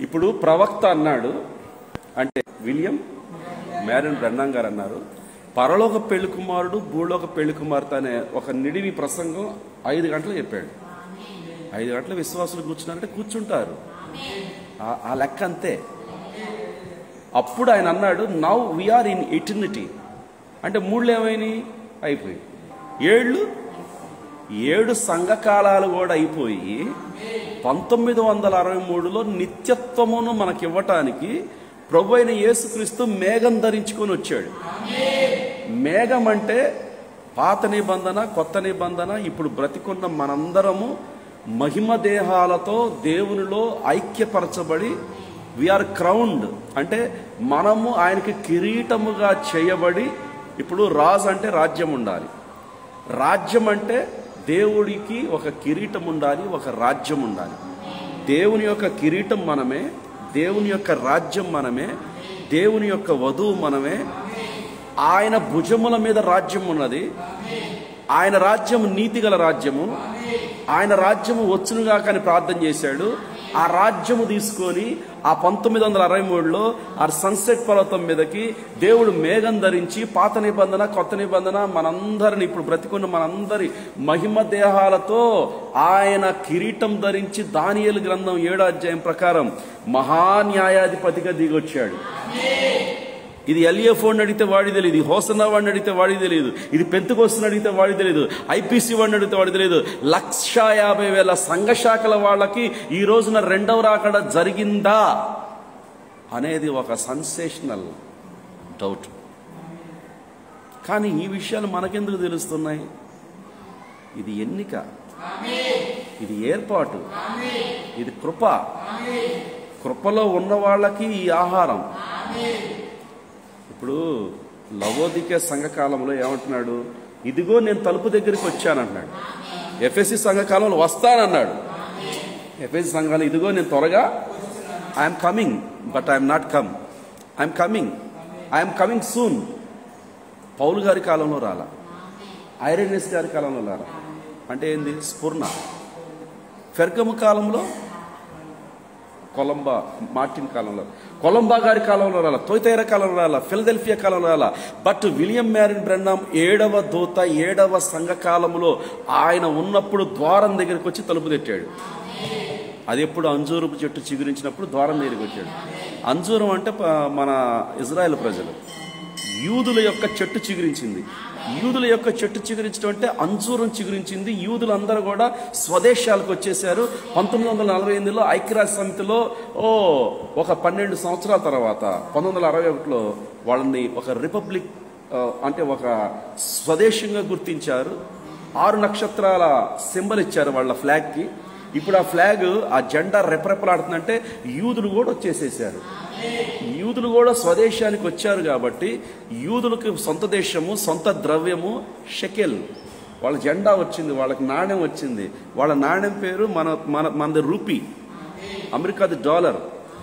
ఇప్పుడు ప్రవక్త అన్నాడు అంటే విలియం మ్యారన్ బ్రహ్నం గారు అన్నారు పరలోక పెళ్లి కుమారుడు భూలోక పెళ్లి కుమార్తె అనే ఒక నిడివి ప్రసంగం ఐదు గంటలు చెప్పాడు ఐదు గంటల విశ్వాసులు కూర్చున్నారంటే కూర్చుంటారు ఆ- ఆ లెక్క అంతే అప్పుడు ఆయన అన్నాడు నౌ వీఆర్ ఇన్ ఇటర్నిటీ అంటే మూళ్ళు ఏమైనాయి అయిపోయి ఏళ్ళు ఏడు సంఘకాలాలు కూడా అయిపోయి పంతొమ్మిది వందల అరవై మూడులో నిత్యత్వమును మనకి ఇవ్వటానికి ప్రభు అయిన యేసుక్రీస్తు మేఘం ధరించుకొని వచ్చాడు మేఘం అంటే పాత నిబంధన కొత్త నిబంధన ఇప్పుడు బ్రతికున్న మనందరము మహిమ దేహాలతో దేవునిలో ఐక్యపరచబడి వీఆర్ క్రౌండ్ అంటే మనము ఆయనకి కిరీటముగా చేయబడి ఇప్పుడు రాజు అంటే రాజ్యం ఉండాలి రాజ్యం అంటే దేవుడికి ఒక కిరీటం ఉండాలి ఒక రాజ్యం ఉండాలి దేవుని యొక్క కిరీటం మనమే దేవుని యొక్క రాజ్యం మనమే దేవుని యొక్క వధువు మనమే ఆయన భుజముల మీద రాజ్యం ఉన్నది ఆయన రాజ్యము నీతిగల రాజ్యము ఆయన రాజ్యము వచ్చునుగా కానీ ప్రార్థన చేశాడు ఆ రాజ్యము తీసుకొని ఆ పంతొమ్మిది వందల అరవై మూడులో ఆ సన్సెట్ పర్వతం మీదకి దేవుడు మేఘం ధరించి పాత నిబంధన కొత్త నిబంధన మనందరిని ఇప్పుడు బ్రతికున్న మనందరి మహిమ దేహాలతో ఆయన కిరీటం ధరించి దానియేలు గ్రంథం ఏడో అధ్యాయం ప్రకారం మహాన్యాయాధిపతిగా దిగొచ్చాడు ఇది ఎల్ఏ ఫోన్ అడిగితే వాడి తెలియదు ఇది హోసన్నా వాడిని అడిగితే వాడికి తెలియదు ఇది పెంతుకొస్తుని అడిగితే వాడికి తెలియదు ఐపీసీ వాడిని అడిగితే వాడికి తెలియదు లక్ష యాభై వేల సంఘ శాఖల వాళ్ళకి ఈ రోజున రెండవ రాకడ జరిగిందా అనేది ఒక సన్సేషనల్ డౌట్ కానీ ఈ విషయాలు మనకెందుకు తెలుస్తున్నాయి ఇది ఎన్నిక ఇది ఏర్పాటు ఇది కృప కృపలో ఉన్న వాళ్ళకి ఈ ఆహారం ఇప్పుడు లవోదికే సంఘకాలంలో ఏమంటున్నాడు ఇదిగో నేను తలుపు దగ్గరికి వచ్చానంటున్నాడు ఎఫ్ఎస్సి సంఘకాలంలో వస్తానన్నాడు ఎఫ్ఎస్సి సంఘాలు ఇదిగో నేను త్వరగా I'm coming but I'm not come I'm coming I'm coming soon పౌలు గారి కాలంలో రాలా ఐరనెస్ గారి కాలంలో రాలా అంటే ఏంది స్ఫుర్ణ ఫెర్గము కాలంలో కొలంబా మార్టిన్ కాలంలో కొలంబా గారి కాలంలో రాల తొయితైర కాలంలో రాల ఫిలదెల్ఫియా కాలంలో రాల బట్ విలియం మ్యారిన్ బ్రెన్నాం ఏడవ దూత ఏడవ సంఘ కాలంలో ఆయన ఉన్నప్పుడు ద్వారం దగ్గరికి వచ్చి తలుపు తెట్టాడు అది ఎప్పుడు అంజూరపు చెట్టు చిగురించినప్పుడు ద్వారం దగ్గరికి వచ్చాడు అంజూరం అంటే ప- మన ఇజ్రాయెల్ ప్రజలు యూదుల యొక్క చెట్టు చిగురించింది యూదుల యొక్క చెట్టు చిగురించడం అంటే అంజూరం చిగురించింది యూదులందరూ కూడా స్వదేశాలకు వచ్చేసారు పంతొమ్మిది వందల నలభై ఎనిమిదిలో ఐక్యరాజ్య సమితిలో ఓ ఒక పన్నెండు సంవత్సరాల తర్వాత పంతొమ్మిది వందల అరవై ఒకటిలో వాళ్ళని ఒక రిపబ్లిక్ ఆ, అంటే ఒక స్వదేశంగా గుర్తించారు ఆరు నక్షత్రాల సింబల్ ఇచ్చారు వాళ్ళ ఫ్లాగ్కి ఇప్పుడు ఆ ఫ్లాగ్ ఆ జెండా రెపరెపలాడుతుందంటే యూదులు కూడా వచ్చేసేసారు యూదులు కూడా స్వదేశానికి వచ్చారు కాబట్టి యూదులకు సొంత దేశము సొంత ద్రవ్యము షెకెల్ వాళ్ళ జెండా వచ్చింది వాళ్ళకి నాణ్యం వచ్చింది వాళ్ళ నాణ్యం పేరు మన మన మనది రూపీ అమెరికాది డాలర్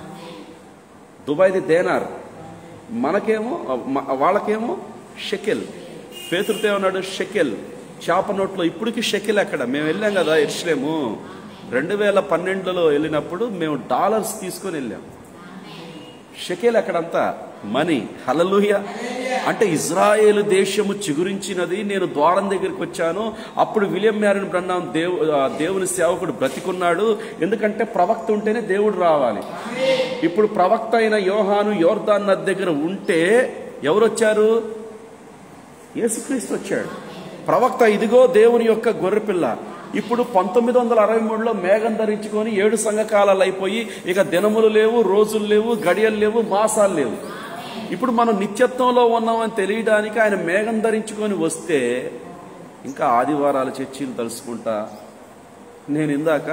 దుబాయ్ది దేనార్ మనకేమో మ- వాళ్ళకేమో షెకెల్ పేతుడితో ఏమన్నాడు షెకెల్ చేప నోట్లో ఇప్పటికి షెకెల్ ఎక్కడ మేము వెళ్ళాం కదా ఎర్షలేము రెండు వేల పన్నెండులో వెళ్ళినప్పుడు మేము డాలర్స్ తీసుకొని వెళ్ళాం షెకెల్ అక్కడంతా మనీ హలలుయ అంటే ఇజ్రాయేల్ దేశము చిగురించినది నేను ద్వారం దగ్గరికి వచ్చాను అప్పుడు విలియం మ్యారిన్ బ్రహ్నాం దేవు ఆ, దేవుని సేవకుడు బ్రతికున్నాడు ఎందుకంటే ప్రవక్త ఉంటేనే దేవుడు రావాలి ఇప్పుడు ప్రవక్త అయిన యోహాను యోర్దాన్ నది దగ్గర ఉంటే ఎవరు వచ్చారు యేసుక్రీస్తు వచ్చాడు ప్రవక్త ఇదిగో దేవుని యొక్క గొర్రెపిల్ల ఇప్పుడు పంతొమ్మిది వందల అరవై మూడులో మేఘం ధరించుకొని ఏడు సంఘకాలాలు అయిపోయి ఇక దినములు లేవు రోజులు లేవు గడియలు లేవు మాసాలు లేవు ఇప్పుడు మనం నిత్యత్వంలో ఉన్నామని తెలియడానికి ఆయన మేఘం ధరించుకొని వస్తే ఇంకా ఆదివారాల చర్చీలు తలుసుకుంటా నేను ఇందాక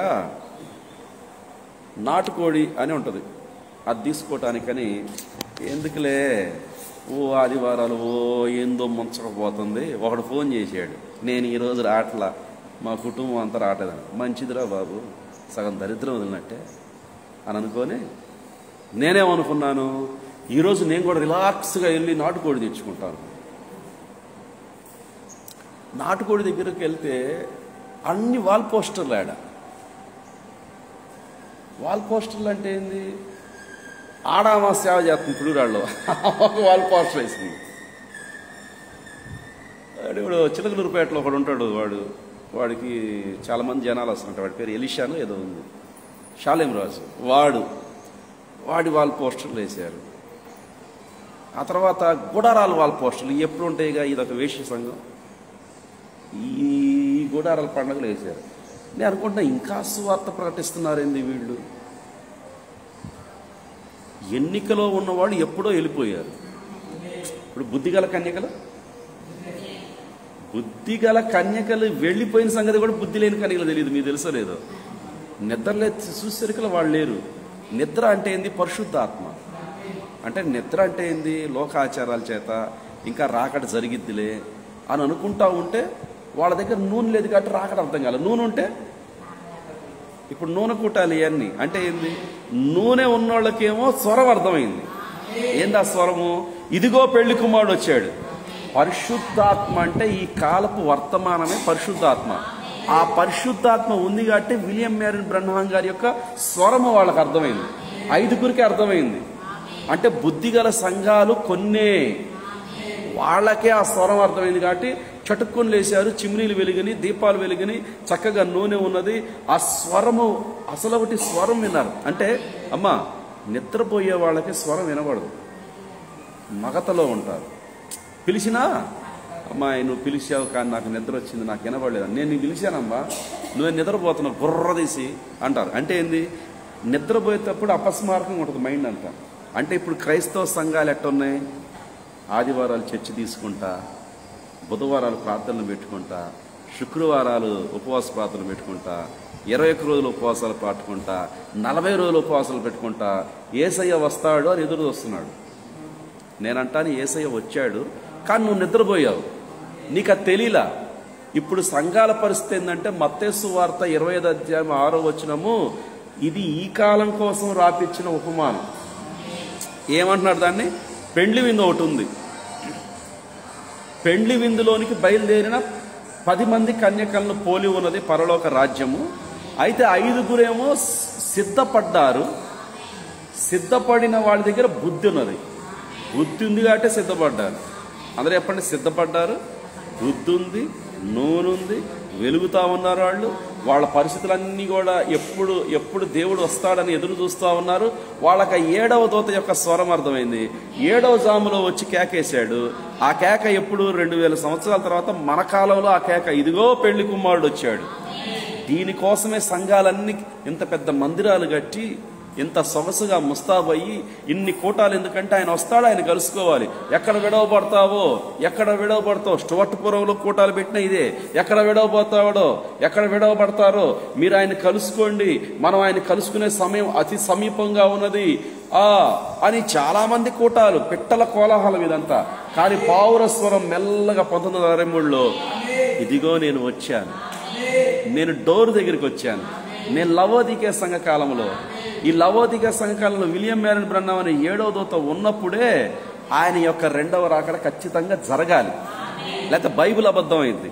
నాటుకోడి అని ఉంటుంది అది తీసుకోవటానికని ఎందుకులే ఓ ఆదివారాలు ఓ ఏందో ముంచకపోతుంది ఒకడు ఫోన్ చేశాడు నేను ఈరోజు రాట్లా మా కుటుంబం అంతా రావట్లేదని మంచిదిరా బాబు సగం దరిద్రం వదిలినట్టే అని అనుకొని నేనేమనుకున్నాను ఈరోజు నేను కూడా రిలాక్స్గా వెళ్ళి నాటుకోడి తెచ్చుకుంటాను నాటుకోడి దగ్గరికి వెళ్తే అన్ని వాల్ పోస్టర్లు ఆడ వాల్ పోస్టర్లు అంటే ఏంది ఆడామా సేవ చేస్తుంది పులిరాళ్ళు వాళ్ళు పోస్టర్ వేసింది వాడు ఇప్పుడు చిలకలూరుపేటలో ఒకడు ఉంటాడు వాడు వాడికి చాలా మంది జనాలు వస్తుంటారు వాడి పేరు ఎలిషాను ఏదో ఉంది షాలేం రాజు వాడు వాడి వాళ్ళ పోస్టర్లు వేశారు ఆ తర్వాత గుడారాల వాళ్ళ పోస్టర్లు ఎప్పుడు ఉంటాయిగా ఇది ఒక వేష్య సంఘం ఈ గుడారాల పండుగలు వేశారు నేను అనుకుంటున్నా ఇంకా సువార్త ప్రకటిస్తున్నారేంది వీళ్ళు ఎన్నికలో ఉన్నవాళ్ళు ఎప్పుడో వెళ్ళిపోయారు ఇప్పుడు బుద్ధిగల కన్యకలు బుద్ధిగల కన్యకలు వెళ్ళిపోయిన సంగతి కూడా బుద్ధి లేని కన్యకలు తెలియదు మీకు తెలుసో లేదో నిద్రలే చూసరికలు వాళ్ళు లేరు నిద్ర అంటే ఏంది పరిశుద్ధాత్మ అంటే నిద్ర అంటే ఏంది లోకాచారాల చేత ఇంకా రాకడ జరిగిద్దిలే అని అనుకుంటా ఉంటే వాళ్ళ దగ్గర నూనె లేదు కాబట్టి రాకడ అర్థం కాలేదు నూనె ఉంటే ఇప్పుడు నూనె కుట్టాలి ఇవన్నీ అంటే ఏంది నూనె ఉన్నోళ్ళకేమో స్వరం అర్థమైంది ఏంది ఆ స్వరము ఇదిగో పెళ్లి కుమారుడు వచ్చాడు పరిశుద్ధాత్మ అంటే ఈ కాలపు వర్తమానమే పరిశుద్ధాత్మ ఆ పరిశుద్ధాత్మ ఉంది కాబట్టి విలియం మేరన్ బ్రహ్మాం గారి యొక్క స్వరము వాళ్ళకి అర్థమైంది ఐదుగురికి అర్థమైంది అంటే బుద్ధిగల సంఘాలు కొన్నే వాళ్ళకే ఆ స్వరం అర్థమైంది కాబట్టి చటుక్కుని లేచారు చిమ్నీలు వెలిగిని దీపాలు వెలిగిని చక్కగా నూనె ఉన్నది ఆ స్వరము అసలు ఒకటి స్వరం విన్నారు అంటే అమ్మా నిద్రపోయే వాళ్ళకి స్వరం వినబడదు మగతలో ఉంటారు పిలిచినా అమ్మాయి నువ్వు పిలిచావు కానీ నాకు నిద్ర వచ్చింది నాకు వినబడలేదు నేను నీకు పిలిచానమ్మా నువ్వు నిద్రపోతున్నావు బుర్ర తీసి అంటారు అంటే ఏంది నిద్రపోయేటప్పుడు అపస్మారకంగా ఉంటుంది మైండ్ అంతా అంటే ఇప్పుడు క్రైస్తవ సంఘాలు ఎట్టున్నాయి ఆదివారాలు చర్చి తీసుకుంటా బుధవారాలు ప్రార్థనలు పెట్టుకుంటా శుక్రవారాలు ఉపవాస ప్రార్థనలు పెట్టుకుంటా ఇరవై ఒక్క రోజులు ఉపవాసాలు పాటుకుంటా నలభై రోజులు ఉపవాసాలు పెట్టుకుంటా ఏసయ్య వస్తాడు అని ఎదురు వస్తున్నాడు నేనంటాను ఏసయ్య వచ్చాడు కానీ నువ్వు నిద్రపోయావు నీకు అది తెలియలా ఇప్పుడు సంఘాల పరిస్థితి ఏంటంటే మత్తేసు వార్త ఇరవై ఐదు అధ్యాయం ఆరో వచ్చినము ఇది ఈ కాలం కోసం రాపిచ్చిన ఉపమానం ఏమంటున్నాడు దాన్ని పెండ్లి విందు ఒకటి ఉంది పెండ్లి విందులోనికి బయలుదేరిన పది మంది కన్యకలను పోలి ఉన్నది పరలోక రాజ్యము అయితే ఐదుగురేమో సిద్ధపడ్డారు సిద్ధపడిన వాళ్ళ దగ్గర బుద్ధి ఉన్నది బుద్ధి ఉంది కాబట్టి సిద్ధపడ్డారు అందరూ చెప్పండి సిద్ధపడ్డారు బుద్ధి ఉంది నూనె ఉంది వెలుగుతా ఉన్నారు వాళ్ళు వాళ్ళ పరిస్థితులన్నీ కూడా ఎప్పుడు ఎప్పుడు దేవుడు వస్తాడని ఎదురు చూస్తూ ఉన్నారు వాళ్ళకి ఆ ఏడవ దూత యొక్క స్వరం అర్థమైంది ఏడవ జాములో వచ్చి కేకేశాడు ఆ కేక ఎప్పుడు రెండు వేల సంవత్సరాల తర్వాత మన కాలంలో ఆ కేక ఇదిగో పెళ్లి కుమారుడు వచ్చాడు దీనికోసమే సంఘాలన్నీ ఇంత పెద్ద మందిరాలు కట్టి ఇంత సొగసుగా ముస్తాబయ్యి ఇన్ని కూటాలు ఎందుకంటే ఆయన వస్తాడు ఆయన కలుసుకోవాలి ఎక్కడ విడవబడతావో ఎక్కడ విడవబడతావు స్టువర్ట్పురంలో కూటాలు పెట్టిన ఇదే ఎక్కడ విడవబోతాడో ఎక్కడ విడవబడతారో మీరు ఆయన కలుసుకోండి మనం ఆయన కలుసుకునే సమయం అతి సమీపంగా ఉన్నది ఆ అని చాలా మంది కూటాలు పిట్టల కోలాహలం ఇదంతా కానీ పావురస్వరం మెల్లగా పంతొమ్మిది వందల అరవై మూడులో ఇదిగో నేను వచ్చాను నేను డోర్ దగ్గరికి వచ్చాను నేను లవోదికే సంఘ కాలంలో ఈ లవోదిక సంఘ కాలంలో విలియం మేరన్ బ్రహ్మం అనే ఏడవ దూత ఉన్నప్పుడే ఆయన యొక్క రెండవ రాకడ ఖచ్చితంగా జరగాలి లేకపోతే బైబిల్ అబద్ధం అయింది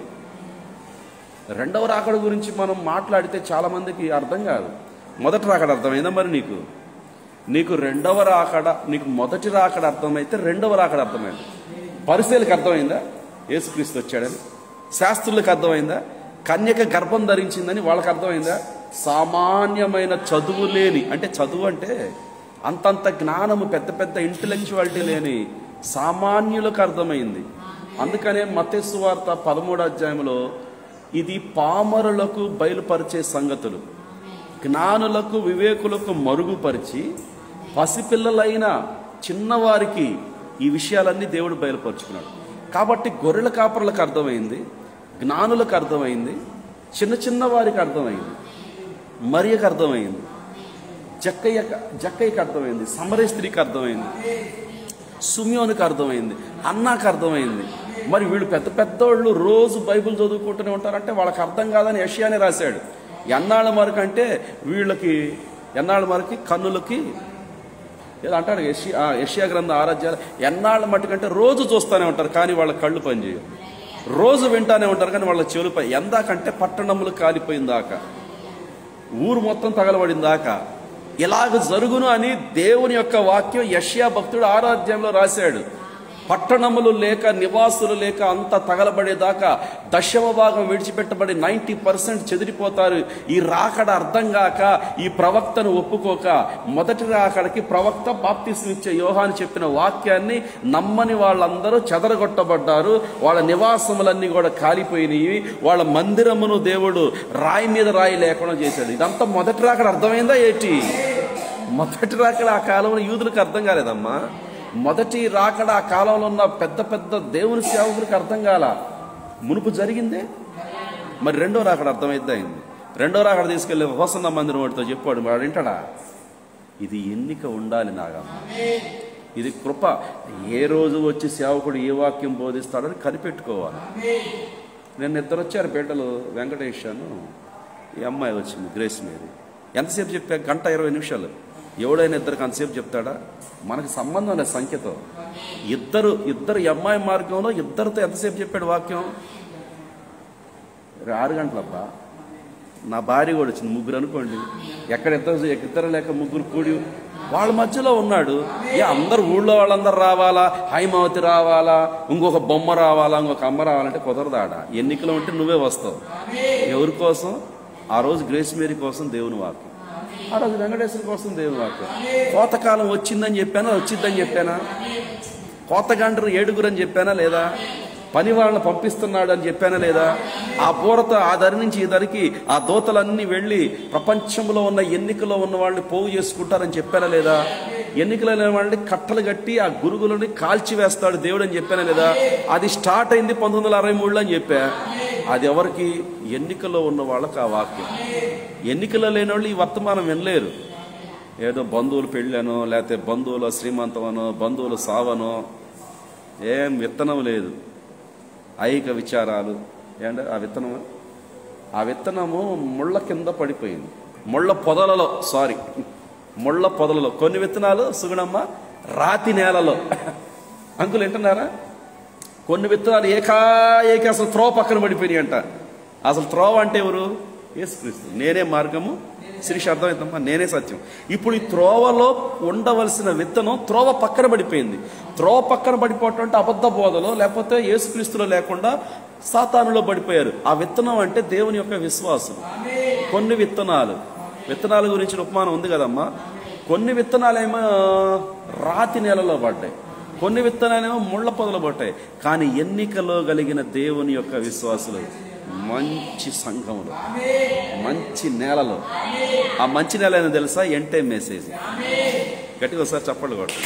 రెండవ రాకడ గురించి మనం మాట్లాడితే చాలా మందికి అర్థం కాదు మొదటి రాకడ అర్థమైందా మరి నీకు నీకు రెండవ రాకడ నీకు మొదటి రాకడ అర్థమైతే రెండవ రాకడ అర్థమైంది పరిశీలకు అర్థమైందా యేసుక్రీస్తు వచ్చాడని శాస్త్రులకు అర్థమైందా కన్యక గర్భం ధరించిందని వాళ్ళకి అర్థమైందా సామాన్యమైన చదువు లేని అంటే చదువు అంటే అంతంత జ్ఞానము పెద్ద పెద్ద ఇంటలెక్చువాలిటీ లేని సామాన్యులకు అర్థమైంది అందుకనే మతేసు వార్త పదమూడు అధ్యాయంలో ఇది పామరులకు బయలుపరిచే సంగతులు జ్ఞానులకు వివేకులకు మరుగుపరిచి పసిపిల్లలైన చిన్నవారికి ఈ విషయాలన్నీ దేవుడు బయలుపరుచుకున్నాడు కాబట్టి గొర్రెల కాపరులకు అర్థమైంది జ్ఞానులకు అర్థమైంది చిన్న చిన్న వారికి అర్థమైంది మరియకు అర్థమైంది జక్కయ్య జక్కయ్యకి అర్థమైంది సమరే స్త్రీకి అర్థమైంది సుమ్యోనికి అర్థమైంది అన్నాకి అర్థమైంది మరి వీళ్ళు పెద్ద పెద్దోళ్ళు రోజు బైబిల్ చదువుకుంటూనే ఉంటారంటే వాళ్ళకి అర్థం కాదని యష్యానే రాశాడు ఎన్నాళ్ళ వరకు అంటే వీళ్ళకి ఎన్నాళ్ళ వరకు కన్నులకి ఏదో అంటాడు యష్యా యష్యా గ్రంథ ఆరాధ్యాలు ఎన్నాళ్ళ మట్టుకంటే రోజు చూస్తూనే ఉంటారు కానీ వాళ్ళ కళ్ళు పనిచేయవు రోజు వింటానే ఉంటారు కానీ వాళ్ళ చెవులు పని ఎందాకంటే పట్టణములు కాలిపోయిన దాకా ఊరు మొత్తం తగలబడిన దాకా ఇలాగ జరుగును అని దేవుని యొక్క వాక్యం యష్యా భక్తుడు ఆరాధ్యంలో రాశాడు పట్టణములు లేక నివాసులు లేక అంత తగలబడేదాకా దశమ భాగం విడిచిపెట్టబడి నైంటీ పర్సెంట్ చెదిరిపోతారు ఈ రాకడ అర్థం కాక ఈ ప్రవక్తను ఒప్పుకోక మొదటి రాకడకి ప్రవక్త బాప్తిస్మ ఇచ్చే యోహాని చెప్పిన వాక్యాన్ని నమ్మని వాళ్ళందరూ చెదరగొట్టబడ్డారు వాళ్ళ నివాసములన్నీ కూడా కాలిపోయినాయి వాళ్ళ మందిరమును దేవుడు రాయి మీద రాయి లేకుండా చేశాడు ఇదంతా మొదటి రాకడ అర్థమైందా ఏంటి మొదటి రాకడ ఆ కాలంలో యూదులకు అర్థం కాలేదమ్మా మొదటి రాకడ ఆ కాలంలో ఉన్న పెద్ద పెద్ద దేవుని సేవకులకు అర్థం కాల మునుపు జరిగిందే మరి రెండో రాకడ అర్థమైద్దా అయింది రెండో రాకడ తీసుకెళ్లి హోసన్న మందిరం వాడితో చెప్పాడు వాడు వింటాడా ఇది ఎన్నిక ఉండాలి నాగమ్మ ఇది కృప ఏ రోజు వచ్చి సేవకుడు ఏ వాక్యం బోధిస్తాడని కనిపెట్టుకోవాలి నేను ఇద్దరు వచ్చారు బిడ్డలు వెంకటేశాను ఈ అమ్మాయి వచ్చింది గ్రేస్ మేరీ ఎంతసేపు చెప్పా గంట ఇరవై నిమిషాలు ఎవడైనా ఇద్దరికి అంతసేపు చెప్తాడా మనకి సంబంధం లేదు సంఖ్యతో ఇద్దరు ఇద్దరు ఈ అమ్మాయి మార్గంలో ఇద్దరితో ఎంతసేపు చెప్పాడు వాక్యం ఆరు గంటలబ్బా నా భార్య కూడా వచ్చింది ముగ్గురు అనుకోండి ఎక్కడ ఇద్దరు ఇద్దరు లేక ముగ్గురు కూడి వాళ్ళ మధ్యలో ఉన్నాడు ఏ అందరు ఊళ్ళో వాళ్ళందరూ రావాలా హైమావతి రావాలా ఇంకొక బొమ్మ రావాలా ఇంకొక అమ్మ రావాలంటే కుదరదు ఆడ ఎన్నికలు ఉంటే నువ్వే వస్తావు ఎవరి కోసం ఆ రోజు గ్రేస్ మేరీ కోసం దేవుని వాక్యం ఆ రోజు వెంకటేశ్వర కోసం దేవుని వాక్యం కోతకాలం వచ్చిందని చెప్పానా వచ్చిందని చెప్పానా కోతగండ్రు ఏడుగురు అని చెప్పానా లేదా పని వాళ్ళని పంపిస్తున్నాడు అని చెప్పానా లేదా ఆ బూరతో ఆ దరి నుంచి ఈ దరికి ఆ దోతలన్నీ వెళ్ళి ప్రపంచంలో ఉన్న ఎన్నికలో ఉన్న వాళ్ళని పోగు చేసుకుంటారని చెప్పానా లేదా ఎన్నికలో లేని వాళ్ళని కట్టలు కట్టి ఆ గురుగులని కాల్చి వేస్తాడు దేవుడు అని చెప్పానా లేదా అది స్టార్ట్ అయింది పంతొమ్మిది వందల అరవై మూడులో అని చెప్పా అది ఎవరికి ఎన్నికలో ఉన్న వాళ్ళకి ఆ వాక్యం ఎన్నికలో లేని వాళ్ళు ఈ వర్తమానం వినలేరు ఏదో బంధువులు పెళ్ళానో లేకపోతే బంధువుల శ్రీమంతమనో బంధువుల సావనో ఏం విత్తనం లేదు ఐక విచారాలు ఏంటంటే ఆ విత్తనం ఆ విత్తనము ముళ్ళ కింద పడిపోయింది ముళ్ళ పొదలలో సారీ ముళ్ళ పొదలలో కొన్ని విత్తనాలు సుగుణమ్మ రాతి నేలలో అంకులు వింటున్నారా కొన్ని విత్తనాలు ఏకాఏకి అసలు త్రోవ పక్కన పడిపోయినాయి అంట అసలు త్రోవ అంటే ఎవరు యేసుక్రీస్తు నేనే మార్గము శిరీష అర్థమవుతామా నేనే సత్యం ఇప్పుడు ఈ త్రోవలో ఉండవలసిన విత్తనం త్రోవ పక్కన పడిపోయింది త్రోవ పక్కన పడిపోవటం అంటే అబద్ధ బోధలో లేకపోతే యేసుక్రీస్తులో లేకుండా సాతానులో పడిపోయారు ఆ విత్తనం అంటే దేవుని యొక్క విశ్వాసం కొన్ని విత్తనాలు విత్తనాల గురించిన ఉపమానం ఉంది కదమ్మా కొన్ని విత్తనాలేమో రాతి నేలలో పడ్డాయి కొన్ని విత్తనాలేమో ముళ్ళ పొదలు పడ్డాయి కానీ ఎన్నికలో కలిగిన దేవుని యొక్క విశ్వాసులు మంచి సంఘములు మంచి నేలలో ఆ మంచి నేల ఏదో తెలుసా ఎంటే మెసేజ్ గట్టిగా ఒకసారి చప్పట్లు కొట్టండి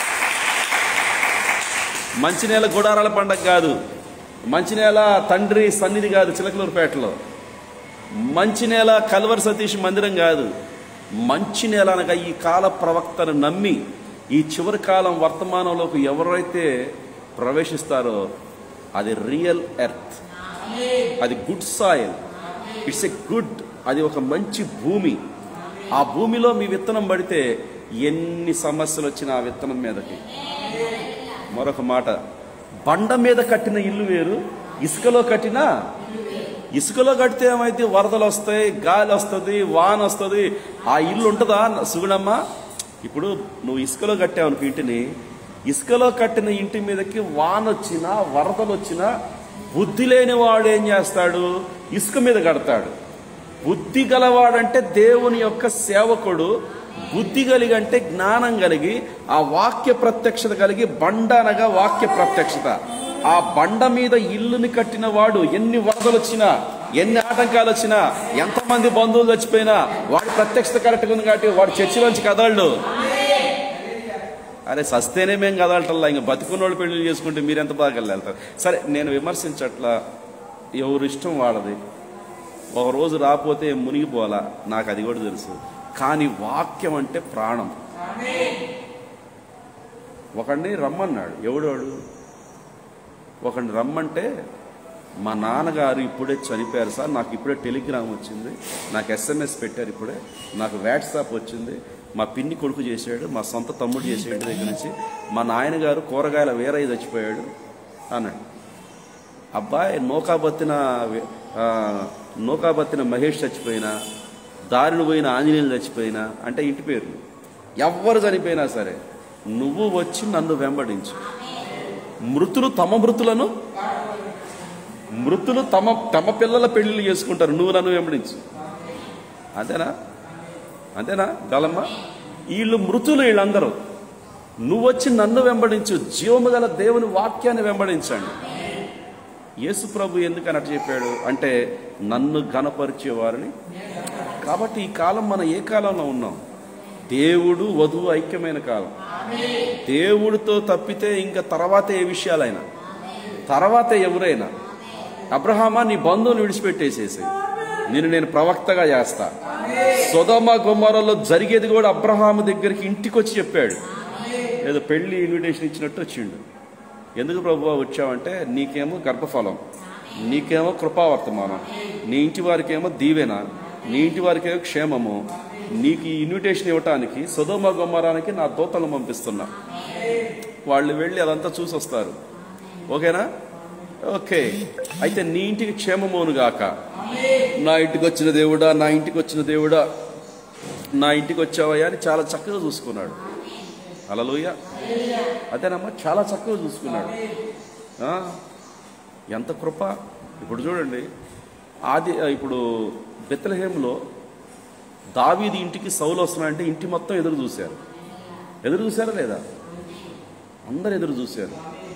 మంచి నేల గుడారాల పండగ కాదు మంచి నేల తండ్రి సన్నిధి కాదు చిలకలూరుపేటలో మంచి నేల కల్వర్ సతీష్ మందిరం కాదు మంచి నేల అనగా ఈ కాల ప్రవక్తను నమ్మి ఈ చివరి కాలం వర్తమానంలోకి ఎవరైతే ప్రవేశిస్తారో అది రియల్ ఎర్త్ అది good soil it's a good అది ఒక మంచి భూమి ఆ భూమిలో మీ విత్తనం పడితే ఎన్ని సమస్యలు వచ్చినా ఆ విత్తనం మీదకి మరొక మాట బండ మీద కట్టిన ఇల్లు వేరు ఇసుకలో కట్టిన ఇసుకలో కడితే ఏమైతే వరదలు వస్తాయి గాలి వస్తుంది వాన వస్తుంది ఆ ఇల్లు ఉంటుందా సుగుణమ్మ ఇప్పుడు నువ్వు ఇసుకలో కట్టావు అనుకో ఇంటిని ఇసుకలో కట్టిన ఇంటి మీదకి వాన వచ్చినా వరదలు వచ్చినా బుద్ధి లేని వాడు ఏం చేస్తాడు ఇసుక మీద కడతాడు బుద్ధి గలవాడంటే దేవుని యొక్క సేవకుడు బుద్ధి కలిగి అంటే జ్ఞానం కలిగి ఆ వాక్య ప్రత్యక్షత కలిగి బండ అనగా వాక్య ప్రత్యక్షత ఆ బండ మీద ఇల్లుని కట్టిన వాడు ఎన్ని వరదలు వచ్చినా ఎన్ని ఆటంకాలు వచ్చినా ఎంతమంది బంధువులు చచ్చిపోయినా వాడి ప్రత్యక్షత కరెక్ట్గా ఉంది కాబట్టి వాడు చర్చిలోంచి కదలడు అరే సస్తేనే మేము కదలటల్లా ఇంకా బతుకున్నోళ్ళు పెళ్లి చేసుకుంటే మీరు ఎంత బాగా వెళ్తారు సరే నేను విమర్శించట్లా ఎవరు ఇష్టం వాడది ఒక రోజు రాకపోతే మునిగిపోలా నాకు అది కూడా తెలుసు కానీ వాక్యం అంటే ప్రాణం ఒకడిని రమ్మన్నాడు ఎవడోడు ఒకడిని రమ్మంటే మా నాన్నగారు ఇప్పుడే చనిపోయారు సార్ నాకు ఇప్పుడే టెలిగ్రామ్ వచ్చింది నాకు ఎస్ఎంఎస్ పెట్టారు ఇప్పుడే నాకు వాట్సాప్ వచ్చింది మా పిన్ని కొడుకు చేసాడు మా సొంత తమ్ముడు చేసాడు ఇంటి దగ్గర నుంచి మా నాయనగారు కూరగాయల వేరయ్య చచ్చిపోయాడు అన్నాడు అబ్బాయి నూకాబత్తిన ఆ, నూకాబత్తిన మహేష్ చచ్చిపోయినా దారిని పోయిన ఆంజనేయులు చచ్చిపోయినా అంటే ఇంటి పేర్లు ఎవ్వరు చనిపోయినా సరే నువ్వు వచ్చి నన్ను వెంబడించు మృతులు తమ మృతులను మృతులు తమ తమ పిల్లల పెళ్లిళ్ళు చేసుకుంటారు నువ్వు నన్ను వెంబడించు అంతేనా అంతేనా గలమ్మ వీళ్ళు మృతులు వీళ్ళందరూ నువ్వు వచ్చి నన్ను వెంబడించు జీవము గల దేవుని వాక్యాన్ని వెంబడించండి యేసు ప్రభు ఎందుకు అన్నట్టు చెప్పాడు అంటే నన్ను గణపరిచే వారిని కాబట్టి ఈ కాలం మనం ఏ కాలంలో ఉన్నాం దేవుడు వధువు ఐక్యమైన కాలం దేవుడితో తప్పితే ఇంకా తర్వాత ఏ విషయాలైనా తర్వాత ఎవరైనా అబ్రహామా నీ బంధువుని విడిచిపెట్టేసేసి నేను నేను ప్రవక్తగా చేస్తా సుధమ గుమ్మరలో జరిగేది కూడా అబ్రహాము దగ్గరికి ఇంటికి వచ్చి చెప్పాడు ఏదో పెళ్లి ఇన్విటేషన్ ఇచ్చినట్టు వచ్చిండు ఎందుకు ప్రభు వచ్చావంటే నీకేమో గర్భఫలం నీకేమో కృపావర్తమానం నీ ఇంటి వారికేమో దీవెన నీ ఇంటి వారికేమో క్షేమము నీకు ఈ ఇన్విటేషన్ ఇవ్వటానికి సుధమ గుమ్మరానికి నా దూతలను పంపిస్తున్నా వాళ్ళు వెళ్ళి అదంతా చూసి వస్తారు ఓకేనా ఓకే అయితే నీ ఇంటికి క్షేమమోను గాక నా ఇంటికి వచ్చిన దేవుడా నా ఇంటికి వచ్చిన దేవుడా నా ఇంటికి వచ్చావయ్యా అని చాలా చక్కగా చూసుకున్నాడు అలలోయ అదేనమ్మా చాలా చక్కగా చూసుకున్నాడు ఆ, ఎంత కృప ఇప్పుడు చూడండి ఆది ఇప్పుడు బెత్తలహేములో దావీది ఇంటికి సౌలు వస్తున్నాడంటే ఇంటి మొత్తం ఎదురు చూశారు ఎదురు చూశారా లేదా అందరు ఎదురు చూశారు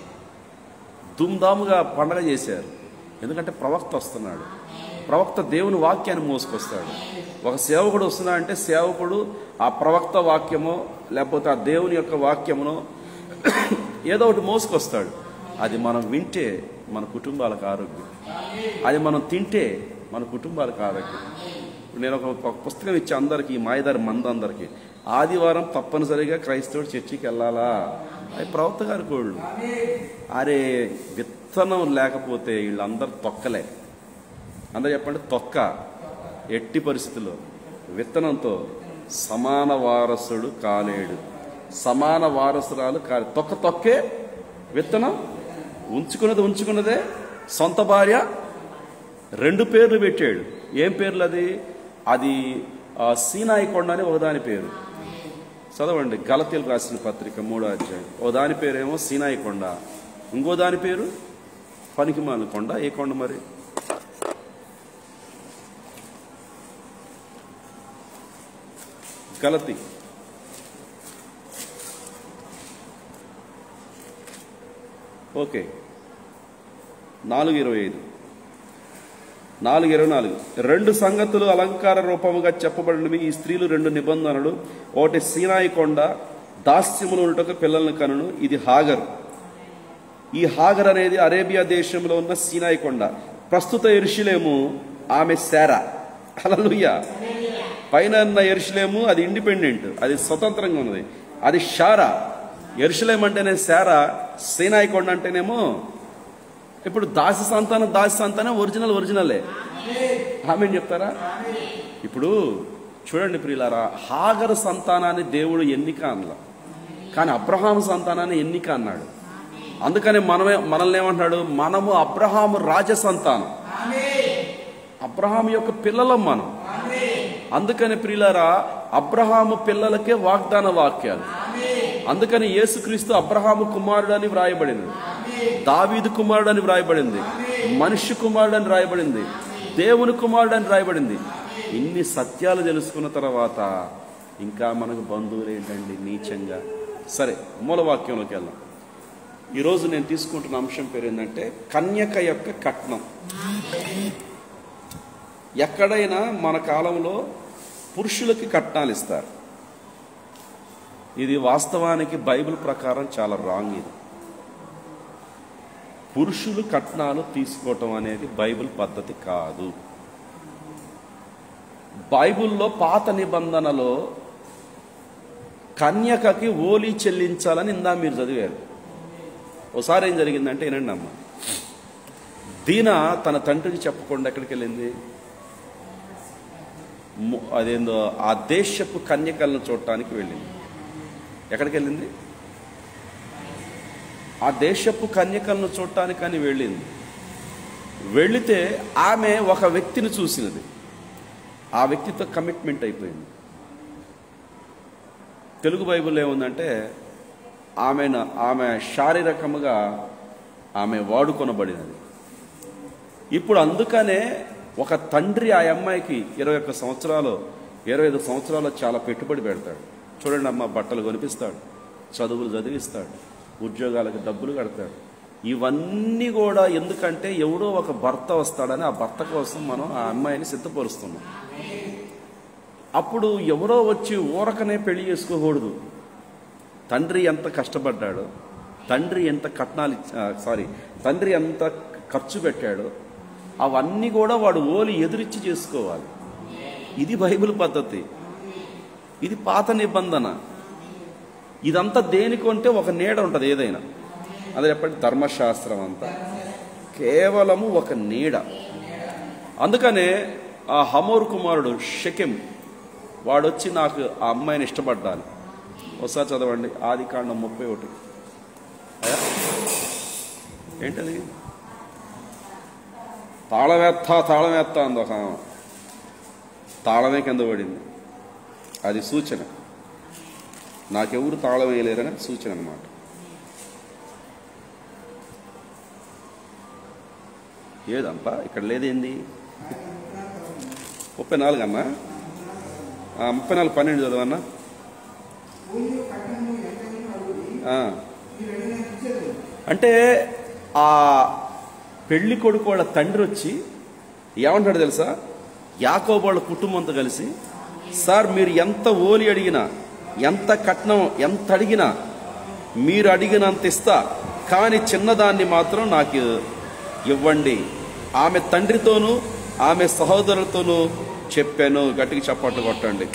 దుమ్దాముగా పండగ చేశారు ఎందుకంటే ప్రవక్త వస్తున్నాడు ప్రవక్త దేవుని వాక్యాన్ని మోసుకొస్తాడు ఒక సేవకుడు వస్తున్నాడు అంటే సేవకుడు ఆ ప్రవక్త వాక్యమో లేకపోతే ఆ దేవుని యొక్క వాక్యమునో ఏదో ఒకటి మోసుకొస్తాడు అది మనం వింటే మన కుటుంబాలకు ఆరోగ్యం అది మనం తింటే మన కుటుంబాలకు ఆరోగ్యం ఇప్పుడు నేను ఒక ఒక పుస్తకం ఇచ్చే అందరికీ ఈ మాయదారి మంద అందరికీ ఆదివారం తప్పనిసరిగా క్రైస్తవుడు చర్చికి వెళ్ళాలా అది ప్రవక్త గారి కోళ్ళు అరే విత్తనం లేకపోతే వీళ్ళందరూ తొక్కలే అందరూ చెప్పండి తొక్క ఎట్టి పరిస్థితుల్లో విత్తనంతో సమాన వారసుడు కాలేడు సమాన వారసురాలు కాలే తొక్క తొక్కే విత్తనం ఉంచుకున్నది ఉంచుకున్నదే సొంత భార్య రెండు పేర్లు పెట్టాడు ఏం పేర్లు అది అది ఆ, సీనాయి కొండ అని ఒకదాని పేరు చదవండి గలతీలు రాసిన పత్రిక మూడో అధ్యాయం ఓ దాని పేరేమో సీనాయి కొండ ఇంకో దాని పేరు పనికిమాల కొండ ఏ కొండ మరి గలతి ఓకే నాలుగు ఇరవై ఐదు నాలుగు ఇరవై నాలుగు రెండు సంగతులు అలంకార రూపముగా చెప్పబడినవి ఈ స్త్రీలు రెండు నిబంధనలు ఒకటి సీనాయి కొండ దాస్యములు ఉండటకు పిల్లలను కనును ఇది హాగర్ ఈ హాగర్ అనేది అరేబియా దేశంలో ఉన్న సీనాయి కొండ ప్రస్తుత ఎరుషులేము ఆమె శారా హల్లెలూయా పైన ఉన్న ఎరుషులేము అది ఇండిపెండెంట్ అది స్వతంత్రంగా ఉన్నది అది షారా ఎరుషులేం అంటేనే శారా సీనాయి కొండ అంటేనేమో ఇప్పుడు దాసి సంతానం దాసి సంతానం ఒరిజినల్ ఒరిజినలే ఆమె చెప్తారా ఇప్పుడు చూడండి ప్రియులారా హాగర్ సంతానాన్ని దేవుడు ఎన్నిక అనలా కానీ అబ్రహాం సంతానాన్ని ఎన్నిక అన్నాడు అందుకని మనమే మనల్ని ఏమంటున్నాడు మనము అబ్రహాము రాజ సంతానం అబ్రహాం యొక్క పిల్లలం మనం అందుకని ప్రియులారా అబ్రహాము పిల్లలకే వాగ్దాన వాక్యాలు అందుకని యేసుక్రీస్తు అబ్రహాము కుమారుడు అని వ్రాయబడింది దావీదు కుమారుడు అని వ్రాయబడింది మనుష్య కుమారుడు అని వ్రాయబడింది దేవుని కుమారుడు అని వ్రాయబడింది ఇన్ని సత్యాలు తెలుసుకున్న తర్వాత ఇంకా మనకు బంధువులు ఏంటండి నీచంగా సరే మూలవాక్యంలోకి వెళ్దాం ఈరోజు నేను తీసుకుంటున్న అంశం పేరు ఏంటంటే కన్యక యొక్క కట్నం ఎక్కడైనా మన కాలంలో పురుషులకి కట్నాలు ఇస్తారు ఇది వాస్తవానికి బైబిల్ ప్రకారం చాలా రాంగ్ ఇది పురుషులు కట్నాలు తీసుకోవటం అనేది బైబిల్ పద్ధతి కాదు బైబిల్లో పాత నిబంధనలో కన్యకకి ఓలి చెల్లించాలని ఇందా మీరు చదివారు ఒకసారి ఏం జరిగిందంటే వినండి అమ్మ దీన తన తండ్రికి చెప్పకుండా ఎక్కడికి వెళ్ళింది ము- అదేందో ఆ దేశపు కన్యకలను చూడటానికి వెళ్ళింది ఎక్కడికి వెళ్ళింది ఆ దేశపు కన్యకలను చూడటానికి అని వెళ్ళింది వెళితే ఆమె ఒక వ్యక్తిని చూసినది ఆ వ్యక్తితో కమిట్మెంట్ అయిపోయింది తెలుగు బైబిల్ ఏముందంటే ఆమె ఆమె శారీరకముగా ఆమె వాడుకొనబడినది ఇప్పుడు అందుకనే ఒక తండ్రి ఆ అమ్మాయికి ఇరవై ఒక్క సంవత్సరాలు ఇరవై ఐదు సంవత్సరాలు చాలా పెట్టుబడి పెడతాడు చూడండి అమ్మ బట్టలు కొనిపిస్తాడు చదువులు చదివిస్తాడు ఉద్యోగాలకు డబ్బులు కడతాడు ఇవన్నీ కూడా ఎందుకంటే ఎవడో ఒక భర్త వస్తాడని ఆ భర్త కోసం మనం ఆ అమ్మాయిని సిద్ధపరుస్తున్నాం అప్పుడు ఎవరో వచ్చి ఊరకనే పెళ్లి చేసుకోకూడదు తండ్రి ఎంత కష్టపడ్డాడో తండ్రి ఎంత కట్నాలు ఇచ్చా సారీ తండ్రి ఎంత ఖర్చు పెట్టాడో అవన్నీ కూడా వాడు ఓలి ఎదురిచ్చి చేసుకోవాలి ఇది బైబిల్ పద్ధతి ఇది పాత నిబంధన ఇదంతా దేనికంటే ఒక నీడ ఉంటుంది ఏదైనా అది ఎప్పటి ధర్మశాస్త్రం అంతా కేవలము ఒక నీడ అందుకనే ఆ హమోర్ కుమారుడు షకెం వాడొచ్చి నాకు ఆ అమ్మాయిని ఇష్టపడ్డాను ఒకసారి చదవండి ఆది కాండం ముప్పై ఒకటి అయ్యా ఏంటది తాళమేత్త తాళమేత్త అంది ఒక ఆమె. తాళమే కింద పడింది అది సూచన నాకెవరు తాళం వేయలేరని సూచన అనమాట ఏదంపా ఇక్కడ లేదేంది ముప్పై నాలుగు అన్నా ఆ, ముప్పై నాలుగు పన్నెండు చదవన్నా ఆ. అంటే ఆ పెళ్లి కొడుకు వాళ్ళ తండ్రి వచ్చి ఏమంటాడు తెలుసా యాకోబు వాళ్ళ కుటుంబంతో కలిసి సార్ మీరు ఎంత ఓలి అడిగినా ఎంత కట్నం ఎంత అడిగినా మీరు అడిగినంత ఇస్తా కానీ చిన్నదాన్ని మాత్రం నాకు ఇవ్వండి ఆమె తండ్రితోనూ ఆమె సహోదరులతోనూ చెప్పాను గట్టిగా చప్పట్లు కొట్టండి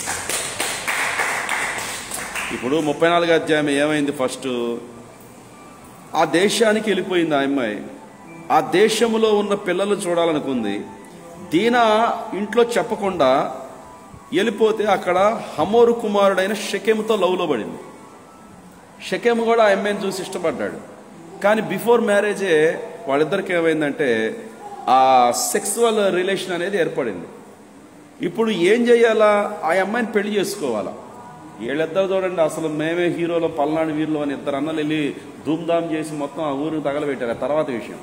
ఇప్పుడు ముప్పై నాలుగు అధ్యాయం ఏమైంది ఫస్ట్ ఆ దేశానికి వెళ్ళిపోయింది ఆ అమ్మాయి ఆ దేశంలో ఉన్న పిల్లలు చూడాలనుకుంది దీనా ఇంట్లో చెప్పకుండా వెళ్ళిపోతే అక్కడ హమోరు కుమారుడైన షకెముతో లవ్లో పడింది షకెము కూడా ఆ అమ్మాయిని చూసి ఇష్టపడ్డాడు కానీ బిఫోర్ మ్యారేజే వాళ్ళిద్దరికి ఏమైందంటే ఆ సెక్సువల్ రిలేషన్ అనేది ఏర్పడింది ఇప్పుడు ఏం చేయాలా ఆ అమ్మాయిని పెళ్లి చేసుకోవాలా వీళ్ళిద్దరు చూడండి అసలు మేమే హీరోలో పల్నాడు వీరులు అని ఇద్దరు అన్నలు వెళ్ళి ధూమ్ధామ్ చేసి మొత్తం ఆ ఊరికి తగలబెట్టారు ఆ తర్వాత విషయం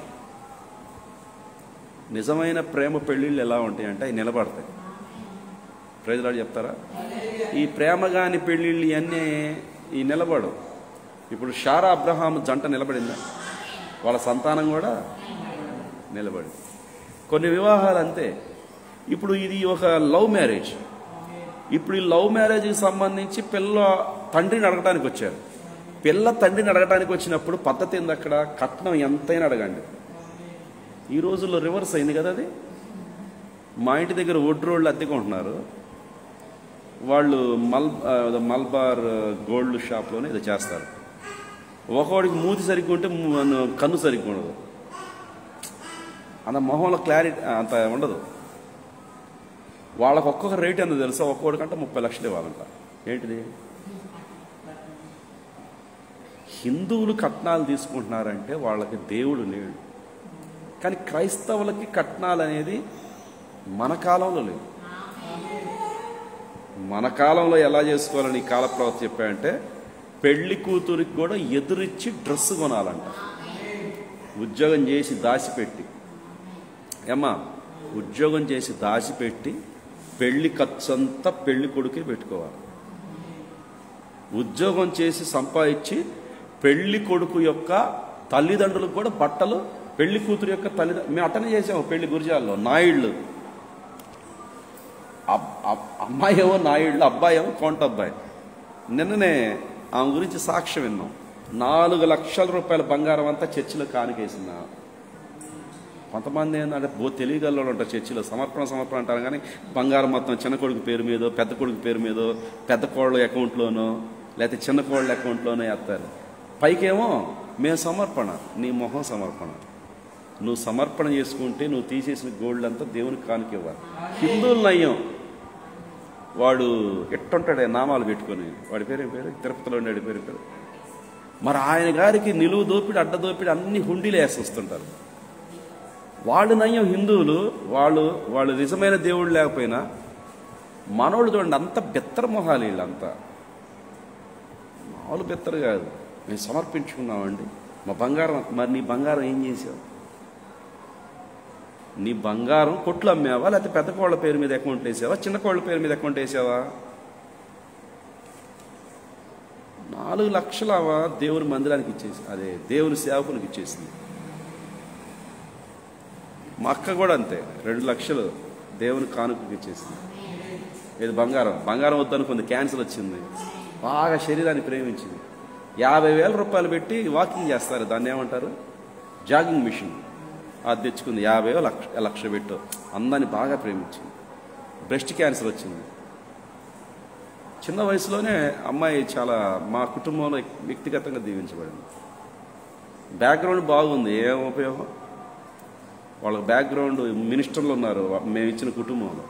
నిజమైన ప్రేమ పెళ్ళిళ్ళు ఎలా ఉంటాయి అంటే అవి నిలబడతాయి ప్రజలాడు చెప్తారా ఈ ప్రేమ కాని పెళ్ళిళ్ళు ఇవన్నీ ఈ నిలబడవు ఇప్పుడు షారా అబ్రహాం జంట నిలబడిందా వాళ్ళ సంతానం కూడా నిలబడింది కొన్ని వివాహాలు అంతే ఇప్పుడు ఇది ఒక లవ్ మ్యారేజ్ ఇప్పుడు ఈ లవ్ మ్యారేజ్కి సంబంధించి పిల్ల తండ్రిని అడగటానికి వచ్చారు పిల్ల తండ్రిని అడగటానికి వచ్చినప్పుడు పద్ధతి ఏంది అక్కడ కట్నం ఎంతైనా అడగండి ఈ రోజుల్లో రివర్స్ అయింది కదా అది మా ఇంటి దగ్గర ఒడ్రోళ్ళు అద్దెకుంటున్నారు వాళ్ళు మల్ ఆ, మల్బార్ గోల్డ్ షాప్లోనే ఇది చేస్తారు ఒకవాడికి మూతి సరిగ్గా ఉంటే ము- కన్ను సరిగ్గా ఉండదు అంత మొహంలో క్లారిటీ అంత ఉండదు వాళ్ళకు ఒక్కొక్క రేట్ ఎంత తెలుసా ఒక్కొక్కడికంటే ముప్పై లక్షలు ఇవ్వాలంట ఏంటిది హిందువులు కట్నాలు తీసుకుంటున్నారంటే వాళ్ళకి దేవుడు లేడు కానీ క్రైస్తవులకి కట్నాలు అనేది మన కాలంలో లేదు మన కాలంలో ఎలా చేసుకోవాలని ఈ కాల ప్రవక్త చెప్పాయంటే పెళ్లి కూతురికి కూడా ఎదురిచ్చి డ్రెస్ కొనాలంట ఉద్యోగం చేసి దాచిపెట్టి ఏమ్మా ఉద్యోగం చేసి దాచిపెట్టి పెళ్లి ఖర్చు అంతా పెళ్లి కొడుకే పెట్టుకోవాలి ఉద్యోగం చేసి సంపాదించి పెళ్లి కొడుకు యొక్క తల్లిదండ్రులకు కూడా బట్టలు పెళ్లి కూతురు యొక్క తల్లిదండ్రులు మేము అట్టనే చేసాము పెళ్లి గురిజాల్లో నాయుళ్ళు అబ్- అబ్- అమ్మాయి ఏమో నాయుళ్ళు అబ్బాయి ఏమో కొంట అబ్బాయి నిన్ననే ఆమె గురించి సాక్ష్యం విన్నాం నాలుగు లక్షల రూపాయల బంగారం అంతా చర్చిలో కానికేసింది ఆమె. కొంతమంది ఏంటంటే బో తెలియగలలో ఉంటారు చర్చిలో సమర్పణ సమర్పణ అంటారు కానీ బంగారం మొత్తం చిన్న కొడుకు పేరు మీదో పెద్ద కొడుకు పేరు మీదో పెద్ద కోళ్ళ అకౌంట్లోనో లేకపోతే చిన్న కోళ్ళ అకౌంట్లోనో వేస్తారు పైకేమో మేము సమర్పణ నీ మొహం సమర్పణ నువ్వు సమర్పణ చేసుకుంటే నువ్వు తీసేసిన గోల్డ్ అంతా దేవునికి కానుక ఇవ్వాలి హిందువులు నయ్యం వాడు ఎట్టుంటాడే నామాలు పెట్టుకొని వాడి పేరు ఏం పేరు తిరుపతిలో ఉండే పేరు పేరు మరి ఆయన గారికి నిలువు దోపిడి అడ్డ దోపిడి అన్ని హుండీలు వేసి వస్తుంటారు వాళ్ళు నయ్యం హిందువులు వాళ్ళు వాళ్ళు నిజమైన దేవుడు లేకపోయినా మనోళ్ళు చూడండి అంత బెత్తర మొహాలు వీళ్ళంతా మామూలు బెత్తరు కాదు మేము సమర్పించుకున్నామండి మా బంగారం మరి నీ బంగారం ఏం చేసావు నీ బంగారం కొట్లు అమ్మావా లేకపోతే పెద్ద కోళ్ళ పేరు మీద అకౌంట్ వేసావా చిన్న కోళ్ళ పేరు మీద అకౌంట్ వేసావా నాలుగు లక్షలవా దేవుని మందిరానికి ఇచ్చేసి అదే దేవుని సేవకునికి ఇచ్చేసింది మా అక్క కూడా అంతే రెండు లక్షలు దేవుని కానుకకి ఇచ్చేసింది ఇది బంగారం బంగారం వద్దనుకుంది క్యాన్సర్ వచ్చింది బాగా శరీరాన్ని ప్రేమించింది యాభై వేల రూపాయలు పెట్టి వాకింగ్ చేస్తారు దాన్ని ఏమంటారు జాగింగ్ మిషన్ అది తెచ్చుకుంది యాభై లక్ష లక్ష పెట్టు అందాన్ని బాగా ప్రేమించింది బ్రెస్ట్ క్యాన్సర్ వచ్చింది చిన్న వయసులోనే అమ్మాయి చాలా మా కుటుంబంలో వ్యక్తిగతంగా దీవించబడింది బ్యాక్గ్రౌండ్ బాగుంది ఏం ఉపయోగం వాళ్ళకి బ్యాక్గ్రౌండ్ మినిస్టర్లు ఉన్నారు మేము ఇచ్చిన కుటుంబంలో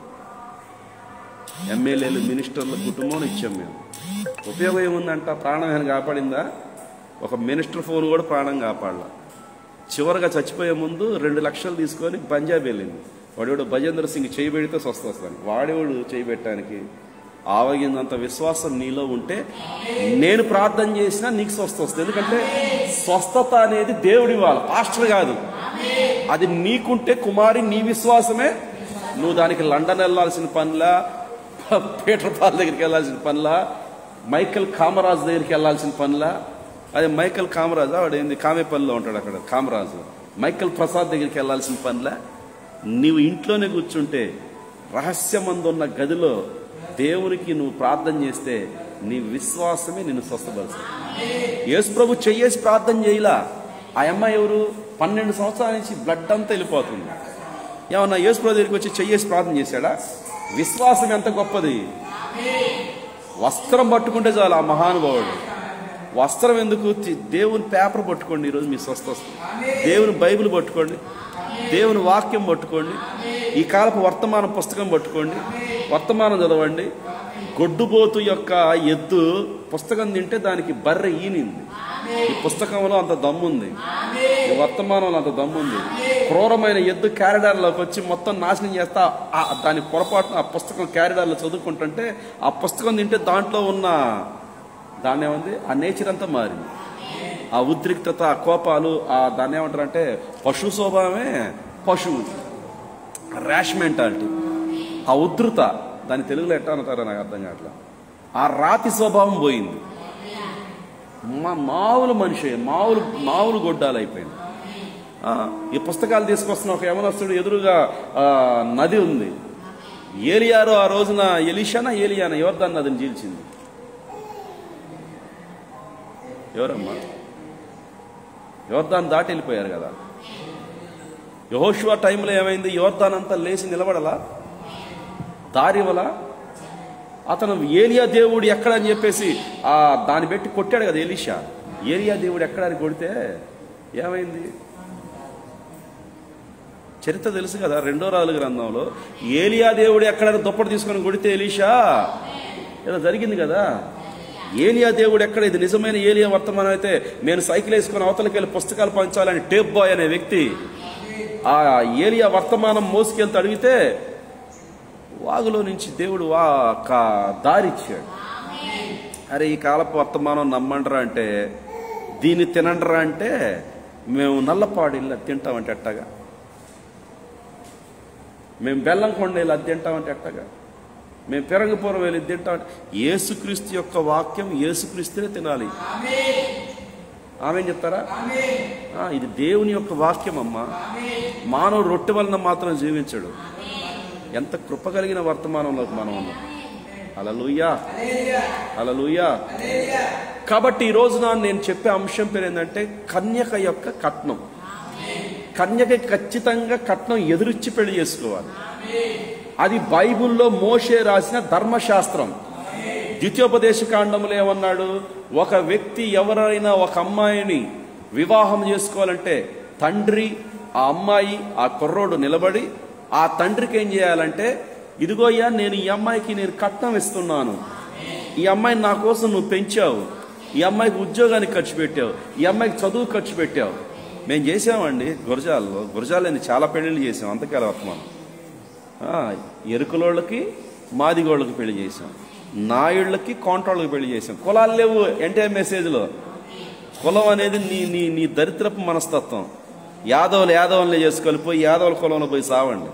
ఎమ్మెల్యేలు మినిస్టర్ల కుటుంబం ఇచ్చాం మేము ఉపయోగం ఏముందంట ప్రాణం ఏమైనా కాపాడిందా ఒక మినిస్టర్ ఫోన్ కూడా ప్రాణం కాపాడలా చివరిగా చచ్చిపోయే ముందు రెండు లక్షలు తీసుకొని పంజాబ్ వెళ్ళింది వాడేవాడు భజేంద్ర సింగ్ చేయి పెడితే స్వస్థ వస్తాను వాడేవాడు చేయి పెట్టడానికి ఆవగిందంత విశ్వాసం నీలో ఉంటే నేను ప్రార్థన చేసినా నీకు స్వస్థ వస్తుంది ఎందుకంటే స్వస్థత అనేది దేవుడి వాళ్ళ పాస్టర్ కాదు అది నీకుంటే కుమారి నీ విశ్వాసమే నువ్వు దానికి లండన్ వెళ్ళాల్సిన పనిలా పీటర్ పాల్ దగ్గరికి వెళ్ళాల్సిన పనిలా మైకల్ కామరాజు దగ్గరికి వెళ్ళాల్సిన పనిలా అదే మైకల్ కామరాజు వాడు ఏంది కామేపల్లిలో ఉంటాడు అక్కడ కామరాజు మైకల్ ప్రసాద్ దగ్గరికి వెళ్ళాల్సిన పనిలా నీవు ఇంట్లోనే కూర్చుంటే రహస్యమందున్న గదిలో దేవునికి నువ్వు ప్రార్థన చేస్తే నీ విశ్వాసమే నిన్ను స్వస్థపరుస్తుంది యేసు ప్రభు చెయ్యేసి ప్రార్థన చేయలా ఆ అమ్మాయి ఎవరు పన్నెండు సంవత్సరాల నుంచి బ్లడ్ అంతా వెళ్ళిపోతుంది ఏమన్నా యేసు ప్రభు దగ్గరికి వచ్చి చెయ్యేసి ప్రార్థన చేశాడా విశ్వాసం ఎంత గొప్పది వస్త్రం పట్టుకుంటే చాలు ఆ మహానుభావుడు వస్త్రం ఎందుకు తి- దేవుని పేపర్ పట్టుకోండి ఈరోజు మీ స్వస్థ వస్తుంది దేవుని బైబిల్ పట్టుకోండి దేవుని వాక్యం పట్టుకోండి ఈ కాలపు వర్తమాన పుస్తకం పట్టుకోండి వర్తమానం చదవండి గొడ్డుబోతు యొక్క ఎద్దు పుస్తకం తింటే దానికి బర్రె ఈనింది ఈ పుస్తకంలో అంత దమ్ముంది ఈ వర్తమానంలో అంత దమ్ముంది క్రూరమైన ఎద్దు క్యారిడార్లోకి వచ్చి మొత్తం నాశనం చేస్తా ఆ- దాని పొరపాటున ఆ పుస్తకం క్యారిడార్లో చదువుకుంటుంటే ఆ పుస్తకం తింటే దాంట్లో ఉన్న దాన్ని ఏముంది ఆ నేచర్ అంతా మారింది ఆ ఉద్రిక్తత ఆ కోపాలు ఆ దాన్ని ఏమంటారు అంటే పశు స్వభావమే పశువు ర్యాష్ మెంటాలిటీ ఆ ఉధృత దాని తెలుగులో ఎట్టా అంటారో నాకు అర్థం కావట్లేదు ఆ రాతి స్వభావం పోయింది మా మామూలు మనిషి మామూలు మామూలు గొడ్డాలు అయిపోయింది ఆ, ఈ పుస్తకాలు తీసుకొస్తున్న ఒక యమనస్తుడు ఎదురుగా ఆ, నది ఉంది ఏలియారో ఆ రోజున ఎలిషానా ఏలియానా ఎవరు దాన్ని నదిని చీల్చింది ఎవరమ్మా యోర్దాన్ దాటి వెళ్ళిపోయారు కదా యహోషువా టైంలో ఏమైంది యోర్దాన్ అంతా లేచి నిలబడలా దారివల అతను ఏలియా దేవుడు ఎక్కడ అని చెప్పేసి ఆ దాన్ని పెట్టి కొట్టాడు కదా ఎలీషా ఏలియా దేవుడు ఎక్కడ అని కొడితే ఏమైంది చరిత్ర తెలుసు కదా రెండో రాజుల గ్రంథంలో ఏలియా దేవుడు ఎక్కడ దుప్పటి తీసుకొని కొడితే ఎలీషా ఏదో జరిగింది కదా ఏలియా దేవుడు ఎక్కడ ఇది నిజమైన ఏలియా వర్తమానం అయితే నేను సైకిల్ వేసుకొని అవతలకి వెళ్ళి పుస్తకాలు పంచాలని టేప్ బాయ్ అనే వ్యక్తి ఆ ఏలియా వర్తమానం మోసుకెళ్తే అడిగితే వాగులో నుంచి దేవుడు వా కా- దారిచ్చాడు అరే ఈ కాలపు వర్తమానం నమ్మండ్రా అంటే దీన్ని తినండ్రా అంటే మేము నల్లపాడు ఇల్లు అది తింటామంటే ఎట్టగా మేము బెల్లం కొండ వెళ్ళి అది తింటామంటే ఎట్టగా మేము పెరంగపురం వెళ్ళి ఇది తింటామంటే యేసుక్రీస్తు యొక్క వాక్యం యేసుక్రీస్తునే తినాలి ఆమె చెప్తారా ఆ, ఇది దేవుని యొక్క వాక్యం అమ్మా మానవుడు రొట్టె వలన మాత్రం జీవించడు ఎంత కృప కలిగిన వర్తమానంలోకి మనం ఉన్నాం అలలుయ్యా అలలుయ్యా కాబట్టి ఈ రోజున నేను చెప్పే అంశం పేరు ఏంటంటే కన్యక యొక్క కట్నం కన్యక ఖచ్చితంగా కట్నం ఎదురిచ్చి పెళ్లి చేసుకోవాలి అది బైబిల్లో మోషే రాసిన ధర్మశాస్త్రం ద్వితీయోపదేశ కాండములు ఏమన్నాడు ఒక వ్యక్తి ఎవరైనా ఒక అమ్మాయిని వివాహం చేసుకోవాలంటే తండ్రి ఆ అమ్మాయి ఆ కుర్రోడు నిలబడి ఆ తండ్రికి ఏం చేయాలంటే ఇదిగో అయ్యా నేను ఈ అమ్మాయికి నేను కట్నం ఇస్తున్నాను ఈ అమ్మాయిని నా కోసం నువ్వు పెంచావు ఈ అమ్మాయికి ఉద్యోగానికి ఖర్చు పెట్టావు ఈ అమ్మాయికి చదువు ఖర్చు పెట్టావు మేము చేసామండి గురజాల్లో గురజాలని చాలా పెళ్లిళ్ళు చేసాం అంతకాల వర్తమానం ఆ, ఎరుకలోళ్ళకి మాదిగోళ్ళకి పెళ్లి చేసాం నాయుళ్ళకి కాంట్రాళ్ళకి పెళ్లి చేసాం కులాలు లేవు ఎంటే మెసేజ్లో కులం అనేది నీ నీ నీ దరిద్రపు మనస్తత్వం యాదవులు యాదవులనే చేసుకోవాలి పోయి యాదవుల కులంలో పోయి సావండి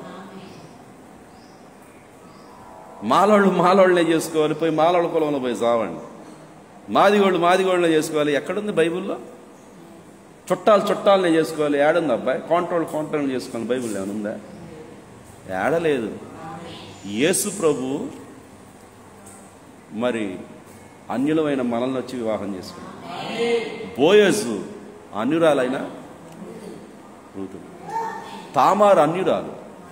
మాలోళ్ళు మాలోళ్ళనే చేసుకోవాలి పోయి మాలోళ్ళ కులంలో పోయి సావండి మాదిగోళ్ళు మాదిగోళ్ళనే చేసుకోవాలి ఎక్కడుంది బైబిల్లో చుట్టాలు చుట్టాలనే చేసుకోవాలి ఏడుంది అబ్బాయి కాంట్రోల్ కాంట్రోల్ చేసుకోవాలి బైబిల్ ఏమైనా ఉందా ఏడలేదు యేసు ప్రభు మరి అన్యులమైన మనల్ని వచ్చి వివాహం చేసుకున్నాడు బోయసు అన్యురాలైన రూతు తామారు అన్యురాలు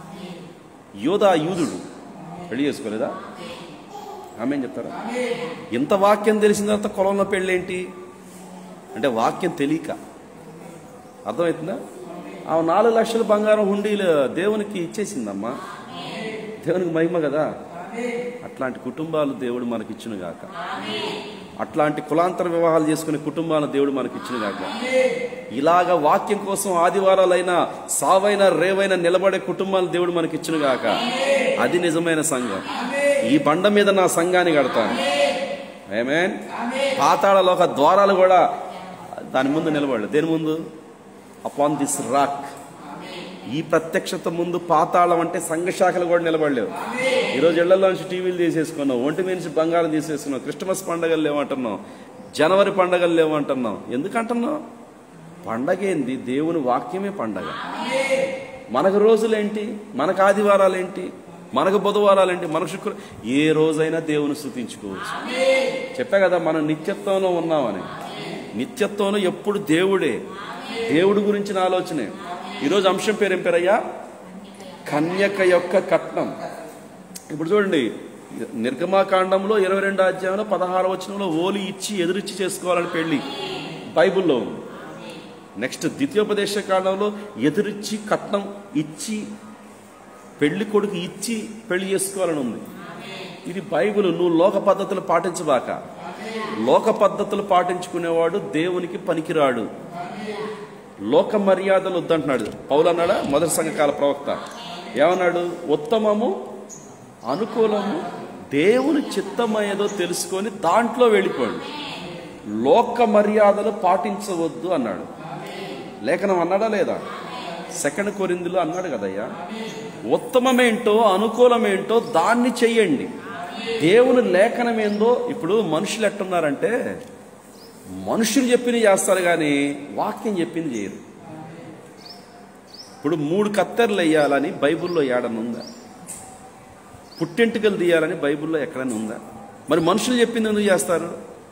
యోధా యూదుడు పెళ్లి చేసుకోలేదా ఆమె ఏం చెప్తారా ఇంత వాక్యం తెలిసిన తర్వాత కులంలో పెళ్ళేంటి అంటే వాక్యం తెలియక అర్థమవుతుందా ఆ నాలుగు లక్షల బంగారం హుండీలు దేవునికి ఇచ్చేసిందమ్మా దేవునికి మహిమ కదా అట్లాంటి కుటుంబాలు దేవుడు మనకిచ్చును గాక అట్లాంటి కులాంతర వివాహాలు చేసుకునే కుటుంబాలను దేవుడు మనకిచ్చును గాక ఇలాగ వాక్యం కోసం ఆదివారాలైనా సావైన రేవైన నిలబడే కుటుంబాలు దేవుడు మనకిచ్చును గాక అది నిజమైన సంఘం ఈ బండ మీద నా సంఘాన్ని కడతాను ఏమేన్ పాతాళలోక ద్వారాలు కూడా దాని ముందు నిలబడలేదు దేని ముందు అపాన్ దిస్ రాక్ ఈ ప్రత్యక్షత ముందు పాతాళం అంటే సంఘ శాఖలు కూడా నిలబడలేవు ఈరోజు ఇళ్లలో నుంచి టీవీలు తీసేసుకున్నావు ఒంటి మీద నుంచి బంగారం తీసేసుకున్నావు క్రిస్టమస్ పండగలు లేవంటున్నావు జనవరి పండగలు లేవంటున్నావు ఎందుకంటున్నావు పండగ ఏంది దేవుని వాక్యమే పండగ మనకు రోజులేంటి మనకు ఆదివారాలేంటి మనకు బుధవారాలేంటి మనకు శుక్ర ఏ రోజైనా దేవుని స్థుతించుకోవచ్చు చెప్పా కదా మనం నిత్యత్వంలో ఉన్నామని నిత్యత్వంలో ఎప్పుడు దేవుడే దేవుడి గురించిన ఆలోచనే ఈరోజు అంశం పేరు ఏం పేరయ్యా కన్యక యొక్క కట్నం ఇప్పుడు చూడండి నిర్గమాకాండంలో ఇరవై రెండో అధ్యాయంలో పదహారు వచనంలో ఓలి ఇచ్చి ఎదురిచ్చి చేసుకోవాలని పెళ్లి బైబిల్లో ఉంది నెక్స్ట్ ద్వితీయోపదేశ కాలంలో ఎదురిచ్చి కట్నం ఇచ్చి పెళ్లి కొడుకు ఇచ్చి పెళ్లి చేసుకోవాలని ఉంది ఇది బైబిల్ నువ్వు లోక పద్ధతులు పాటించబాక లోక పద్ధతులు పాటించుకునేవాడు దేవునికి పనికిరాడు లోక మర్యాదలు వద్దంటున్నాడు పౌలు అన్నాడా మొదటి సంఘకాల ప్రవక్త ఏమన్నాడు ఉత్తమము అనుకూలము దేవుని చిత్తమయ్యేదో తెలుసుకొని దాంట్లో వెళ్ళిపోండి లోక మర్యాదలు పాటించవద్దు అన్నాడు లేఖనం అన్నాడా లేదా సెకండ్ కొరిందులో అన్నాడు కదయ్యా ఉత్తమమేంటో అనుకూలమేంటో దాన్ని చెయ్యండి దేవుని లేఖనం ఏందో ఇప్పుడు మనుషులు ఎట్టున్నారంటే మనుషులు చెప్పింది చేస్తారు కానీ వాక్యం చెప్పింది చేయరు ఇప్పుడు మూడు కత్తెరలు వేయాలని బైబిల్లో ఏడని ఉందా పుట్టెంటుకలు తీయాలని బైబిల్లో ఎక్కడైనా ఉందా మరి మనుషులు చెప్పింది ఎందుకు చేస్తారు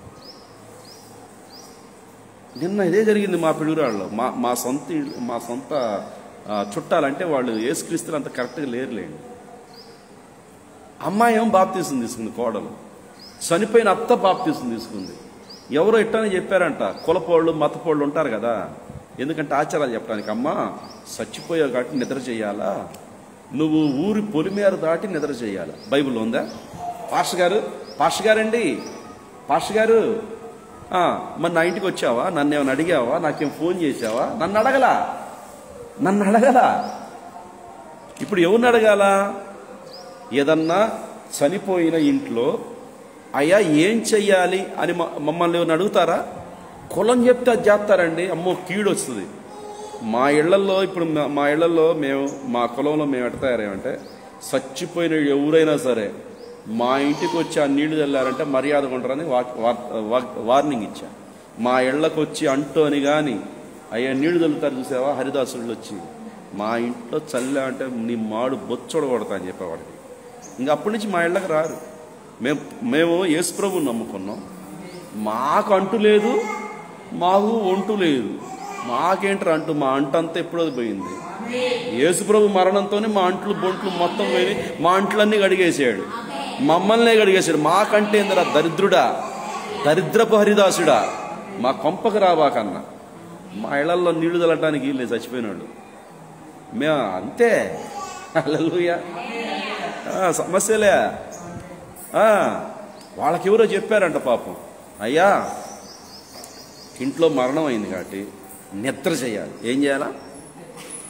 నిన్న ఇదే జరిగింది మా పిడుగురాళ్ళు మా మా సొంత ఇళ్ళు- మా సొంత ఆ, చుట్టాలంటే వాళ్ళు ఏసుక్రీస్తులు అంత కరెక్ట్గా లేరులేండి అమ్మాయి ఏమో బాప్తీసం తీసుకుంది కోడలు చనిపోయిన అత్త బాప్తీసం తీసుకుంది ఎవరో ఇట్టని చెప్పారంట కులపోళ్ళు మతపోళ్ళు ఉంటారు కదా ఎందుకంటే ఆచారాలు చెప్పడానికి అమ్మా చచ్చిపోయావు కాబట్టి నిద్ర చేయాలా నువ్వు ఊరి పొలిమేర దాటి నిద్ర చేయాలి బైబిల్ ఉందా పాష గారు పాష గారండి పాష గారు ఆ, మరి నా ఇంటికి వచ్చావా నన్ను ఏమైనా అడిగావా నాకేం ఫోన్ చేసావా నన్ను అడగలా నన్ను అడగలా ఇప్పుడు ఎవరిని అడగాల ఏదన్నా చనిపోయిన ఇంట్లో అయ్యా ఏం చెయ్యాలి అని మ- మమ్మల్ని ఏమైనా అడుగుతారా కులం చెప్తే అది చేస్తారండి అమ్మో కీడు వస్తుంది మా ఇళ్లలో ఇప్పుడు మా- మా ఇళ్లలో మేము మా కులంలో మేము ఎట్ట తయారేమంటే చచ్చిపోయిన ఎవరైనా సరే మా ఇంటికి వచ్చి ఆ నీళ్లు చల్లారంటే మర్యాద ఉంటారని వా- వా- వా- వార్నింగ్ ఇచ్చా మా ఇళ్లకు వచ్చి అంటూ అని కానీ అయ్యా నీళ్లు చల్లుతారు చూసావా హరిదాసుళ్ళు వచ్చి మా ఇంట్లో చల్లా అంటే నీ మాడు బొచ్చోడ కొడతా అని చెప్పేవాడికి ఇంకా అప్పటి నుంచి మా ఇళ్ళకి రారు మేము మేము యేసుప్రభుని నమ్ముకున్నాం మాకు అంటు లేదు మాకు ఒంటు లేదు మాకేంటారు అంటూ మా అంటంతా ఎప్పుడో పోయింది యేసుప్రభు మరణంతోనే మా అంట్లు బొంట్లు మొత్తం పోయి మా అంట్లన్నీ గడిగేసాడు మమ్మల్నే గడిగేశాడు మాకంటే ఏందిరా దరిద్రుడా దరిద్రపు హరిదాసుడా మా కొంపకు రాబాకన్నా మా ఇళ్లలో నీళ్లు తల్లటానికి వీళ్ళు చచ్చిపోయినాడు మేము అంతే హల్లెలూయా ఆ, సమస్యలే ఆ, వాళ్ళకి ఎవరో చెప్పారంట పాపం అయ్యా ఇంట్లో మరణం అయింది కాబట్టి నిద్ర చేయాలి ఏం చేయాలా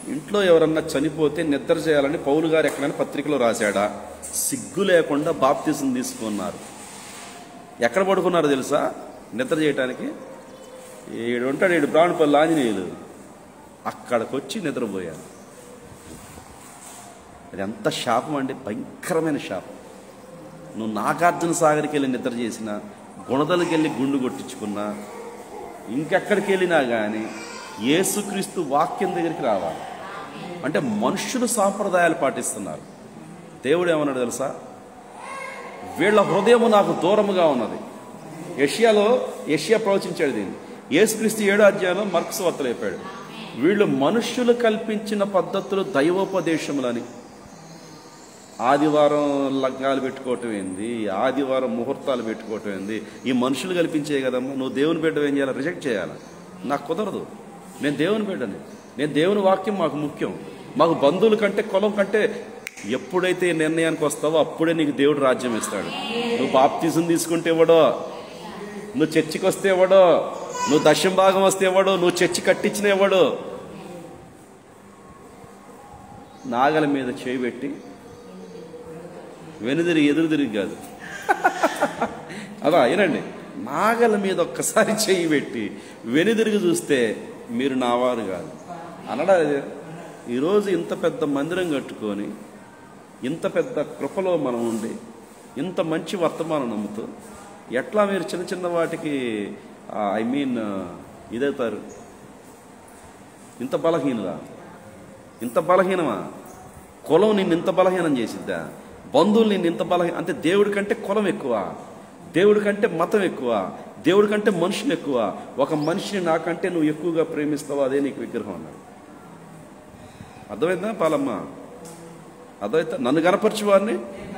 ఇంట్లో ఎవరన్నా చనిపోతే నిద్ర చేయాలని పౌలు గారు ఎక్కడైనా పత్రికలో రాశాడా సిగ్గు లేకుండా బాప్తిజం తీసుకున్నారు ఎక్కడ పడుకున్నారు తెలుసా నిద్ర చేయటానికి ఏడు ఉంటాడు ఏడు ప్రాణపల్లి ఆంజనేయులు అక్కడికి వచ్చి నిద్రపోయారు అది ఎంత శాపం అండి భయంకరమైన శాపం నువ్వు నాగార్జున సాగర్కి వెళ్ళి నిద్ర చేసినా గుణదలకి వెళ్ళి గుండు కొట్టించుకున్నా ఇంకెక్కడికి వెళ్ళినా కానీ యేసుక్రీస్తు వాక్యం దగ్గరికి రావాలి అంటే మనుషులు సాంప్రదాయాలు పాటిస్తున్నారు దేవుడు ఏమన్నాడు తెలుసా వీళ్ళ హృదయము నాకు దూరముగా ఉన్నది యష్యాలో యష్యా ప్రవచించాడు దీన్ని యేసుక్రీస్తు ఏడో అధ్యాయంలో మర్క్స్ వార్తలు చెప్పాడు వీళ్ళు మనుష్యులు కల్పించిన పద్ధతులు దైవోపదేశములని ఆదివారం లగ్నాలు పెట్టుకోవటం ఏంది ఆదివారం ముహూర్తాలు పెట్టుకోవటం ఏంది ఈ మనుషులు కల్పించే కదమ్మా నువ్వు దేవుని బిడ్డ ఏం చేయాలి రిజెక్ట్ చేయాలి నాకు కుదరదు నేను దేవుని బిడ్డని నేను దేవుని వాక్యం మాకు ముఖ్యం మాకు బంధువుల కంటే కులం కంటే ఎప్పుడైతే ఈ నిర్ణయానికి వస్తావో అప్పుడే నీకు దేవుడు రాజ్యం ఇస్తాడు నువ్వు బాప్తిజం తీసుకుంటే ఇవ్వడో నువ్వు చర్చికి వస్తే ఇవ్వడో నువ్వు దశం భాగం వస్తే ఇవ్వడు నువ్వు చర్చి కట్టించిన ఇవ్వడు నాగల మీద చేయబెట్టి వెనుదిరిగి ఎదురు తిరిగి కాదు అదా వినండి నాగల మీద ఒక్కసారి చెయ్యి పెట్టి వెనుదిరిగి చూస్తే మీరు నావారు కాదు అనడా ఇది? ఈరోజు ఇంత పెద్ద మందిరం కట్టుకొని ఇంత పెద్ద కృపలో మనం ఉండి ఇంత మంచి వర్తమానం నమ్ముతూ ఎట్లా మీరు చిన్న చిన్న వాటికి ఐ మీన్ ఇదవుతారు ఇంత బలహీనులా ఇంత బలహీనమా కులం నిన్ను ఇంత బలహీనం చేసిద్దా బంధువులు నిన్ను ఇంత బలహీన అంటే దేవుడి కంటే కులం ఎక్కువ దేవుడి కంటే మతం ఎక్కువ దేవుడి కంటే మనుషులు ఎక్కువ ఒక మనిషిని నాకంటే నువ్వు ఎక్కువగా ప్రేమిస్తావు అదే నీకు విగ్రహం అన్నాడు అర్థమైందా పాలమ్మ అర్థమైతే నన్ను కనపరిచి వారిని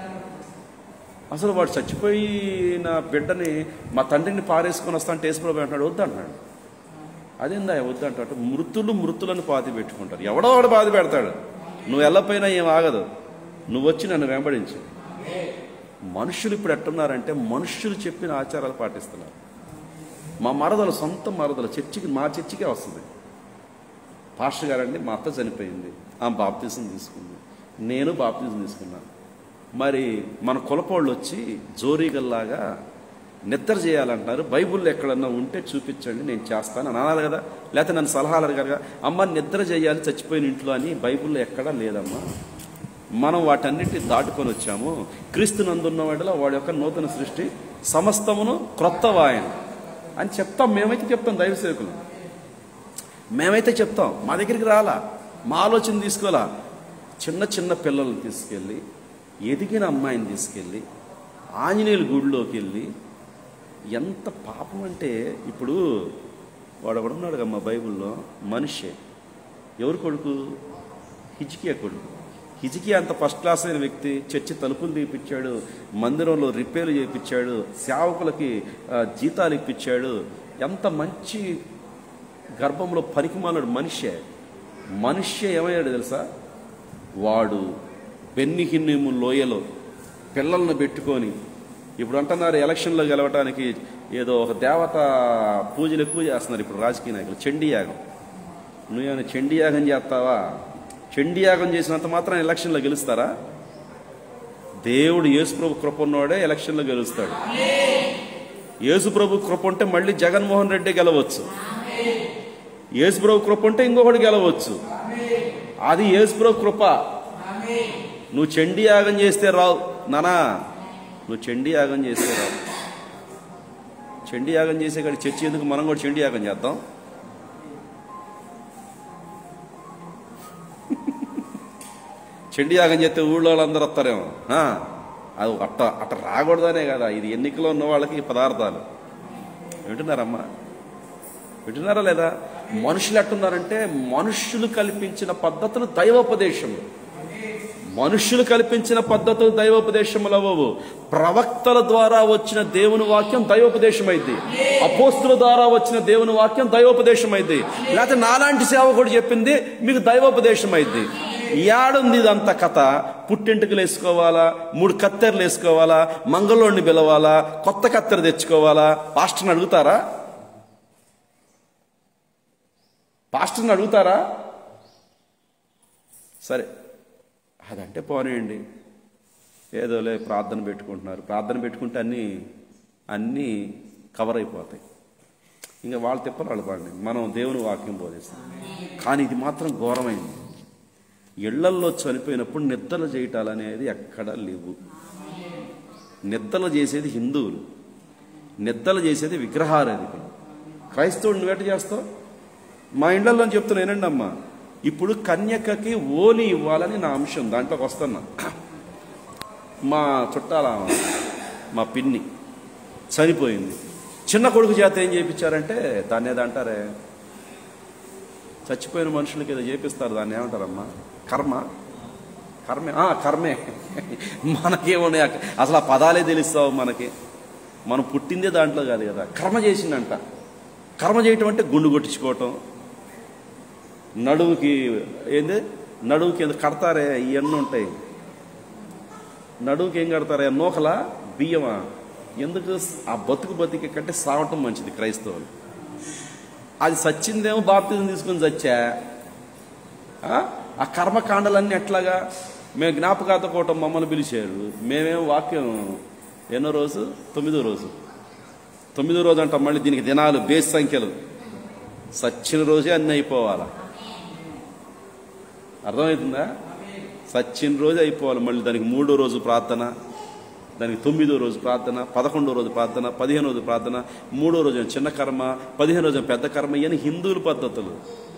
అసలు వాడు చచ్చిపోయిన బిడ్డని మా తండ్రిని పారేసుకొని వస్తా అంటే యేసుప్రభు అంటాడు వద్దు అంటున్నాడు అదేందా వద్దు అంటాడు మృతులు మృతులను పాతి పెట్టుకుంటారు ఎవడో వాడు బాధ పెడతాడు నువ్వు వెళ్ళపోయినా ఏం ఆగదు నువ్వు వచ్చి నన్ను వెంబడించు మనుషులు ఇప్పుడు ఎట్టున్నారంటే మనుషులు చెప్పిన ఆచారాలు పాటిస్తున్నారు మా మరదలు సొంత మరదలు చర్చికి మా చర్చికే వస్తుంది పాస్టర్ గారండి మా అత్త చనిపోయింది ఆ బాప్తీసం తీసుకుంది నేను బాప్తీసం తీసుకున్నాను మరి మన కులపోళ్ళు వచ్చి జోరీగల్లాగా నిద్ర చేయాలంటున్నారు బైబుల్లో ఎక్కడన్నా ఉంటే చూపించండి నేను చేస్తాను అని అనాలి కదా లేకపోతే నన్ను సలహాలు అడిగారు అమ్మ నిద్ర చేయాలి చచ్చిపోయిన ఇంట్లో అని బైబుల్లో ఎక్కడా లేదమ్మా మనం వాటన్నిటిని దాటుకొని వచ్చాము క్రీస్తు నందున్న వాడిలో వాడి యొక్క నూతన సృష్టి సమస్తమును క్రొత్త వాయన అని చెప్తాం మేమైతే చెప్తాం దైవ సేవకులు మేమైతే చెప్తాం మా దగ్గరికి రాలా మా ఆలోచన తీసుకోవాలా చిన్న చిన్న పిల్లల్ని తీసుకెళ్ళి ఎదిగిన అమ్మాయిని తీసుకెళ్ళి ఆంజనేయుల గుడిలోకి వెళ్ళి ఎంత పాపం అంటే ఇప్పుడు వాడు ఒకడున్నాడు అమ్మ బైబిల్లో మనిషే ఎవరు కొడుకు హిజ్కియా కొడుకు హిజ్కియా అంత ఫస్ట్ క్లాస్ అయిన వ్యక్తి చర్చి తలుపులు తీపిచ్చాడు మందిరంలో రిపేర్లు చేయించాడు సేవకులకి ఆ, జీతాలు ఇప్పించాడు ఎంత మంచి గర్భంలో పనికిమాలాడు మనిషే మనిషి ఏమయ్యాడు తెలుసా వాడు బెన్నిహిన్నిము లోయలో పిల్లలను పెట్టుకొని ఇప్పుడు అంటున్నారు ఎలక్షన్లో గెలవటానికి ఏదో ఒక దేవత పూజలు ఎక్కువ చేస్తున్నారు ఇప్పుడు రాజకీయ నాయకులు చండీ యాగం నువ్వేమైనా చండీ యాగం చేస్తావా చండీ యాగం చేసినంత మాత్రం ఎలక్షన్లో గెలుస్తారా దేవుడు యేసుప్రభు కృప ఉన్నవాడే ఎలక్షన్లో గెలుస్తాడు యేసుప్రభు కృప ఉంటే మళ్ళీ జగన్మోహన్ రెడ్డి గెలవచ్చు యేసుప్రభు కృప ఉంటే ఇంకొకటి గెలవచ్చు అది యేసుప్రభు కృప నువ్వు చండీ యాగం చేస్తే రావు నానా నువ్వు చండీ యాగం చేస్తే రావు చండీ యాగం చేసే కాడి చర్చి ఎందుకు మనం కూడా చండీ యాగం చేద్దాం చండీ యాగం చేస్తే ఊళ్ళో వాళ్ళందరూ వస్తారేమో ఆ, అది అట్ట అట్ట రాకూడదనే కదా ఇది ఎన్నికలో ఉన్న వాళ్ళకి ఈ పదార్థాలు వింటున్నారమ్మా వింటున్నారా లేదా మనుషులు ఎట్టున్నారంటే మనుషులు కల్పించిన పద్ధతులు దైవోపదేశములు మనుషులు కల్పించిన పద్ధతులు దైవోపదేశములవవు ప్రవక్తల ద్వారా వచ్చిన దేవుని వాక్యం దైవోపదేశమైంది అపోస్తుల ద్వారా వచ్చిన దేవుని వాక్యం దైవోపదేశమైంది లేకపోతే నాలాంటి సేవకుడు చెప్పింది మీకు దైవోపదేశమైంది ఏడుంది ఇదంతా కథ పుట్టింటికలు వేసుకోవాలా మూడు కత్తెరలు వేసుకోవాలా మంగళోడిని పిలవాలా కొత్త కత్తెర తెచ్చుకోవాలా పాస్టర్ని అడుగుతారా పాస్టర్ని అడుగుతారా సరే అదంటే పోనీయండి ఏదోలే ప్రార్థన పెట్టుకుంటున్నారు ప్రార్థన పెట్టుకుంటే అన్నీ అన్నీ కవర్ అయిపోతాయి ఇంకా వాళ్ళ తిప్పలు వాళ్ళు పడండి మనం దేవుని వాక్యం బోధిస్తాం కానీ ఇది మాత్రం ఘోరమైంది ఇళ్లల్లో చనిపోయినప్పుడు నిద్రలు చేయటాలు అనేది ఎక్కడా లేవు నిద్రలు చేసేది హిందువులు నిద్రలు చేసేది విగ్రహారాధికులు క్రైస్తవుడు నువ్వేట చేస్తావు మా ఇండ్లలో చెప్తున్నా ఏనండి అమ్మా ఇప్పుడు కన్యకకి ఓలి ఇవ్వాలని నా అంశం దాంట్లోకి వస్తున్నా మా చుట్టాల మా పిన్ని చనిపోయింది చిన్న కొడుకు చేత ఏం చేయించారంటే దాన్ని ఏదో అంటారే చచ్చిపోయిన మనుషులకి ఏదో చేపిస్తారు దాన్ని ఏమంటారమ్మా కర్మ కర్మే ఆ, కర్మే మనకేమున్నాయి అక్క- అసలు ఆ పదాలే తెలుస్తావు మనకి మనం పుట్టిందే దాంట్లో కాదు కదా కర్మ చేసిందంట కర్మ చేయటం అంటే గుండు కొట్టించుకోవటం నడువుకి ఏంది నడువుకి ఏదో కడతారే ఇవన్నీ ఉంటాయి నడువుకి ఏం కడతారే నూకల బియ్యమా ఎందుకు ఆ బతుకు బతికి కంటే సావటం మంచిది క్రైస్తవులు అది సచ్చిందేమో బాప్తిజం తీసుకుని చచ్చా ఆ? ఆ కర్మకాండలన్నీ ఎట్లాగా మేము జ్ఞాపకాత కూటం మమ్మల్ని పిలిచారు మేమేం వాక్యం ఎన్నో రోజు తొమ్మిదో రోజు తొమ్మిదో రోజు అంటాం మళ్ళీ దీనికి దినాలు బేస్ సంఖ్యలు సచ్చిన రోజే అన్నీ అయిపోవాలా అర్థమవుతుందా సచ్చిన రోజు అయిపోవాలి మళ్ళీ దానికి మూడో రోజు ప్రార్థన దానికి తొమ్మిదో రోజు ప్రార్థన పదకొండో రోజు ప్రార్థన పదిహేనో రోజు ప్రార్థన మూడో రోజు చిన్న కర్మ పదిహేను రోజు పెద్ద కర్మ ఇవన్నీ హిందువుల పద్ధతులు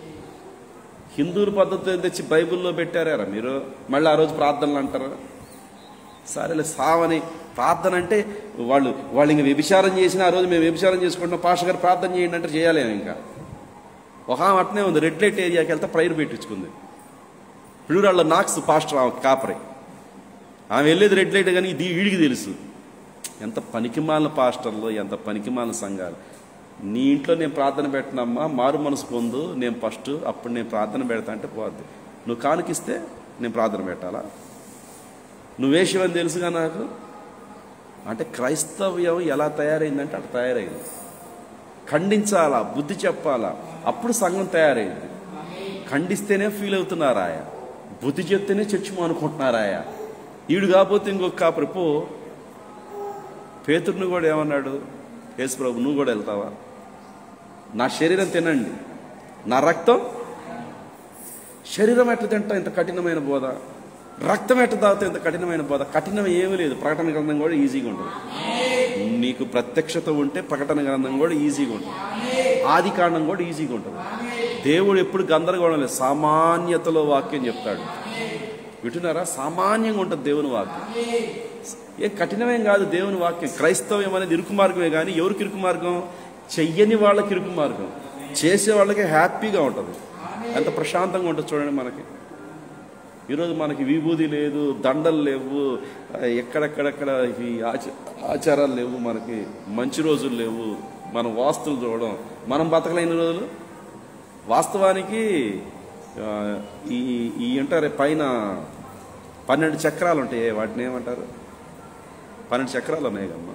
హిందువుల పద్ధతులు తెచ్చి బైబిల్లో పెట్టారా మీరు మళ్ళీ ఆ రోజు ప్రార్థనలు అంటారు సరేలే సావని ప్రార్థన అంటే వాళ్ళు వాళ్ళు ఇంకా వ్యభిచారం చేసిన ఆ రోజు మేము వ్యభిచారం చేసుకుంటున్నాం పాష గారు ప్రార్థన చేయండి అంటే చేయలేము ఇంకా ఒక ఆమె అట్నే ఉంది రెడ్ లైట్ ఏరియాకి వెళ్తే ప్రైర్ పెట్టించుకుంది పిడుగురాళ్ళ నాక్స్ పాస్టర్ ఆమె కాపరి ఆమె వెళ్ళేది రెడ్ లైట్ కానీ ఇది వీడికి తెలుసు ఎంత పనికిమాలిన పాస్టర్లు ఎంత పనికిమాలిన సంఘాలు నీ ఇంట్లో నేను ప్రార్థన పెట్టినమ్మా మారు మనసు పొందు నేను ఫస్ట్ అప్పుడు నేను ప్రార్థన పెడతా అంటే పోద్ది నువ్వు కానుకిస్తే నేను ప్రార్థన పెట్టాలా నువ్వేషమని తెలుసుగా నాకు అంటే క్రైస్తవ్యం ఎలా తయారైందంటే అట్లా తయారైంది ఖండించాలా బుద్ధి చెప్పాలా అప్పుడు సంఘం తయారైంది ఖండిస్తేనే ఫీల్ అవుతున్నారాయ బుద్ధి చెప్తేనే చర్చము అనుకుంటున్నారాయ ఈడు కాకపోతే ఇంకొక కాపరి పో పేతుర్ని కూడా ఏమన్నాడు యేసు ప్రభు నువ్వు కూడా వెళ్తావా నా శరీరం తినండి నా రక్తం శరీరం ఎట్లా తింటా ఇంత కఠినమైన బోధ రక్తం ఎట్లా తాగితే ఇంత కఠినమైన బోధ కఠినం ఏమీ లేదు ప్రకటన గ్రంథం కూడా ఈజీగా ఉంటుంది నీకు ప్రత్యక్షత ఉంటే ప్రకటన గ్రంథం కూడా ఈజీగా ఉంటుంది ఆది కాండం కూడా ఈజీగా ఉంటుంది దేవుడు ఎప్పుడు గందరగోళం లేదు సామాన్యతలో వాక్యం చెప్తాడు వింటున్నారా సామాన్యంగా ఉంటుంది దేవుని వాక్యం ఏం కఠినమేం కాదు దేవుని వాక్యం క్రైస్తవ్యం అనేది ఇరుకు మార్గమే కానీ ఎవరికి ఇరుకు మార్గం చెయ్యని వాళ్ళకి ఇరుకు మార్గం చేసే వాళ్ళకి హ్యాపీగా ఉంటుంది ఎంత ప్రశాంతంగా ఉంటుంది చూడండి మనకి ఈరోజు మనకి విభూది లేదు దండలు లేవు ఎక్కడెక్కడెక్కడ ఈ ఆచ- ఆచారాలు లేవు మనకి మంచి రోజులు లేవు మనం వాస్తులు చూడడం మనం బతకలేని రోజులు వాస్తవానికి ఆ, ఈ ఈ అంటారే పైన పన్నెండు చక్రాలు ఉంటాయి వాటిని ఏమంటారు పన్నెండు చక్రాలు ఉన్నాయి కమ్మా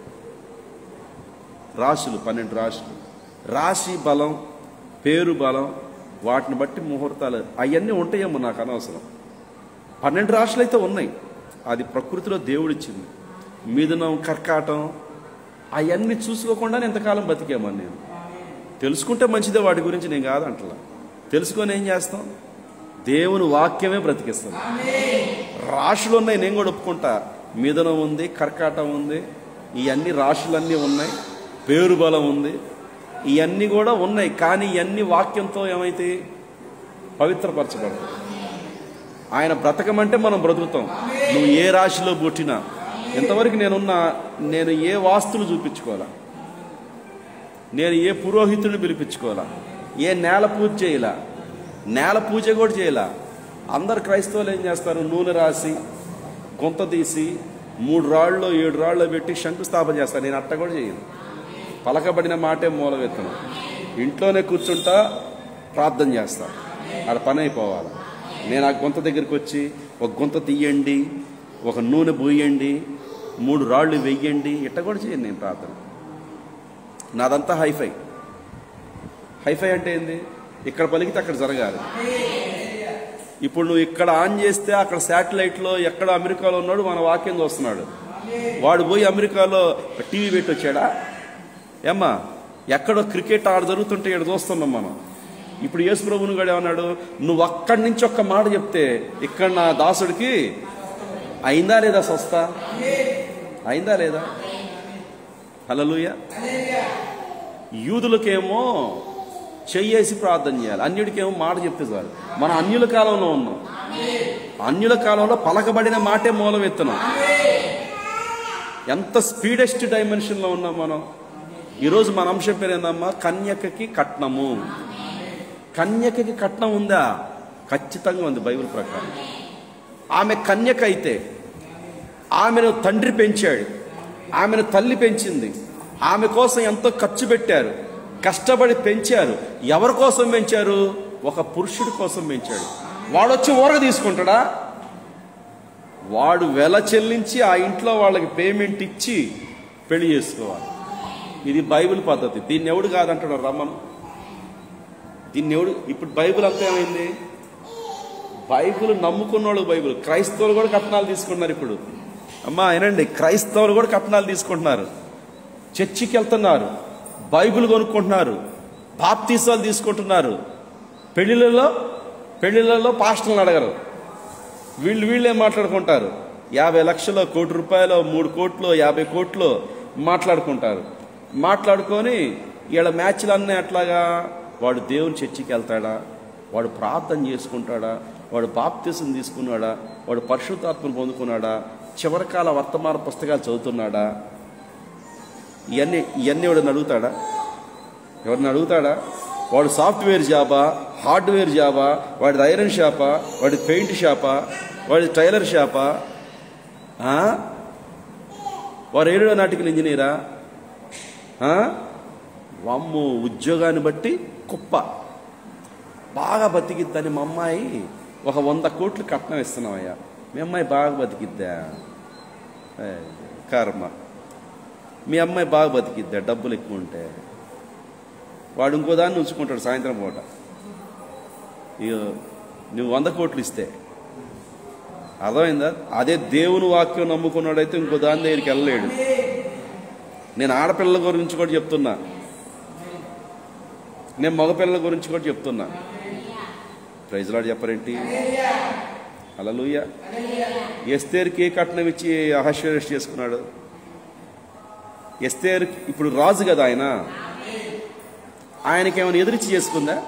రాశులు పన్నెండు రాశులు రాశి బలం పేరు బలం వాటిని బట్టి ముహూర్తాలు అవన్నీ ఉంటాయేమో నాకు అనవసరం పన్నెండు రాశులు అయితే ఉన్నాయి అది ప్రకృతిలో దేవుడిచ్చింది మిథునం కర్కాటం అవన్నీ చూసుకోకుండా ఇంతకాలం బతికామని నేను తెలుసుకుంటే మంచిదే వాటి గురించి నేను కాదంటలా తెలుసుకొని ఏం చేస్తాం దేవుని వాక్యమే బ్రతికిస్తాం రాశులు ఉన్నాయి నేను కూడా ఒప్పుకుంటా మిథునం ఉంది కర్కాటం ఉంది ఇవన్నీ రాశులన్నీ ఉన్నాయి పేరు బలం ఉంది ఇవన్నీ కూడా ఉన్నాయి కానీ ఇవన్నీ వాక్యంతో ఏమైతే పవిత్రపరచబడతాయి ఆయన బ్రతకమంటే మనం బ్రతుకుతాం నువ్వు ఏ రాశిలో పుట్టినా ఇంతవరకు నేనున్నా నేను ఏ వాస్తులు చూపించుకోవాలా నేను ఏ పురోహితుడిని పిలిపించుకోవాలా ఏ నేల పూజ చేయాల నేల పూజ కూడా చేయాల అందరు క్రైస్తవులు ఏం చేస్తారు నూనె రాసి గుంత తీసి మూడు రాళ్ళు ఏడు రాళ్ళు పెట్టి శంకుస్థాపన చేస్తారు నేను అట్ట కూడా చేయను పలకబడిన మాటే మూలవెత్తను ఇంట్లోనే కూర్చుంటా ప్రార్థన చేస్తా ఆడ పని అయిపోవాలి నేను ఆ గుంత దగ్గరికి వచ్చి ఒక గుంత తీయండి ఒక నూనె పోయండి మూడు రాళ్ళు వెయ్యండి ఇట్ట కూడా చేయను నేను ప్రార్థన నాదంతా హైఫై హైఫై అంటే ఏంది ఇక్కడ పలికితే అక్కడ జరగాలి ఇప్పుడు నువ్వు ఇక్కడ ఆన్ చేస్తే అక్కడ శాటిలైట్ లో ఎక్కడ అమెరికాలో ఉన్నాడు మన వాక్యం చూస్తున్నాడు వాడు పోయి అమెరికాలో టీవీ పెట్టి వచ్చాడా ఏమ్మా ఎక్కడో క్రికెట్ ఆడ జరుగుతుంటే ఇక్కడ చూస్తున్నాం మనం ఇప్పుడు యేసు ప్రభుని కూడా ఏమన్నాడు నువ్వు అక్కడి నుంచి ఒక్క మాట చెప్తే ఇక్కడ నా దాసుడికి అయిందా లేదా స్వస్థ అయిందా లేదా హలలుయ యూదులకేమో చెయ్యేసి ప్రార్థన చేయాలి అన్యుడికేమో మాట చెప్తే చాలు మన అన్యుల కాలంలో ఉన్నాం అన్యుల కాలంలో పలకబడిన మాటే మూలం ఎత్తున్నాం ఎంత స్పీడెస్ట్ డైమెన్షన్ లో ఉన్నాం మనం ఈరోజు మన అంశం పేరు ఏందమ్మా కన్యకకి కట్నము కన్యకకి కట్నం ఉందా ఖచ్చితంగా ఉంది బైబిల్ ప్రకారం ఆమె కన్యక అయితే ఆమెను తండ్రి పెంచాడు ఆమెను తల్లి పెంచింది ఆమె కోసం ఎంతో ఖర్చు పెట్టారు కష్టపడి పెంచారు ఎవరి కోసం పెంచారు ఒక పురుషుడి కోసం పెంచాడు వాడు వచ్చి ఊరగ తీసుకుంటాడా వాడు వెల చెల్లించి ఆ ఇంట్లో వాళ్ళకి పేమెంట్ ఇచ్చి పెళ్లి చేసుకోవాలి ఇది బైబిల్ పద్ధతి దీన్ని ఎవడు కాదంటాడు రమ్మను దీన్ని ఎవడు ఇప్పుడు బైబిల్ అంతా ఏమైంది బైబిల్ నమ్ముకున్న వాళ్ళు బైబిల్ క్రైస్తవులు కూడా కట్నాలు తీసుకుంటున్నారు ఇప్పుడు అమ్మా వినండి క్రైస్తవులు కూడా కట్నాలు తీసుకుంటున్నారు చర్చికి వెళ్తున్నారు బైబిల్ కొనుక్కుంటున్నారు బాప్తీసాలు తీసుకుంటున్నారు పెళ్లిళ్ళలో పెళ్లిళ్ళలో పాస్టర్లను అడగరు వీళ్ళు వీళ్ళే మాట్లాడుకుంటారు యాభై లక్షలు కోటి రూపాయలు మూడు కోట్లు యాభై కోట్లు మాట్లాడుకుంటారు మాట్లాడుకొని వీళ్ళ మ్యాచ్లు అన్నీ అట్లాగా వాడు దేవుని చర్చికి వెళ్తాడా వాడు ప్రార్థన చేసుకుంటాడా వాడు బాప్తీసం తీసుకున్నాడా వాడు పరిశుద్ధాత్మను పొందుకున్నాడా చివరికాల వర్తమాన పుస్తకాలు చదువుతున్నాడా ఇవన్నీ ఇవన్నీ వాడిని అడుగుతాడా ఎవరిని అడుగుతాడా వాడు సాఫ్ట్వేర్ జాబా హార్డ్వేర్ జాబా వాడి ఐరన్ షాపా వాడి పెయింట్ షాపా వాడి టైలర్ షాపా ఆ? వాడు ఏడో నాటికల్ ఇంజనీరా ఆ? వామ్మో ఉద్యోగాన్ని బట్టి కుప్ప బాగా బతికిద్దని మా అమ్మాయి ఒక వంద కోట్లు కట్నం ఇస్తున్నామయ్యా మీ అమ్మాయి బాగా బతికిద్దా ఏ, కర్మ మీ అమ్మాయి బాగా బతికిద్దా డబ్బులు ఎక్కువ ఉంటే వాడు ఇంకో దాన్ని ఉంచుకుంటాడు సాయంత్రం పూట ఇక నువ్వు వంద కోట్లు ఇస్తే అర్థమైందా అదే దేవుని వాక్యం నమ్ముకున్నాడైతే ఇంకో దాని దగ్గరికి వెళ్ళలేడు నేను ఆడపిల్లల గురించి కూడా చెప్తున్నా నేను మగపిల్లల గురించి కూడా చెప్తున్నా ప్రైజ్ లాడ్ చెప్పరేంటి అలలుయ్య ఎస్తేర్కి ఏ కట్నం ఇచ్చి అహశ్వరేష్ చేసుకున్నాడు ఎస్తేర్ ఇప్పుడు రాజు కదా ఆయన ఆయనకి ఏమైనా ఎదిరించి చేసుకుందా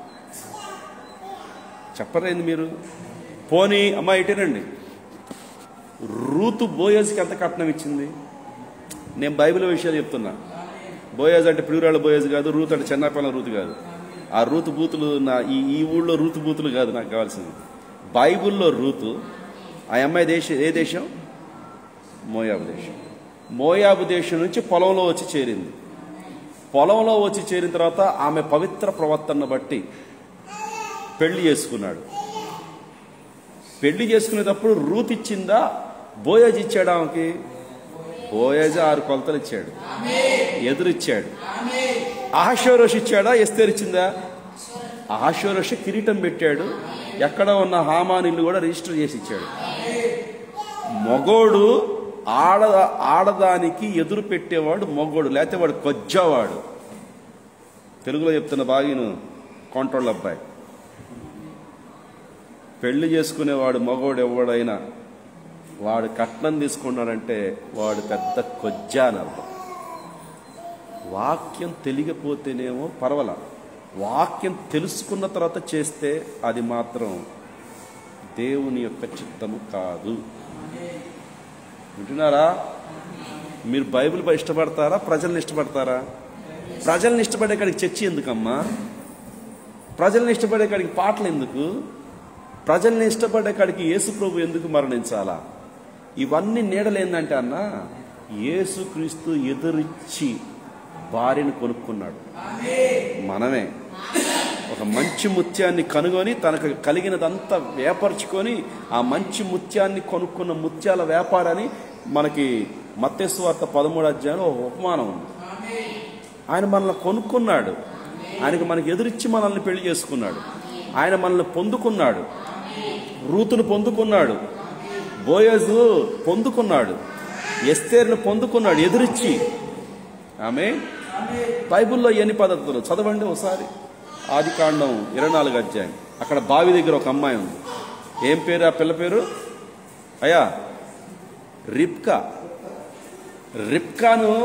చెప్పరేంది మీరు పోనీ అమ్మా ఇటేనండి రూతు బోయజ్కి ఎంత కట్నం ఇచ్చింది నేను బైబిల్ విషయాలు చెప్తున్నా బోయజ్ అంటే ప్రియురాళ్ళ బోయజ్ కాదు రూత్ అంటే చెన్నాపల్లం రూతు కాదు ఆ రూతు బూతులు నా ఈ ఈ ఊళ్ళో రూతు బూతులు కాదు నాకు కావాల్సింది బైబిల్లో రూతు ఆ అమ్మాయి దేశం ఏ దేశం మోయాబు దేశం మోయాబు దేశం నుంచి పొలంలో వచ్చి చేరింది పొలంలో వచ్చి చేరిన తర్వాత ఆమె పవిత్ర ప్రవర్తనను బట్టి పెళ్లి చేసుకున్నాడు పెళ్లి చేసుకునేటప్పుడు రూత్ ఇచ్చిందా బోయాజ్ ఇచ్చాడు ఆమెకి బోయాజ్ ఆరు కొలతలు ఇచ్చాడు ఎదురిచ్చాడు ఆహశ్వరోష్ ఇచ్చాడా ఎస్తేర్ ఇచ్చిందా ఆహశ్వరోష్ కిరీటం పెట్టాడు ఎక్కడ ఉన్న హామాన్ ఇల్లు కూడా రిజిస్టర్ చేసి ఇచ్చాడు మొగోడు ఆడ ఆడదానికి ఎదురు పెట్టేవాడు మొగోడు లేకపోతే వాడు కొజ్జావాడు తెలుగులో చెప్తున్న బాగిను కొంటోళ్ళ అబ్బాయి పెళ్లి చేసుకునేవాడు మగోడు ఎవడైనా వాడు కట్నం తీసుకున్నాడంటే వాడు పెద్ద కొజ్జా అని అర్థం వాక్యం తెలియకపోతేనేమో పర్వాల వాక్యం తెలుసుకున్న తర్వాత చేస్తే అది మాత్రం దేవుని యొక్క చిత్తము కాదు వింటున్నారా మీరు బైబిల్ ఇష్టపడతారా ప్రజల్ని ఇష్టపడతారా ప్రజల్ని ఇష్టపడే కాడికి చర్చి ఎందుకమ్మా ప్రజల్ని ఇష్టపడే కాడికి పాటలు ఎందుకు ప్రజల్ని ఇష్టపడే కాడికి యేసు ప్రభు ఎందుకు మరణించాలా ఇవన్నీ నీడలేందంటే అన్న యేసుక్రీస్తు ఎదురిచ్చి భార్యను కొనుక్కున్నాడు మనమే ఒక మంచి ముత్యాన్ని కనుగొని తనకు కలిగినదంతా వేపరుచుకొని ఆ మంచి ముత్యాన్ని కొనుక్కున్న ముత్యాల వ్యాపారాన్ని మనకి మత్స్వార్త పదమూడు అధ్యాయంలో ఒక ఉపమానం ఉంది ఆయన మనల్ని కొనుక్కున్నాడు ఆయనకు మనకి ఎదురిచ్చి మనల్ని పెళ్లి చేసుకున్నాడు ఆయన మనల్ని పొందుకున్నాడు రూతును పొందుకున్నాడు బోయజు పొందుకున్నాడు ఎస్తేరును పొందుకున్నాడు ఎదురిచ్చి ఆమె బైబిల్లో ఎన్ని పద్ధతులు చదవండి ఒకసారి ఆది కాండం ఇరవై నాలుగు అధ్యాయం అక్కడ బావి దగ్గర ఒక అమ్మాయి ఉంది ఏం పేరు ఆ పిల్ల పేరు అయ్యా రిప్కా రిప్కాను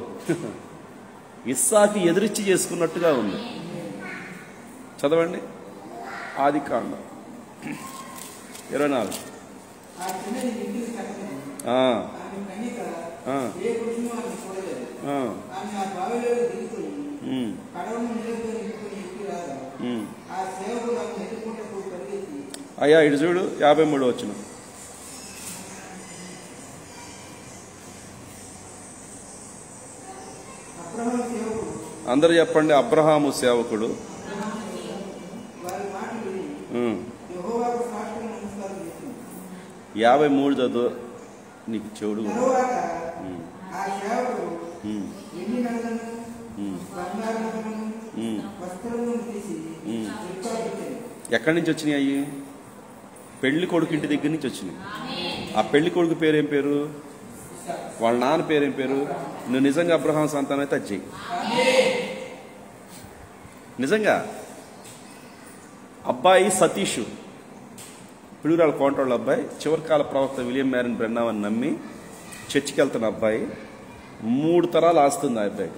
ఇస్సాకి ఎదురిచ్చి చేసుకున్నట్టుగా ఉంది చదవండి ఆది కాండం ఇరవై నాలుగు ఆ చిన్నది ఇంటికి కట్టలేదు ఆ, ఆమె కన్యక ఆ, ఏ పురుషును ఆమె చూడలేదు ఆ, ఆమె ఆ బావిలో దిగుతుంది ఉమ్, కడవను నీళ్ళతో నింపుకొని ఎక్కి రాగా ఉమ్. ఆ సేవకుడు ఆమె ఎదుర్కొంటూ పరిగెత్తి అయ్యా ఇటు చూడు యాభై మూడు వచ్చిన అబ్రహాం సేవకుడు అందరు చెప్పండి అబ్రహాము సేవకుడు వారి మాట విని ఉమ్. యెహోవాకు సాష్టాంగ నమస్కారం చేసింది యాభై మూడు చదువు నీకు చెవుడు కూడా. తరువాత ఉమ్, ఆ సేవకుడు ఉమ్, ఎన్ని నగలను ఉమ్, బంగారు నగలను ఉమ్, వస్త్రములను తీసి ఉమ్. రిక్కాబెట్టాడు ఎక్కడి నుంచి వచ్చినాయి అయ్యి పెళ్లి కొడుకు ఇంటి దగ్గర నుంచి వచ్చినాయి ఆ పెళ్లి కొడుకు పేరేం పేరు వాళ్ళ నాన్న పేరేం పేరు నువ్వు నిజంగా అబ్రహాం సంతానం అయితే అది చెయ్యి నిజంగా అబ్బాయి సతీష్ పిడుగురాల కోంటోళ్ళ అబ్బాయి చివరికాల ప్రవక్త విలియం మ్యారిన్ బ్రెన్నావ్ అని నమ్మి చర్చికి వెళ్తున్న అబ్బాయి మూడు తరాలు ఆస్తుంది ఆ అబ్బాయి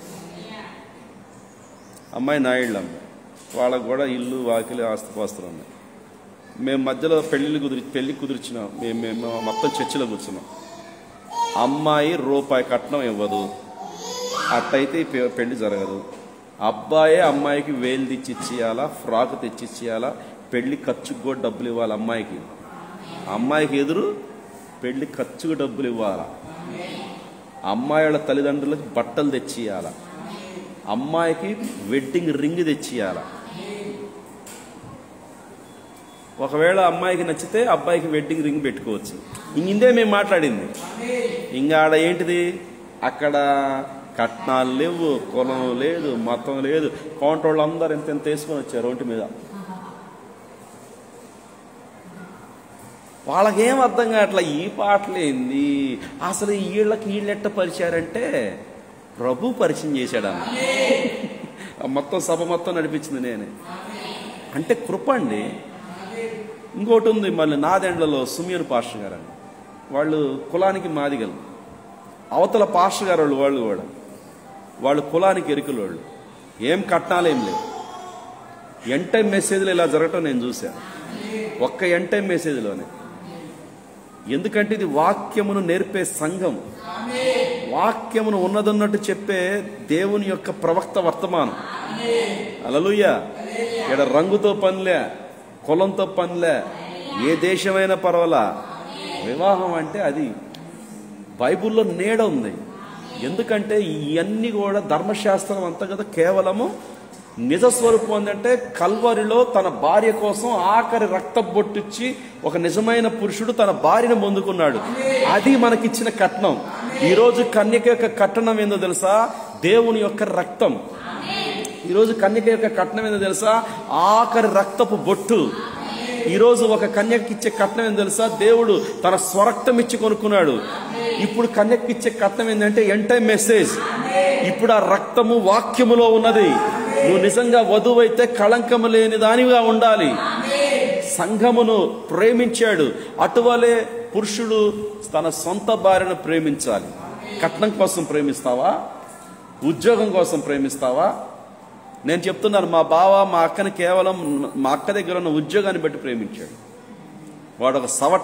అమ్మాయి నాయుళ్ళు అమ్మాయి వాళ్ళకు కూడా ఇల్లు వాకిలి ఆస్తిపాస్తులు ఉన్నాయి మేము మధ్యలో పెళ్లిళ్ళు కుదిరి పెళ్లి కుదిర్చినాం మేము మేము మొత్తం చర్చిలో కూర్చున్నాం అమ్మాయి రూపాయి కట్నం ఇవ్వదు అట్టయితే ఈ పె- పెళ్లి జరగదు అబ్బాయే అమ్మాయికి వేలు తెచ్చి ఇచ్చేయాలా ఫ్రాక్ తెచ్చి ఇచ్చేయాలా పెళ్లి ఖర్చుకు కూడా డబ్బులు ఇవ్వాలి అమ్మాయికి అమ్మాయికి ఎదురు పెళ్లి ఖర్చుకు డబ్బులు ఇవ్వాలా అమ్మాయి వాళ్ళ తల్లిదండ్రులకు బట్టలు తెచ్చియాల అమ్మాయికి వెడ్డింగ్ రింగ్ తెచ్చియాల ఒకవేళ అమ్మాయికి నచ్చితే అబ్బాయికి వెడ్డింగ్ రింగ్ పెట్టుకోవచ్చు ఇందే మేము మాట్లాడింది ఇంకా ఆడ ఏంటిది అక్కడ కట్నాలు లేవు కులం లేదు మతం లేదు కౌంటోళ్ళు అందరు ఎంత ఎంత వేసుకొని వచ్చారు ఒంటి మీద వాళ్ళకేం అర్థం కావట్లే ఈ పాటలేంది అసలు వీళ్ళకి వీళ్ళెట్ట పరిచారంటే ప్రభు పరిచయం చేశాడన్న ఆ మొత్తం సభ మొత్తం నడిపించింది నేనే అంటే కృప అండి ఇంకోటి ఉంది మళ్ళీ నాదెండ్లలో సుమియన్ పాస్టర్ గారు అని వాళ్ళు కులానికి మాదిగలు అవతల పాస్టర్ గారు వాళ్ళు వాళ్ళు కూడా వాళ్ళు కులానికి ఎరుకులు వాళ్ళు ఏం కట్నాలేం లేవు ఎంటైం మెసేజ్లు ఇలా జరగటం నేను చూశాను ఒక్క ఎంటైం మెసేజ్లోనే ఎందుకంటే ఇది వాక్యమును నేర్పే సంఘం వాక్యమును ఉన్నదన్నట్టు చెప్పే దేవుని యొక్క ప్రవక్త వర్తమానం అలలుయ్య ఇక్కడ రంగుతో పనిలే కులంతో పనిలే ఏ దేశమైనా పర్వాలా వివాహం అంటే అది బైబిల్లో నీడ ఉంది ఎందుకంటే ఇవన్నీ కూడా ధర్మశాస్త్రం అంతా కదా కేవలము నిజ స్వరూపం ఏంటంటే కల్వరిలో తన భార్య కోసం ఆఖరి రక్త బొట్టిచ్చి ఒక నిజమైన పురుషుడు తన భార్యను పొందుకున్నాడు అది మనకిచ్చిన కట్నం ఈరోజు కన్యక యొక్క కట్నం ఏందో తెలుసా దేవుని యొక్క రక్తం ఈరోజు కన్యక యొక్క కట్నం ఏందో తెలుసా ఆఖరి రక్తపు బొట్టు ఈరోజు ఒక కన్యకి ఇచ్చే కట్నం ఏందో తెలుసా దేవుడు తన స్వరక్తం ఇచ్చి కొనుక్కున్నాడు ఇప్పుడు కన్యకి ఇచ్చే కట్నం ఏంటంటే ఎంటై మెసేజ్ ఇప్పుడు ఆ రక్తము వాక్యములో ఉన్నది నువ్వు నిజంగా వధువైతే కళంకము లేని దానిగా ఉండాలి సంఘమును ప్రేమించాడు అటువలే పురుషుడు తన సొంత భార్యను ప్రేమించాలి కట్నం కోసం ప్రేమిస్తావా ఉద్యోగం కోసం ప్రేమిస్తావా నేను చెప్తున్నాను మా బావ మా అక్కని కేవలం మా అక్క దగ్గర ఉన్న ఉద్యోగాన్ని బట్టి ప్రేమించాడు వాడు ఒక సవట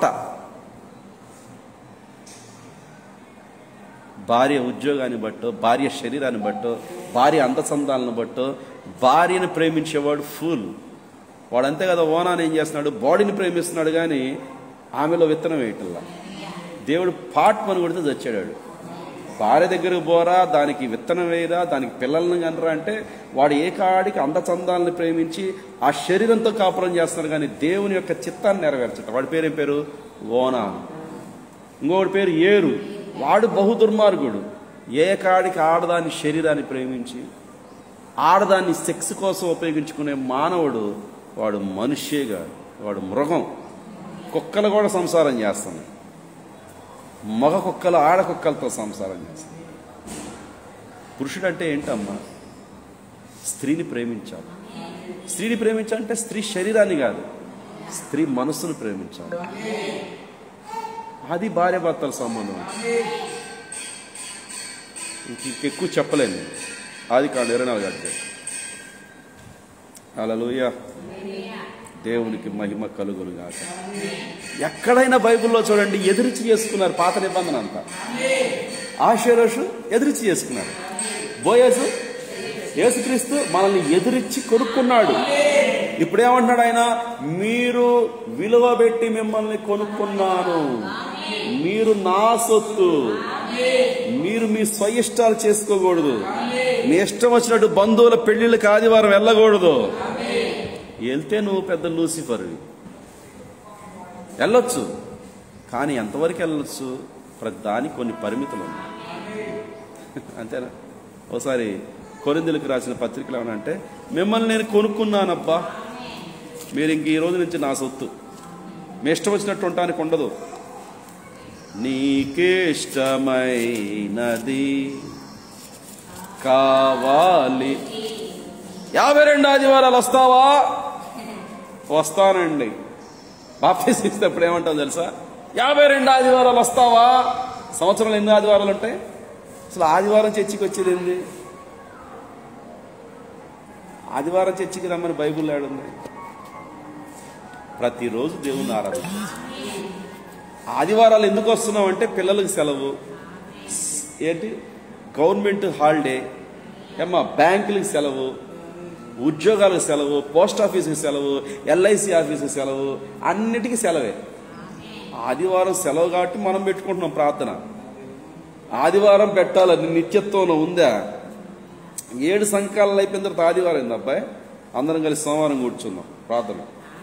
భార్య ఉద్యోగాన్ని బట్టో భార్య శరీరాన్ని బట్టో భార్య అందచందాలను బట్టో భార్యను ప్రేమించేవాడు ఫుల్ వాడు అంతే కదా ఓనాన్ని ఏం చేస్తున్నాడు బాడీని ప్రేమిస్తున్నాడు కానీ ఆమెలో విత్తనం వేయటల్లా దేవుడు పాట్ పని కొడితే చచ్చాడు భార్య దగ్గరకు పోరా దానికి విత్తనం వేయరా దానికి పిల్లల్ని కనరా అంటే వాడు ఏ కాడికి అందచందాలను ప్రేమించి ఆ శరీరంతో కాపురం చేస్తున్నాడు కానీ దేవుని యొక్క చిత్తాన్ని నెరవేర్చట వాడి పేరేం పేరు ఓనా ఇంకొకటి పేరు ఏరు వాడు బహు దుర్మార్గుడు ఏ కాడికి ఆడదాని శరీరాన్ని ప్రేమించి ఆడదాన్ని సెక్స్ కోసం ఉపయోగించుకునే మానవుడు వాడు మనిషేగా వాడు మృగం కుక్కలు కూడా సంసారం చేస్తున్నాయి మగ కుక్కలు ఆడ కుక్కలతో సంసారం చేస్తున్నాయి పురుషుడు అంటే ఏంటమ్మా స్త్రీని ప్రేమించాలి స్త్రీని ప్రేమించాలంటే స్త్రీ శరీరాన్ని కాదు స్త్రీ మనస్సును ప్రేమించాలి అది భార్య భర్తల సంబంధం ఇంక ఇంక ఎక్కువ చెప్పలేను ఆది కాదు ఇరవై నాలుగు అధ్యాయం అలలుయ దేవునికి మహిమ కలుగును గాక ఎక్కడైనా బైబిల్లో చూడండి ఎదురుచి చేసుకున్నారు పాత నిబంధన అంతా ఆశీరోషు ఎదురుచి చేసుకున్నారు బోయసు యేసుక్రీస్తు మనల్ని ఎదురిచ్చి కొనుక్కున్నాడు ఇప్పుడేమంటున్నాడు ఆయన మీరు విలువ పెట్టి మిమ్మల్ని కొనుక్కున్నాను మీరు నా సొత్తు మీరు మీ స్వయిష్టాలు చేసుకోకూడదు మీ ఇష్టం వచ్చినట్టు బంధువుల పెళ్లిళ్ళకి ఆదివారం వెళ్ళకూడదు వెళ్తే నువ్వు పెద్ద లూసిఫర్వి వెళ్ళొచ్చు కానీ ఎంతవరకు వెళ్ళొచ్చు ప్రతి దానికి కొన్ని పరిమితులు ఉన్నాయి అంతేనా ఒకసారి కొరిందులకు రాసిన పత్రికలు ఏమనంటే మిమ్మల్ని నేను కొనుక్కున్నానబ్బా మీరు ఇంక ఈ రోజు నుంచి నా సొత్తు మీ ఇష్టం వచ్చినట్టు ఉండటానికి ఉండదు నీకిష్టమైనది కావాలి యాభై రెండు ఆదివారాలు వస్తావా వస్తానండి బాప్తీస్ ఇస్తేప్పుడు ఏమంటావు తెలుసా యాభై రెండు ఆదివారాలు వస్తావా సంవత్సరంలో ఎన్ని ఆదివారాలు ఉంటాయి అసలు ఆదివారం చర్చికి వచ్చేది ఏంది ఆదివారం చర్చికి రమ్మని బైబుల్ ఏడుంది ప్రతిరోజు దేవుని ఆరాధన ఆదివారాలు ఎందుకు వస్తున్నాం అంటే పిల్లలకు సెలవు ఏంటి గవర్నమెంట్ హాలిడే ఏమ్మా బ్యాంకులకు సెలవు ఉద్యోగాలకు సెలవు పోస్ట్ ఆఫీస్కి సెలవు ఎల్ఐసి ఆఫీస్కి సెలవు అన్నిటికీ సెలవే ఆదివారం సెలవు కాబట్టి మనం పెట్టుకుంటున్నాం ప్రార్థన ఆదివారం పెట్టాలని నిత్యత్వం ఉందా ఏడు సంకాలాలు అయిపోయిన తర్వాత ఆదివారం అయింది అబ్బాయి అందరం కలిసి సోమవారం కూర్చుందాం ప్రార్థన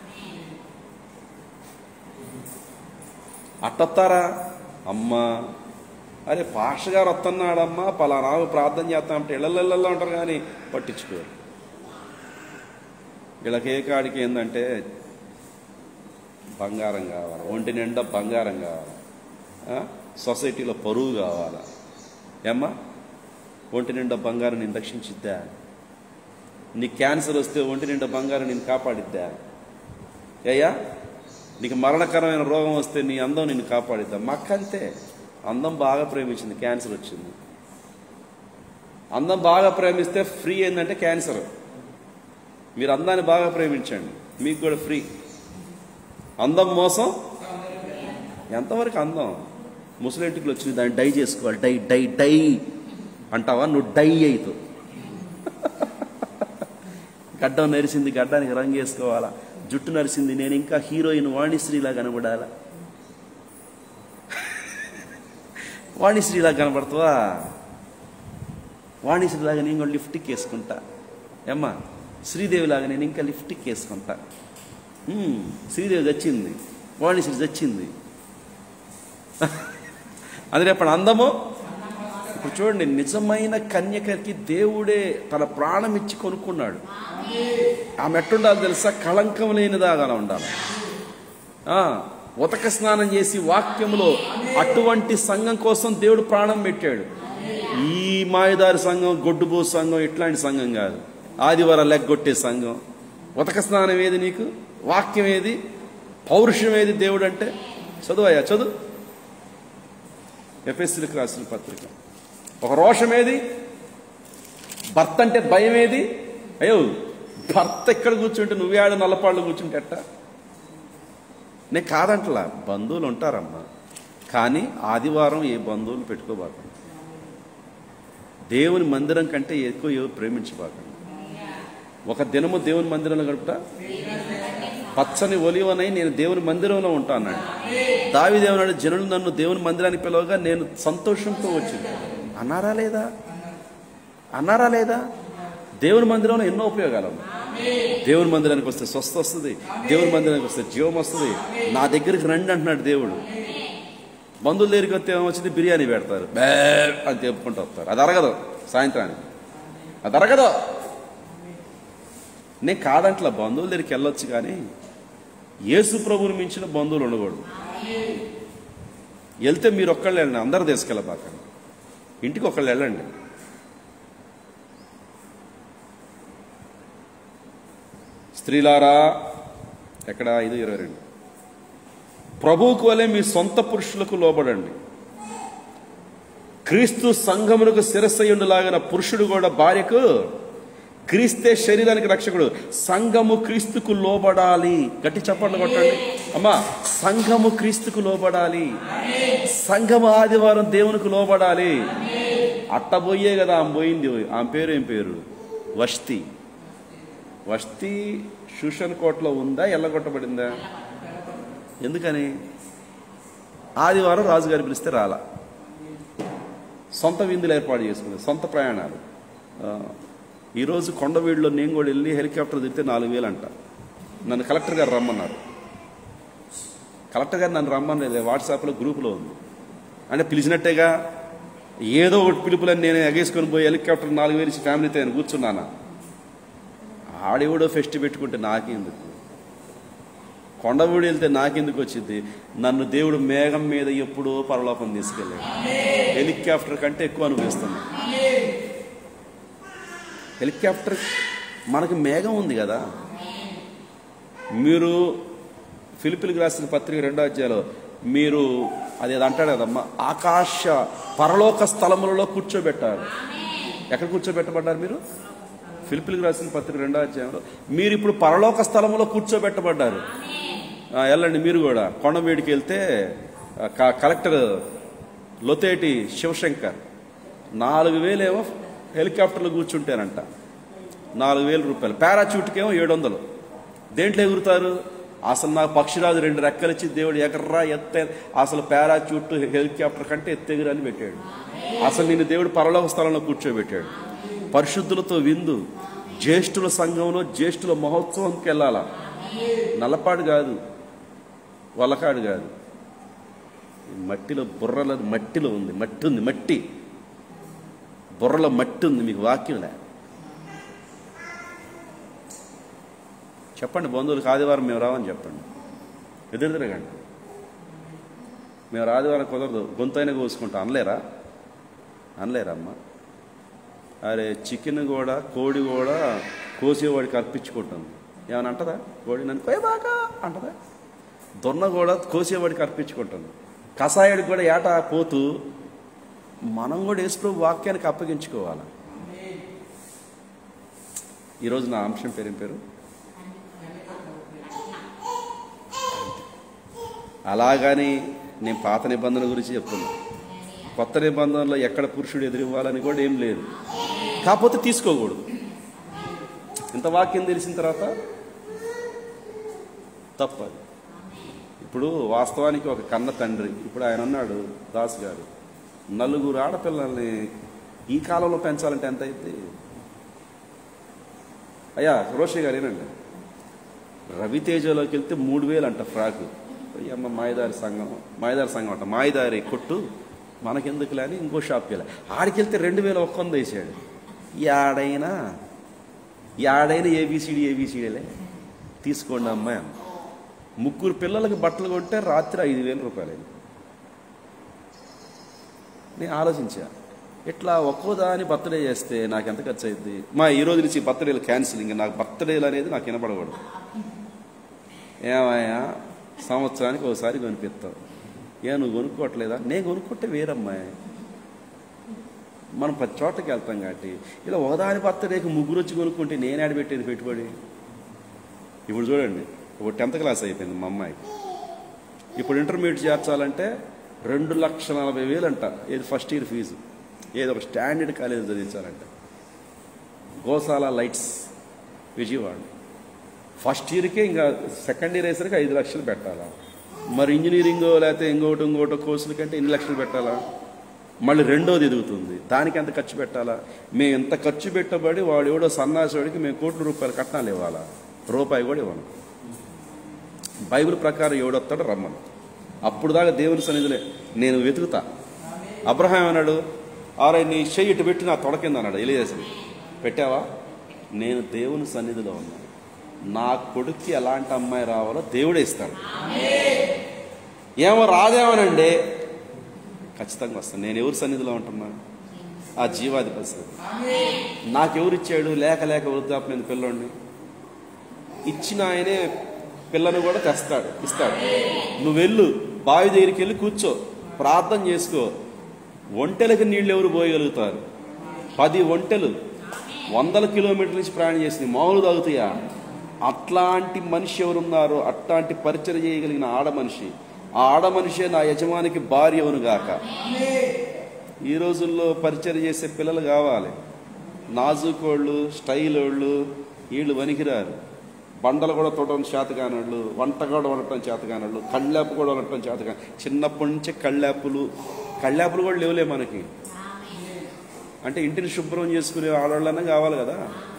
అట్టొత్తారా అమ్మా అరే పాష గారు వస్తున్నాడమ్మా పలానా ప్రార్థన చేస్తామంటే ఇళ్ళల్లో ఉంటారు కానీ పట్టించుకోరు వీళ్ళకి ఏ కాడికి ఏంటంటే బంగారం కావాలి ఒంటి నిండా బంగారం కావాలి ఆ? సొసైటీలో పరువు కావాలా ఏమ్మా ఒంటి నిండా బంగారం నేను రక్షించిద్దా నీ క్యాన్సర్ వస్తే ఒంటి నిండా బంగారం నేను కాపాడిద్దా అయ్యా నీకు మరణకరమైన రోగం వస్తే నీ అందం నిన్ను కాపాడిద్దా మక్కంతే అందం బాగా ప్రేమించింది క్యాన్సర్ వచ్చింది అందం బాగా ప్రేమిస్తే ఫ్రీ ఏంటంటే క్యాన్సర్ మీరు అందాన్ని బాగా ప్రేమించండి మీకు కూడా ఫ్రీ అందం మోసం ఎంతవరకు అందం ముసలింటికి వచ్చింది దాన్ని డై చేసుకోవాలి డై డై డై అంటావా నువ్వు డై అవుతావు గడ్డం నరిసింది గడ్డానికి రంగు వేసుకోవాలా జుట్టు నరిసింది నేను ఇంకా హీరోయిన్ వాణిశ్రీలా కనబడాలా వాణిశ్రీలా కనబడతావా వాణిశ్రీలాగా నేను కూడా లిఫ్ట్కి వేసుకుంటా ఏమ్మా శ్రీదేవిలాగా నేను ఇంకా లిఫ్ట్కి వేసుకుంటా ఉమ్, శ్రీదేవి చచ్చింది వాణిశ్రీ చచ్చింది అది రేపటి అందము ఇప్పుడు చూడండి నిజమైన కన్యకకి దేవుడే తన ప్రాణం ఇచ్చి కొనుక్కున్నాడు ఆమె ఎట్టుండాలి తెలుసా కళంకం లేనిదాగా ఉండాలి ఆ, ఉతక స్నానం చేసి వాక్యములో అటువంటి సంఘం కోసం దేవుడు ప్రాణం పెట్టాడు ఈ మాయదారి సంఘం గొడ్డుబో సంఘం ఇట్లాంటి సంఘం కాదు ఆదివారం లెగ్గొట్టే సంఘం ఉతక స్నానం ఏది నీకు వాక్యం ఏది పౌరుషం ఏది దేవుడు అంటే చదువు అయ్యా చదువు ఎఫ్ఎస్సీలకు రాసిన పత్రిక ఒక రోషం ఏది భర్త అంటే భయం ఏది అయ్యో భర్త ఎక్కడ కూర్చుంటే నువ్వే ఆడ నల్లపాళ్ళు కూర్చుంటే ఎట్టా నేను కాదంటలా బంధువులు ఉంటారమ్మా కానీ ఆదివారం ఏ బంధువులు పెట్టుకోబాకండి దేవుని మందిరం కంటే ఎక్కువ ఎవరు ప్రేమించబాకండి ఒక దినము దేవుని మందిరంలో గడుపుట పచ్చని ఒలివనై నేను దేవుని మందిరంలో ఉంటాను దావి దేవునాడు జనులు నన్ను దేవుని మందిరానికి పిలవగా నేను సంతోషంతో వచ్చింది అన్నారా లేదా అన్నారా లేదా దేవుని మందిరంలో ఎన్నో ఉపయోగాలు ఉన్నాయి దేవుని మందిరానికి వస్తే స్వస్థ వస్తుంది దేవుని మందిరానికి వస్తే జీవం వస్తుంది నా దగ్గరికి రండి అంటున్నాడు దేవుడు బంధువుల దగ్గరికి వస్తే ఏమొచ్చింది బిర్యానీ పెడతారు బే అని చెప్పుకుంటూ వస్తారు అది అరగదు సాయంత్రానికి అది అరగదు నేను కాదంట్లా బంధువుల దగ్గరికి వెళ్ళొచ్చు కానీ యేసు ప్రభువుని మించిన బంధువులు ఉండకూడదు వెళ్తే మీరు ఒక్కళ్ళు వెళ్ళండి అందరూ తీసుకెళ్ళబాకండి ఇంటికి ఒకళ్ళు వెళ్ళండి స్త్రీలారా ఎక్కడ ఐదు ఇరవై రెండు ప్రభువుకు వలె మీ సొంత పురుషులకు లోబడండి క్రీస్తు సంఘమునకు శిరస్సయుండులాగిన పురుషుడు కూడా భార్యకు క్రీస్తే శరీరానికి రక్షకుడు సంఘము క్రీస్తుకు లోబడాలి గట్టి చప్పట్లు కొట్టండి అమ్మా సంఘము క్రీస్తుకు లోబడాలి సంఘము ఆదివారం దేవునికి లోబడాలి అట్టబోయే కదా ఆమె పోయింది ఆమె పేరు ఏం పేరు వష్తి వష్తి శూషన్ కోటలో ఉందా ఎల్లగొట్టబడిందా ఎందుకని ఆదివారం రాజుగారి పిలిస్తే రాలా సొంత విందులు ఏర్పాటు చేసుకుంది సొంత ప్రయాణాలు ఆ, ఈరోజు కొండవీడులో నేను కూడా వెళ్ళి హెలికాప్టర్ దిగితే నాలుగు వేలు అంట నన్ను కలెక్టర్ గారు రమ్మన్నారు కలెక్టర్ గారు నన్ను రమ్మని వాట్సాప్లో గ్రూపులో ఉంది అంటే పిలిచినట్టేగా ఏదో ఒకటి పిలుపులని నేను ఎగేసుకొని పోయి హెలికాప్టర్ నాలుగు వేలు ఇచ్చి ఫ్యామిలీతో నేను కూర్చున్నానా ఆడెవడో ఫెస్ట్ పెట్టుకుంటే నాకెందుకు కొండవూడి వెళ్తే నాకెందుకు వచ్చింది నన్ను దేవుడు మేఘం మీద ఎప్పుడో పరలోకం తీసుకెళ్ళాడు హెలికాప్టర్ కంటే ఎక్కువ అనుభవిస్తున్నా హెలికాప్టర్ మనకి మేఘం ఉంది కదా మీరు ఫిలిపిలకు రాసిన పత్రిక రెండో అధ్యాయంలో మీరు అదేదో అంటాడు కదమ్మా ఆకాశ పరలోక స్థలములలో కూర్చోబెట్టారు ఎక్కడ కూర్చోబెట్టబడ్డారు మీరు ఫిలిపిలకు రాసిన పత్రిక రెండో అధ్యాయంలో మీరు ఇప్పుడు పరలోక స్థలములో కూర్చోబెట్టబడ్డారు ఆ, వెళ్ళండి మీరు కూడా కొండమేడికి వెళ్తే ఆ, క- కలెక్టర్ లొతేటి శివశంకర్ నాలుగు వేలేమో హెలికాప్టర్లో కూర్చుంటారంట నాలుగు వేల రూపాయలు పారాచూట్కేమో ఏడు వందలు దేంట్లో ఎగురుతారు అసలు నాకు పక్షిరాజు రెండు రెక్కలిచ్చి దేవుడు ఎగర్రా ఎత్తే అసలు పారాచూట్ హెలికాప్టర్ కంటే ఎత్తెగురని పెట్టాడు అసలు నిన్ను దేవుడు పరలోక స్థలంలో కూర్చోబెట్టాడు పరిశుద్ధులతో విందు జ్యేష్ఠుల సంఘంలో జ్యేష్ఠుల మహోత్సవంకి వెళ్ళాలా నల్లపాడు కాదు వలకాడు కాదు ఈ మట్టిలో బుర్రలో మట్టిలో ఉంది మట్టి ఉంది మట్టి బుర్రలో మట్టి ఉంది మీకు వాక్యంలే చెప్పండి బంధువులకు ఆదివారం మేము రావని చెప్పండి ఎదురు తిరగండి మేము ఆదివారం కుదరదు గొంతైనా కోసుకుంటాం అనలేరా అనలేరా అమ్మ అరే చికెన్ కూడా కోడి కూడా కోసేవాడికి అర్పించుకుంటుంది ఏమైనా అంటదా కోడి నన్ను కోయ బాగా అంటదా దొన్న కూడా కోసేవాడికి అర్పించుకుంటుంది కషాయాడికి కూడా ఏటా పోతూ మనం కూడా యేసుప్రభు వాక్యానికి అప్పగించుకోవాలి ఈరోజు నా అంశం పేరు ఏం పేరు అలాగని నేను పాత నిబంధన గురించి చెప్తున్నా కొత్త నిబంధనలో ఎక్కడ పురుషుడు ఎదురివ్వాలని కూడా ఏం లేదు కాకపోతే తీసుకోకూడదు ఇంత వాక్యం తెలిసిన తర్వాత తప్పదు ఇప్పుడు వాస్తవానికి ఒక కన్న తండ్రి ఇప్పుడు ఆయన అన్నాడు దాస్ గారు నలుగురు ఆడపిల్లల్ని ఈ కాలంలో పెంచాలంటే ఎంత అయింది అయ్యా రోషి గారు ఏనండి రవితేజలోకి వెళ్తే మూడు వేలు అంట ఫ్రాక్ అమ్మ మాయదారి సంఘం మాయదారి సంఘం అంట మాయదారి కొట్టు మనకెందుకులే అని ఇంకో షాప్కి వెళ్ళా ఆడికి వెళ్తే రెండు వేల ఒక్క వంద వేసాడు యాడైనా యాడైనా ఏబిసిడి ఏబిసిడీలే తీసుకోండి అమ్మాయి అన్న ముగ్గురు పిల్లలకి బట్టలు కొంటే రాత్రి ఐదు వేల రూపాయలు నేను ఆలోచించా ఇట్లా ఒక్కో దాని బర్త్డే చేస్తే నాకు ఎంత ఖర్చు అయింది మా ఈ రోజు నుంచి బర్త్డేలు క్యాన్సిలింగ్ నాకు బర్త్డేలు అనేది నాకు వినపడకూడదు ఏమయ్యా సంవత్సరానికి ఒకసారి కొనిపిస్తావు ఏ నువ్వు కొనుక్కోవట్లేదా నేను కొనుక్కుంటే వేరమ్మాయి మనం ప్రతి చోటకి వెళ్తాం కాబట్టి ఇలా ఒకదాని బర్త్డేకి ముగ్గురు వచ్చి కొనుక్కుంటే నేను ఆడబెట్టేది పెట్టుబడి ఇప్పుడు చూడండి ఇప్పుడు టెన్త్ క్లాస్ అయిపోయింది మా అమ్మాయికి ఇప్పుడు ఇంటర్మీడియట్ చేర్చాలంటే రెండు లక్షల నలభై వేలు అంట ఏది ఫస్ట్ ఇయర్ ఫీజు ఏదో ఒక స్టాండర్డ్ కాలేజ్ చదివించాలంట గోశాల లైట్స్ విజయవాడ ఫస్ట్ ఇయర్కే ఇంకా సెకండ్ ఇయర్ వేసరికి ఐదు లక్షలు పెట్టాలా మరి ఇంజనీరింగ్ లేకపోతే ఇంకోటి ఇంకోటి కోర్సుల కంటే ఎన్ని లక్షలు పెట్టాలా మళ్ళీ రెండోది ఎదుగుతుంది దానికి ఎంత ఖర్చు పెట్టాలా మేము ఎంత ఖర్చు పెట్టబడి వాడు ఎవడో సన్నాసివాడికి మేము కోట్ల రూపాయలు కట్నాలు ఇవ్వాలా రూపాయి కూడా ఇవ్వను బైబిల్ ప్రకారం ఎవడొస్తాడో రమ్మను అప్పుడు దాకా దేవుని సన్నిధిలో నేను వెతుకుతా అబ్రహాం అన్నాడు ఆరే నీ చెయ్యి ఇటు పెట్టి నా తొడకింది అన్నాడు ఎలియేసని పెట్టావా నేను దేవుని సన్నిధిలో ఉన్నా నా కొడుక్కి ఎలాంటి అమ్మాయి రావాలో దేవుడే ఇస్తాడు ఏమో రాదేమోనండి ఖచ్చితంగా వస్తాను నేను ఎవరి సన్నిధిలో ఉంటున్నా ఆ జీవాధిపతి సన్నిధి. నాకెవరు ఇచ్చాడు లేక లేక వృద్ధాప్యం పిల్లోడిని ఇచ్చిన ఆయనే పిల్లను కూడా తెస్తాడు ఇస్తాడు నువ్వు వెళ్ళు బావి దగ్గరికి వెళ్ళి కూర్చో ప్రార్థన చేసుకో ఒంటెలకు నీళ్ళు ఎవరు పోయగలుగుతారు పది ఒంటెలు వందల కిలోమీటర్ల నుంచి ప్రయాణం చేసింది మామూలు తాగుతాయా అట్లాంటి మనిషి ఎవరున్నారో అట్లాంటి పరిచయం చేయగలిగిన ఆడ మనిషి ఆ ఆడ మనిషే నా యజమానికి భార్య గాక ఈ రోజుల్లో పరిచయం చేసే పిల్లలు కావాలి నాజుకోళ్ళు స్టైల్ వాళ్ళు వీళ్ళు వనికిరారు బండలు కూడా తొడడం చేత కానివాళ్ళు వంట కూడా వండటం చేత కానివాళ్ళు కళ్ళాపు కూడా వండటం చేత కాని చిన్నప్పటి నుంచే కళ్ళాపులు కళ్ళాపులు కూడా లేవులే మనకి అంటే ఇంటిని శుభ్రం చేసుకునే ఆడవాళ్ళన్నా కావాలి కదా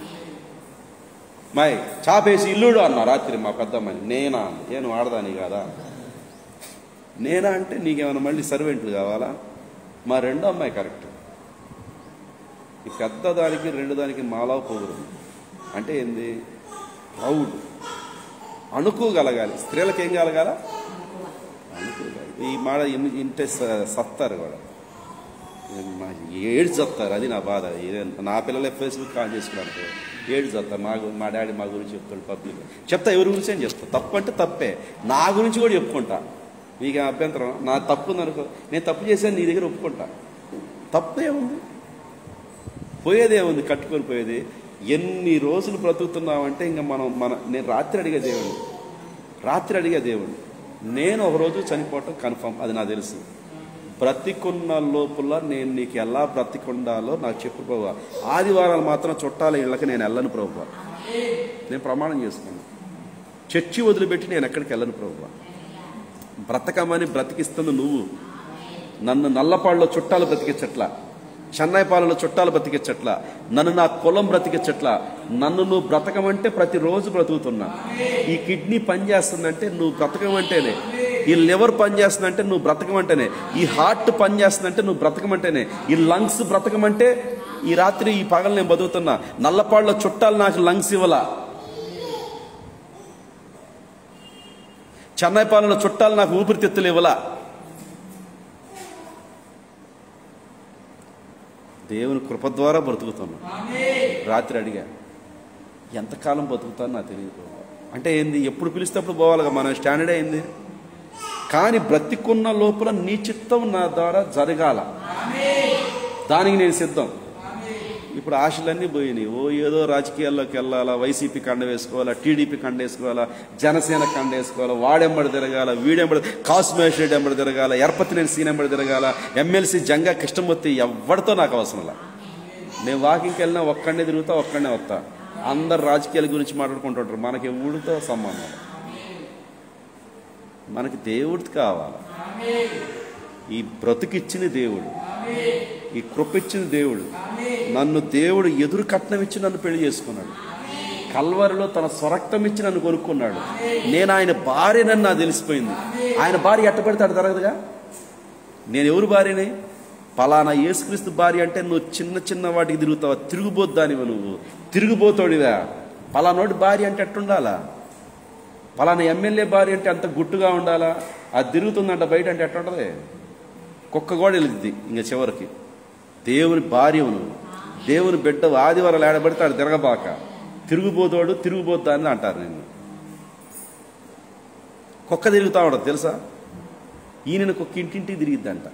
మాయ్ చాపేసి ఇల్లుడు అన్న రాత్రి మా పెద్దమ్మని నేనా నేను ఆడదాని కాదా నేనా అంటే నీకేమైనా మళ్ళీ సర్వెంట్లు కావాలా మా రెండో అమ్మాయి కరెక్ట్ ఈ పెద్ద దానికి రెండు దానికి మాలా పొగురు అంటే ఏంది ప్రౌడ్ అణుకోగలగాలి స్త్రీలకు ఏం కలగాల అణుకోగలగాలి ఈ మాట ఇన్- ఇంటే స- సత్తారు కూడా మా ఏడు చెప్తారు అది నా బాధ ఇదే నా పిల్లలే ఫేస్బుక్ ఆన్ చేసుకున్నాను ఏడు చెప్తారు మా గు- మా డాడీ మా గురించి చెప్తాడు పబ్లిక్ చెప్తా ఎవరి గురించి అని చెప్తా తప్పు అంటే తప్పే నా గురించి కూడా చెప్పుకుంటా మీకు అభ్యంతరం నా తప్పు ఉందనుకో నేను తప్పు చేశాను నీ దగ్గర ఒప్పుకుంటా తప్పు ఏముంది పోయేదే ఉంది కట్టుకొని పోయేది ఎన్ని రోజులు బ్రతుకుతున్నామంటే ఇంకా మనం మన నేను రాత్రి అడిగే దేవుడు రాత్రి అడిగే దేవుడు నేను ఒక రోజు చనిపోవటం కన్ఫర్మ్ అది నాకు తెలుసు బ్రతికున్న లోపల నేను నీకు ఎలా బ్రతికుండాలో నాకు చెప్పు ప్రభు ఆదివారాలు మాత్రం చుట్టాల ఇళ్ళకి నేను వెళ్ళను ప్రభు నేను ప్రమాణం చేసుకున్నాను చర్చి వదిలిపెట్టి నేను ఎక్కడికి వెళ్ళను ప్రభు బ్రతకమని బ్రతికిస్తుంది నువ్వు నన్ను నల్లపాడులో చుట్టాలు బ్రతికించట్లా చెన్నైపాలలో చుట్టాలు బ్రతికించట్లా నన్ను నా కులం బ్రతికించట్లా నన్ను నువ్వు బ్రతకమంటే ప్రతిరోజు బ్రతుకుతున్నా ఈ కిడ్నీ పనిచేస్తుందంటే నువ్వు బ్రతకమంటేనే ఈ లివర్ పనిచేస్తుందంటే నువ్వు బ్రతకమంటేనే ఈ హార్ట్ పనిచేస్తుందంటే నువ్వు బ్రతకమంటేనే ఈ లంగ్స్ బ్రతకమంటే ఈ రాత్రి ఈ పగలు నేను బతుకుతున్నా నల్లపాడులో చుట్టాలు నాకు లంగ్స్ ఇవ్వలా చెన్నైపాలెంలో చుట్టాలు నాకు ఊపిరితిత్తులు ఇవ్వలా దేవుని కృప ద్వారా బ్రతుకుతున్నాను రాత్రి అడిగా ఎంతకాలం బతుకుతాను నాకు తెలియదు ప్రభు. అంటే ఏంది ఎప్పుడు పిలిస్తే అప్పుడు పోవాలిగా మన స్టాండర్డ్ ఏంది కానీ బ్రతికున్న లోపల నీ చిత్తం నా ద్వారా జరగాల దానికి నేను సిద్ధం ఇప్పుడు ఆశలన్నీ పోయినాయి ఓ ఏదో రాజకీయాల్లోకి వెళ్ళాలా వైసీపీ కండ వేసుకోవాలా టీడీపీ కండ వేసుకోవాలా జనసేన కండ వేసుకోవాలా వాడెంబడి తిరగాల వీడెంబడి కాస్మేష్ రెడ్డి ఎంబడి తిరగాల ఎరపతినేని సీన్ ఎంబడి తిరగాల ఎమ్మెల్సీ జంగా కృష్ణమూర్తి ఎవరితో నాకు అవసరంలా నేను వాకింగ్కి వెళ్ళినా ఒక్కడనే తిరుగుతా ఒక్కడనే వస్తా అందరు రాజకీయాల గురించి మాట్లాడుకుంటుంటారు మనకి ఊడితో సంబంధం మనకి దేవుడికి కావాలి ఈ బ్రతుకిచ్చిన దేవుడు ఈ కృపిచ్చిన దేవుడు నన్ను దేవుడు ఎదురు కట్నం ఇచ్చి నన్ను పెళ్లి చేసుకున్నాడు కల్వరిలో తన స్వరక్తం ఇచ్చి నన్ను కొనుక్కున్నాడు నేను ఆయన భార్యనని నాకు తెలిసిపోయింది ఆయన భార్య ఎట్ట పెడతాడు జరగదుగా నేను ఎవరు భార్యని పలానా యేసుక్రీస్తు భార్య అంటే నువ్వు చిన్న చిన్న వాటికి తిరుగుతావా తిరుగుబోద్దానివా నువ్వు తిరుగుబోతాడివా పలానోటి భార్య అంటే ఎట్టుండాలా పలానా ఎమ్మెల్యే భార్య అంటే అంత గుట్టుగా ఉండాలా అది తిరుగుతుందంట బయట అంటే ఎట్టుంటది కుక్క కూడా వెళుద్ది ఇంక చివరికి దేవుని భార్యవు నువ్వు దేవుని బిడ్డ ఆదివారాలు ఏడబెడతాడు తిరగబాక తిరుగుబోతోడు తిరుగుబోద్దా అని అంటారు నిన్ను కుక్క తిరుగుతా ఉండదు తెలుసా ఈయన కుక్క ఇంటింటికి తిరిగిద్దంట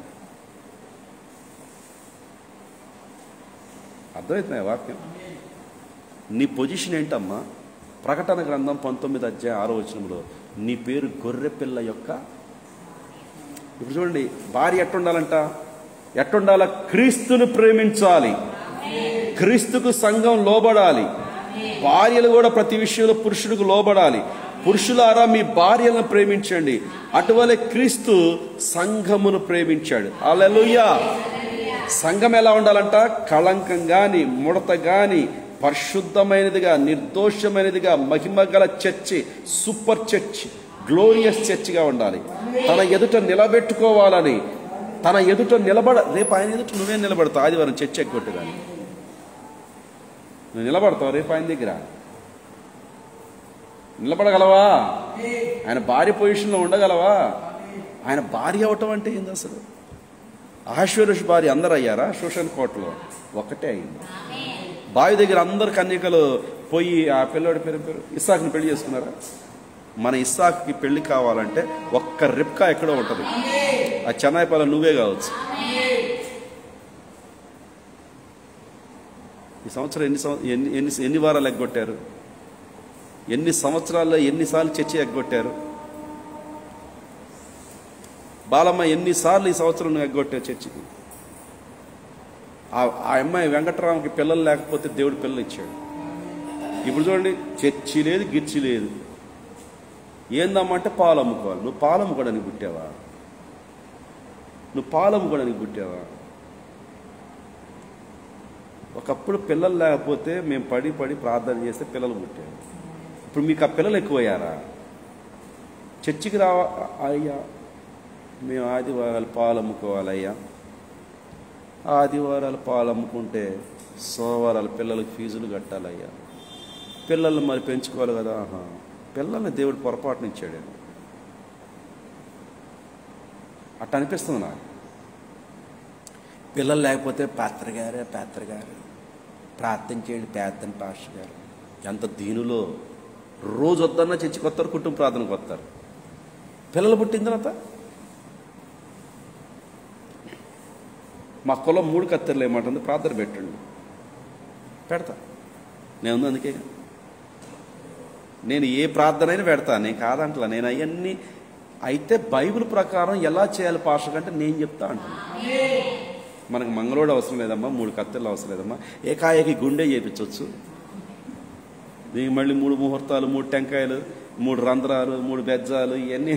అర్థమవుతున్నాయి వాక్యం నీ పొజిషన్ ఏంటమ్మా ప్రకటన గ్రంథం పంతొమ్మిది అధ్యాయ ఆరో వచనంలో నీ పేరు గొర్రె పిల్ల యొక్క ఇప్పుడు చూడండి భార్య ఎట్టుండాలంట ఎట్టుండాల క్రీస్తును ప్రేమించాలి క్రీస్తుకు సంఘం లోబడాలి భార్యలు కూడా ప్రతి విషయంలో పురుషుడికి లోబడాలి పురుషులారా మీ భార్యలను ప్రేమించండి అటువలే క్రీస్తు సంఘమును ప్రేమించాడు అలలుయా సంఘం ఎలా ఉండాలంట కళంకం గాని ముడత గాని పరిశుద్ధమైనదిగా నిర్దోషమైనదిగా మహిమ గల చర్చి సూపర్ చర్చ్ గ్లోరియస్ చర్చిగా ఉండాలి తన ఎదుట నిలబెట్టుకోవాలని తన ఎదుట నిలబడ రేపు ఆయన ఎదుట నువ్వే నిలబడతావు ఆదివారం చర్చ ఎగ్గొట్టు కానీ నువ్వు నిలబడతావు రేపు ఆయన దగ్గర నిలబడగలవా ఆయన భార్య పొజిషన్లో ఉండగలవా ఆయన భార్య అవటం అంటే ఏంది అసలు అహశ్వరుష్ భార్య అందరు అయ్యారా శోషన్ కోటలో ఒక్కటే అయింది బావి దగ్గర అందరు కన్యకలు పోయి ఆ పిల్లోడి పేరు పేరు ఇస్సాకుని పెళ్లి చేసుకున్నారా మన ఇస్సాక్కి పెళ్లి కావాలంటే ఒక్క రిప్కా ఎక్కడో ఉంటుంది ఆ చెన్నైపాల నువ్వే కావచ్చు ఈ సంవత్సరం ఎన్ని సంవ- ఎన్ని ఎన్ని ఎన్ని వారాలు ఎగ్గొట్టారు ఎన్ని సంవత్సరాల్లో ఎన్నిసార్లు చర్చి ఎగ్గొట్టారు బాలమ్మ ఎన్నిసార్లు ఈ సంవత్సరం నువ్వు ఎగ్గొట్టావు చర్చికి ఆ ఆ అమ్మాయి వెంకటరామకి పిల్లలు లేకపోతే దేవుడు పిల్లలు ఇచ్చాడు ఇప్పుడు చూడండి చర్చి లేదు గిర్చి లేదు ఏందమ్మా అంటే పాలు అమ్ముకోవాలి నువ్వు పాలు అమ్ముకోవడానికి పుట్టావా నువ్వు పాలు అమ్ముకోవడానికి పుట్టావా ఒకప్పుడు పిల్లలు లేకపోతే మేము పడి పడి ప్రార్థన చేస్తే పిల్లలు పుట్టారు ఇప్పుడు మీకు ఆ పిల్లలు ఎక్కువయ్యారా చర్చికి రావా అయ్యా మేము ఆదివారాలు పాలు అమ్ముకోవాలి అయ్యా ఆదివారాలు పాలు అమ్ముకుంటే సోమవారాలు పిల్లలకు ఫీజులు కట్టాలయ్యా పిల్లల్ని మరి పెంచుకోవాలి కదా ఆహా పిల్లల్ని దేవుడు పొరపాటున ఇచ్చాడు అట్ట అనిపిస్తుంది నాకు పిల్లలు లేకపోతే పాత్ర గారే పాత్ర గారు ప్రార్థన చేయండి ప్రార్థన పాస్టర్ గారు ఎంత దీనిలో రోజు వద్దన్నా చర్చికి వస్తారు కుటుంబ ప్రార్థనకు వస్తారు పిల్లలు పుట్టిన తర్వాత మా కులం మూడు కత్తెరలు ఏమంటుంది ప్రార్థన పెట్టండి పెడతా నేను అందుకే నేను ఏ ప్రార్థన అయినా పెడతా నేను కాదంటలా నేను అవన్నీ అయితే బైబిల్ ప్రకారం ఎలా చేయాలి పాస్టర్ అంటే నేను చెప్తా అంటున్నా మనకు మంగళోడు అవసరం లేదమ్మా మూడు కత్తెలు అవసరం లేదమ్మా ఏకాఏకి గుండె చేయించవచ్చు నీకు మళ్ళీ మూడు ముహూర్తాలు మూడు టెంకాయలు మూడు రంధ్రాలు మూడు బెజ్జాలు ఇవన్నీ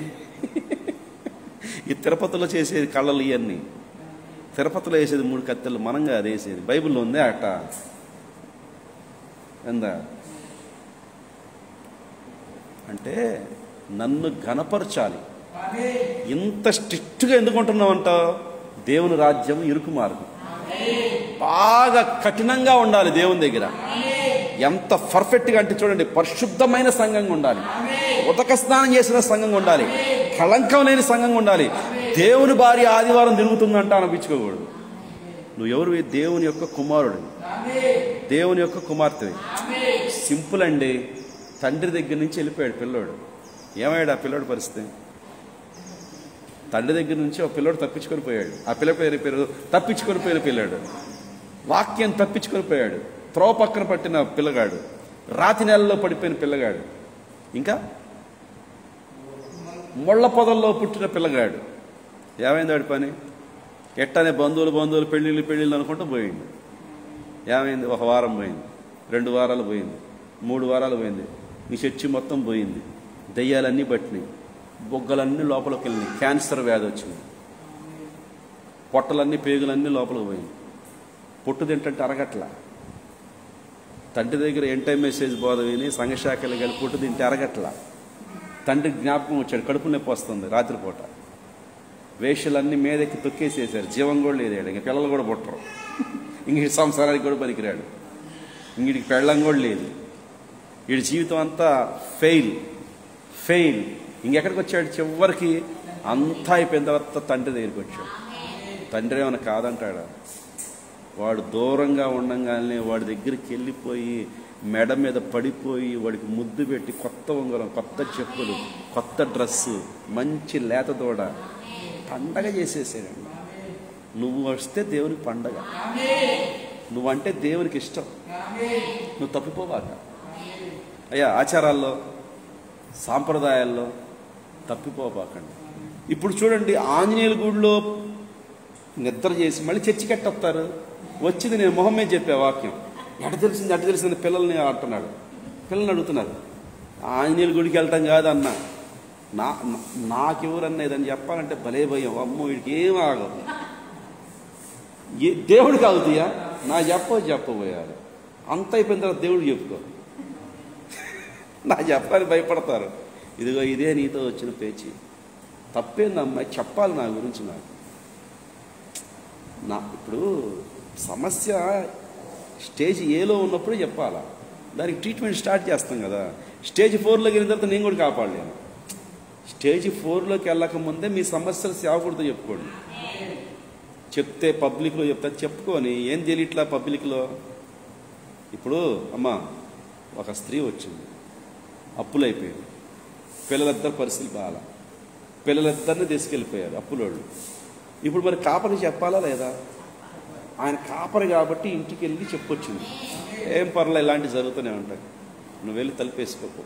ఈ తిరుపతిలో చేసేది కళ్ళలు ఇవన్నీ తిరుపతిలో వేసేది మూడు కత్తెలు మనంగా అది వేసేది బైబిల్లో ఉందే అట్ట ఎందా అంటే నన్ను ఘనపరచాలి ఇంత స్ట్రిక్ట్గా ఎందుకు ఉంటున్నావు అంటావు దేవుని రాజ్యం ఇరుకు మార్గం బాగా కఠినంగా ఉండాలి దేవుని దగ్గర ఎంత పర్ఫెక్ట్గా అంటే చూడండి పరిశుద్ధమైన సంఘంగా ఉండాలి ఉతక స్నానం చేసిన సంఘంగా ఉండాలి కళంకం లేని సంఘంగా ఉండాలి దేవుని భార్య ఆదివారం తిరుగుతుందంట అనిపించుకోకూడదు నువ్వు ఎవరు దేవుని యొక్క కుమారుడు దేవుని యొక్క కుమార్తె సింపుల్ అండి తండ్రి దగ్గర నుంచి వెళ్ళిపోయాడు పిల్లోడు ఏమయ్యాడు ఆ పిల్లోడి పరిస్థితి తండ్రి దగ్గర నుంచి ఒక పిల్లోడు తప్పించుకొని పోయాడు ఆ పిల్ల పేరు పేరు తప్పించుకొని పోయిన పిల్లాడు వాక్యం తప్పించుకొని పోయాడు త్రోవ పక్కన పట్టిన పిల్లగాడు రాతి నెలలో పడిపోయిన పిల్లగాడు ఇంకా ముళ్ళ పొదల్లో పుట్టిన పిల్లగాడు ఏమైంది వాడి పని ఎట్టనే బంధువులు బంధువులు పెళ్ళిళ్ళు పెళ్ళిళ్ళు అనుకుంటూ పోయింది ఏమైంది ఒక వారం పోయింది రెండు వారాలు పోయింది మూడు వారాలు పోయింది ఈ చర్చి మొత్తం పోయింది దెయ్యాలన్నీ పట్టినాయి బొగ్గలన్నీ లోపలికి వెళ్ళినాయి క్యాన్సర్ వ్యాధి వచ్చింది పొట్టలన్నీ పేగులన్నీ లోపలికి పోయింది పొట్టు తింటే అరగట్ల తండ్రి దగ్గర ఎంటై మెసేజ్ బోధ విని సంఘశాఖలు కలిపి పొట్టు తింటే అరగట్ల తండ్రి జ్ఞాపకం వచ్చాడు కడుపు నొప్పి వస్తుంది రాత్రిపూట వేషలన్నీ మీదకి తొక్కేసేసారు జీవం కూడా లేదు ఈడ. ఇంక పిల్లలు కూడా పుట్టరు ఇంక ఈ సంసారానికి కూడా పనికిరాడు ఇంగిడికి పెళ్ళం కూడా లేదు వీడి జీవితం అంతా ఫెయిల్ ఫెయిల్ ఇంకెక్కడికి వచ్చాడు చివరికి అంతా అయిపోయిన తర్వాత తండ్రి దగ్గరికి వచ్చాడు తండ్రి ఏమైనా కాదంటాడా వాడు దూరంగా ఉండంగానే వాడి దగ్గరికి వెళ్ళిపోయి మెడ మీద పడిపోయి వాడికి ముద్దు పెట్టి కొత్త ఉంగరం కొత్త చెప్పులు కొత్త డ్రెస్సు మంచి లేత దూడ పండగ చేసేసాడండి నువ్వు వస్తే దేవునికి పండగ నువ్వంటే దేవునికి ఇష్టం నువ్వు తప్పిపోవాక అయ్యా ఆచారాల్లో సాంప్రదాయాల్లో తప్పిపోబాకండి ఇప్పుడు చూడండి ఆంజనేయుల గుడిలో నిద్ర చేసి మళ్ళీ చర్చి కట్టొస్తారు వచ్చింది నేను మొహం మీద చెప్పే వాక్యం ఎట తెలిసింది ఎట తెలిసింది పిల్లల్ని అంటున్నాడు పిల్లల్ని అడుగుతున్నారు ఆంజనేయుల గుడికి వెళ్తాం కాదు అన్న నా నా- నాకెవరన్నా ఏదని చెప్పాలంటే భలే భయం అమ్మో వీడికి ఏం ఆగదు ఏ దేవుడికి అవుతాయా నా చెప్ప చెప్పబోయారు అంత అయిపోయిన తర్వాత దేవుడు చెప్పుకో నా చెప్పాలని భయపడతారు ఇదిగో ఇదే నీతో వచ్చిన పేచి తప్పేందమ్మా చెప్పాలి నా గురించి నాకు నా ఇప్పుడు సమస్య స్టేజ్ ఏలో ఉన్నప్పుడు చెప్పాలా దానికి ట్రీట్మెంట్ స్టార్ట్ చేస్తాం కదా స్టేజ్ ఫోర్లోకి వెళ్ళిన తర్వాత నేను కూడా కాపాడలేను స్టేజ్ ఫోర్లోకి వెళ్ళక ముందే మీ సమస్యలు సేవకుడితో చెప్పుకోండి చెప్తే పబ్లిక్లో చెప్తా చెప్పుకొని ఏం తెలియట్లా పబ్లిక్లో ఇప్పుడు అమ్మా ఒక స్త్రీ వచ్చింది అప్పులైపోయింది పిల్లలిద్దరు పరిస్థితి బాగా పిల్లలిద్దరిని తీసుకెళ్ళిపోయారు అప్పులోళ్ళు ఇప్పుడు మరి కాపరి చెప్పాలా లేదా ఆయన కాపరి కాబట్టి ఇంటికి వెళ్ళి చెప్పొచ్చింది ఏం పర్లే ఇలాంటివి జరుగుతూనే ఉంటాయి నువ్వు వెళ్ళి తలుపేసుకోపో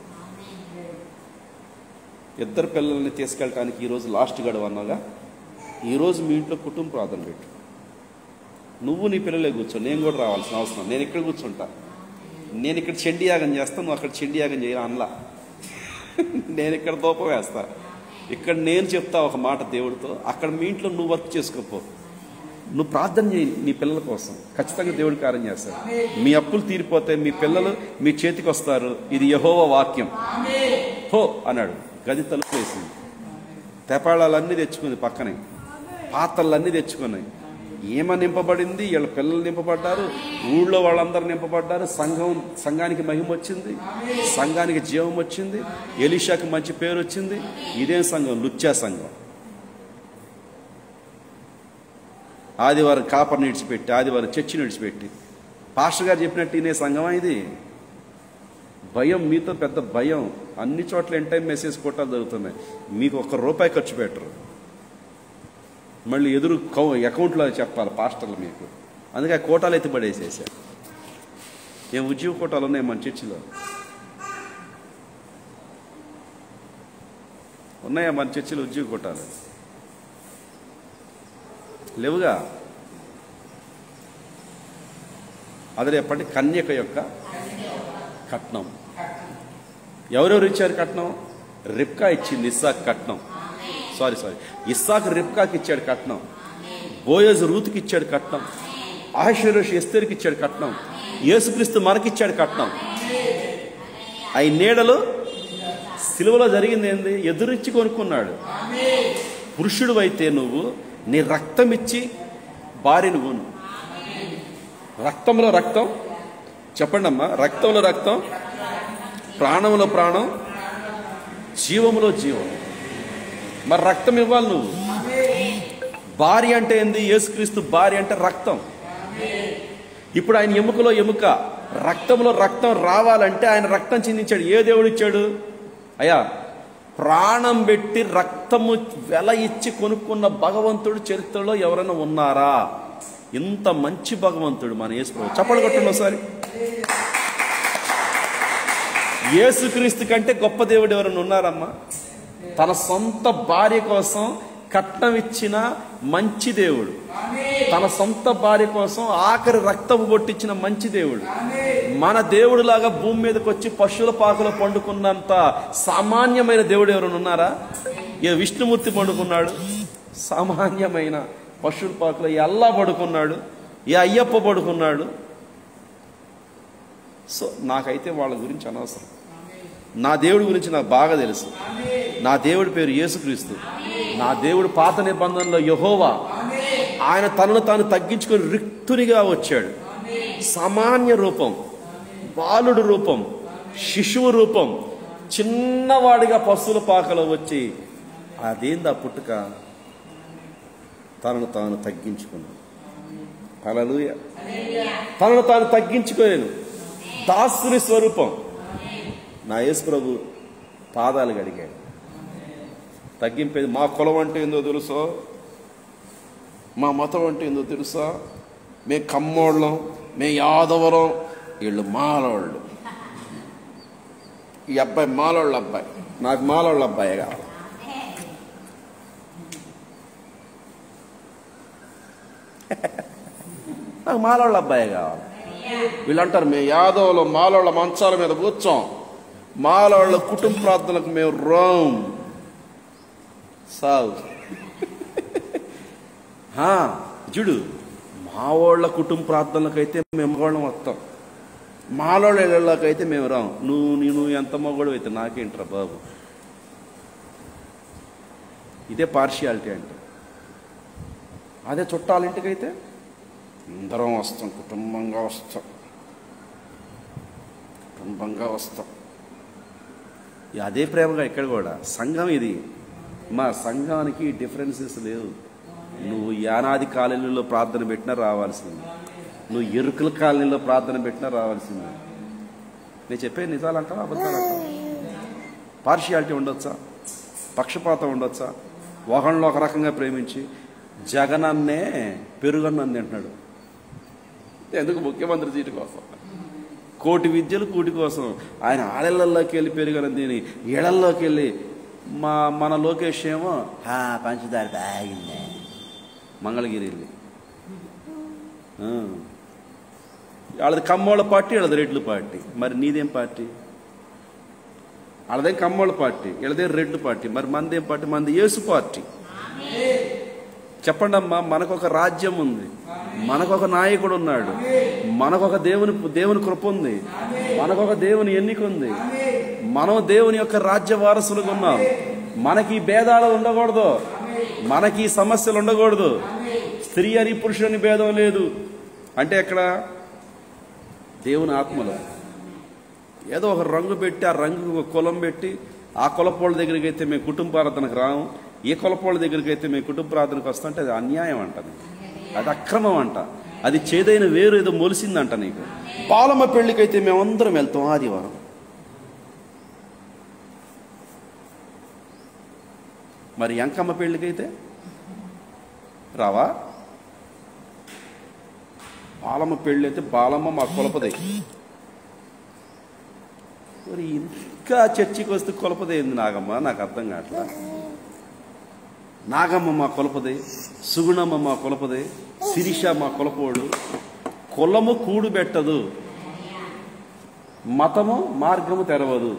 ఇద్దరు పిల్లల్ని తీసుకెళ్ళటానికి ఈరోజు లాస్ట్ గడువు అన్నాగా ఈరోజు మీ ఇంట్లో కుటుంబ ప్రార్థన పెట్టు నువ్వు నీ పిల్లలే కూర్చో నేను కూడా రావాల్సిన అవసరం నేను ఇక్కడ కూర్చుంటా నేను ఇక్కడ చెండి యాగం చేస్తా నువ్వు అక్కడ చెండి యాగం చేయాలి అనలా నేను ఇక్కడ దూపం వేస్తా ఇక్కడ నేను చెప్తా ఒక మాట దేవుడితో అక్కడ మీ ఇంట్లో నువ్వు వర్క్ చేసుకోపో నువ్వు ప్రార్థన చేయి నీ పిల్లల కోసం ఖచ్చితంగా దేవుడి కార్యం చేస్తాడు మీ అప్పులు తీరిపోతాయి మీ పిల్లలు మీ చేతికి వస్తారు ఇది యహోవ వాక్యం హో అన్నాడు గది తలుపు వేసింది తెపాళాలన్నీ తెచ్చుకుంది పక్కనే పాత్రలన్నీ తెచ్చుకున్నాయి ఏమ నింపబడింది వీళ్ళ పిల్లలు నింపబడ్డారు ఊళ్ళో వాళ్ళందరూ నింపబడ్డారు సంఘం సంఘానికి మహిమ వచ్చింది సంఘానికి జీవం వచ్చింది ఎలీషాకి మంచి పేరు వచ్చింది ఇదేం సంఘం లుచ్చా సంఘం ఆదివారం కాపర్ నిడిచిపెట్టి ఆదివారం చర్చి నిడిచిపెట్టి పాస్టర్ గారు చెప్పినట్టు ఇనే సంఘమా ఇది భయం మీతో పెద్ద భయం అన్ని చోట్ల ఎన్ టైం మెసేజ్ కొట్టాలు జరుగుతున్నాయి మీకు ఒక్క రూపాయి ఖర్చు పెట్టరు మళ్ళీ ఎదురు కౌ అకౌంట్లో చెప్పాలి పాస్టర్లు మీకు అందుకే ఆ కోటాలు ఎత్తి పడేసేసారు ఏం ఉద్యోగ కోటాలు ఉన్నాయి మన చర్చిలో ఉన్నాయా మన చర్చిలో ఉద్యోగ కోటాలు లేవుగా అదే చెప్పండి కన్యక యొక్క కట్నం ఎవరెవరు ఇచ్చారు కట్నం రిప్కా ఇచ్చింది ఇస్సాక్ కట్నం సారీ సారీ ఇస్సాక్ రిప్కాకి ఇచ్చాడు కట్నం బోయజ్ రూత్కి ఇచ్చాడు కట్నం ఆహశ్వరోష్ ఎస్తేరికి ఇచ్చాడు కట్నం యేసుక్రీస్తు మనకిచ్చాడు కట్నం అవి నీడలు సిలువలో జరిగింది ఏంది ఎదురిచ్చి కొనుక్కున్నాడు పురుషుడు అయితే నువ్వు నీ రక్తం ఇచ్చి భార్యను కొను రక్తంలో రక్తం చెప్పండి అమ్మా రక్తంలో రక్తం ప్రాణంలో ప్రాణం జీవములో జీవం మరి రక్తం ఇవ్వాలి నువ్వు భార్య అంటే ఏంది యేసుక్రీస్తు భార్య అంటే రక్తం ఇప్పుడు ఆయన ఎముకలో ఎముక రక్తంలో రక్తం రావాలంటే ఆయన రక్తం చిందించాడు ఏ దేవుడు ఇచ్చాడు అయ్యా ప్రాణం పెట్టి రక్తము వెల ఇచ్చి కొనుక్కున్న భగవంతుడు చరిత్రలో ఎవరైనా ఉన్నారా ఇంత మంచి భగవంతుడు మన యేసు ప్రభు చప్పలు కొట్టండి ఒకసారి యేసుక్రీస్తు కంటే గొప్ప దేవుడు ఎవరైనా ఉన్నారమ్మా తన సొంత భార్య కోసం కట్నం ఇచ్చిన మంచి దేవుడు తన సొంత భార్య కోసం ఆఖరి రక్తము కొట్టించిన మంచి దేవుడు మన దేవుడులాగా భూమి మీదకి వచ్చి పశువుల పాకలో పండుకున్నంత సామాన్యమైన దేవుడు ఎవరైనా ఉన్నారా ఏ విష్ణుమూర్తి పండుకున్నాడు సామాన్యమైన పశువుల పాకలో ఏ అల్లా పడుకున్నాడు ఏ అయ్యప్ప పడుకున్నాడు సో నాకైతే వాళ్ళ గురించి అనవసరం నా దేవుడి గురించి నాకు బాగా తెలుసు నా దేవుడి పేరు యేసుక్రీస్తు నా దేవుడు పాత నిబంధనలో యహోవా ఆయన తనను తాను తగ్గించుకొని రిక్తునిగా వచ్చాడు సామాన్య రూపం బాలుడు రూపం శిశువు రూపం చిన్నవాడిగా పశువుల పాకలో వచ్చి అదేందా పుట్టుక తనను తాను తగ్గించుకున్నాడు హల్లెలూయా తనను తాను తగ్గించుకోలేను దాసుని స్వరూపం నా యేసు ప్రభు పాదాలు గడిగాడు తగ్గింపేది మా కులం అంటే ఏందో తెలుసో మా మతం అంటే ఏందో తెలుసా మేము కమ్మోళ్ళం మేము యాదవరం వీళ్ళు మాలోళ్ళు ఈ అబ్బాయి మాలోళ్ళ అబ్బాయి నాకు మాలోళ్ళ అబ్బాయి కావాలి నాకు మాలోళ్ళ అబ్బాయి కావాలి వీళ్ళంటారు మేము యాదవులు మాలోళ్ళ మంచాల మీద కూర్చోం మాలోళ్ళ కుటుంబ ప్రార్థనలకు మేము రోం సావు హా, చూడు మా వాళ్ళ కుటుంబ ప్రార్థనలకైతే మేము మగవాళ్ళం వస్తాం మాలోళ్ళ ఇళ్ళకైతే మేము రాం నువ్వు నేను ఎంత మగవాడు అయితే నాకేంట్రా బాబు ఇదే పార్షియాలిటీ అంటే అదే చుట్టాలింటికైతే అందరం వస్తాం కుటుంబంగా వస్తాం కుటుంబంగా వస్తాం ఇక అదే ప్రేమగా ఇక్కడ కూడా సంఘం ఇది మా సంఘానికి డిఫరెన్సెస్ లేవు నువ్వు యానాది కాలనీలో ప్రార్థన పెట్టినా రావాల్సింది నువ్వు ఎరుకల కాలనీలో ప్రార్థన పెట్టినా రావాల్సింది నేను చెప్పే నిజాలు అంటావా అబద్ధాలు అంటావా పార్షియాలిటీ ఉండొచ్చా పక్షపాతం ఉండొచ్చా ఒకళ్ళని ఒక రకంగా ప్రేమించి జగనన్నే పెరుగన్నం తింటున్నాడు ఎందుకు ముఖ్యమంత్రి సీటు కోసం కోటి విద్యలు కూటి కోసం ఆయన ఆడళ్ళల్లోకి వెళ్ళి పెరుగనం తిని ఏడల్లోకి వెళ్ళి మా మన లోకేష్ ఏమో "హా, పంచదార తాగిందే మంగళగిరి వెళ్ళి ఆ. వాళ్ళది కమ్మోళ్ళ పార్టీ వాళ్ళది రెడ్లు పార్టీ మరి నీదేం పార్టీ వాళ్ళదే కమ్మోళ్ళ పార్టీ వీళ్ళదే రెడ్లు పార్టీ మరి మనదేం పార్టీ మనది యేసు పార్టీ చెప్పండి అమ్మా మనకొక రాజ్యం ఉంది మనకొక నాయకుడు ఉన్నాడు మనకొక దేవుని దేవుని కృప ఉంది మనకొక దేవుని ఎన్నిక ఉంది మనం దేవుని యొక్క రాజ్య వారసులుగా ఉన్నాం మనకి ఈ భేదాలు ఉండకూడదు మనకి ఈ సమస్యలు ఉండకూడదు స్త్రీ అని పురుషుని భేదం లేదు అంటే ఎక్కడ దేవుని ఆత్మలో ఏదో ఒక రంగు పెట్టి ఆ రంగు ఒక కులం పెట్టి ఆ కులపోళ్ళ దగ్గరికి అయితే మేము కుటుంబ ప్రార్థనకు రాము ఏ కులపోళ్ళ దగ్గరికి అయితే మేము కుటుంబ ప్రార్థనకు వస్తుంటే అది అన్యాయం అంట నీకు. అది అక్రమం అంట అది చేదైన వేరు ఏదో మొలిసిందంట నీకు పాలమ్మ పెళ్లికైతే మేమందరం వెళ్తాం ఆదివారం మరి ఎంకమ్మ పెళ్లికైతే రావా బాలమ్మ పెళ్ళి అయితే బాలమ్మ మా కొలపదే మరి ఇంకా చర్చికి వస్తే కొలపదేంది నాగమ్మ నాకు అర్థం కావట్లా నాగమ్మ మా కొలపదే సుగుణమ్మ మా కొలపదే శిరీష మా కొలపోడు కులము కూడు పెట్టదు మతము మార్గము తెరవదు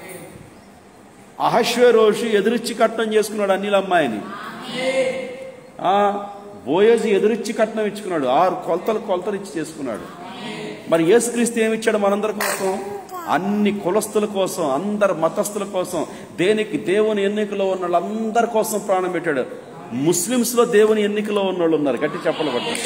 అహశ్వరోషి ఎదురిచ్చి కట్నం చేసుకున్నాడు అనిల్ అమ్మాయిని ఆ, బోయోజు ఎదురిచ్చి కట్నం ఇచ్చుకున్నాడు ఆరు కొలతలు కొలతలు ఇచ్చి చేసుకున్నాడు మరి యేసుక్రీస్తు ఏమి ఇచ్చాడు మనందరి కోసం అన్ని కులస్తుల కోసం అందరు మతస్థుల కోసం దేనికి దేవుని ఎన్నికలో ఉన్న వాళ్ళందరి కోసం ప్రాణం పెట్టాడు ముస్లిమ్స్ లో దేవుని ఎన్నికలో ఉన్న వాళ్ళు ఉన్నారు గట్టి చెప్పలు పట్టారు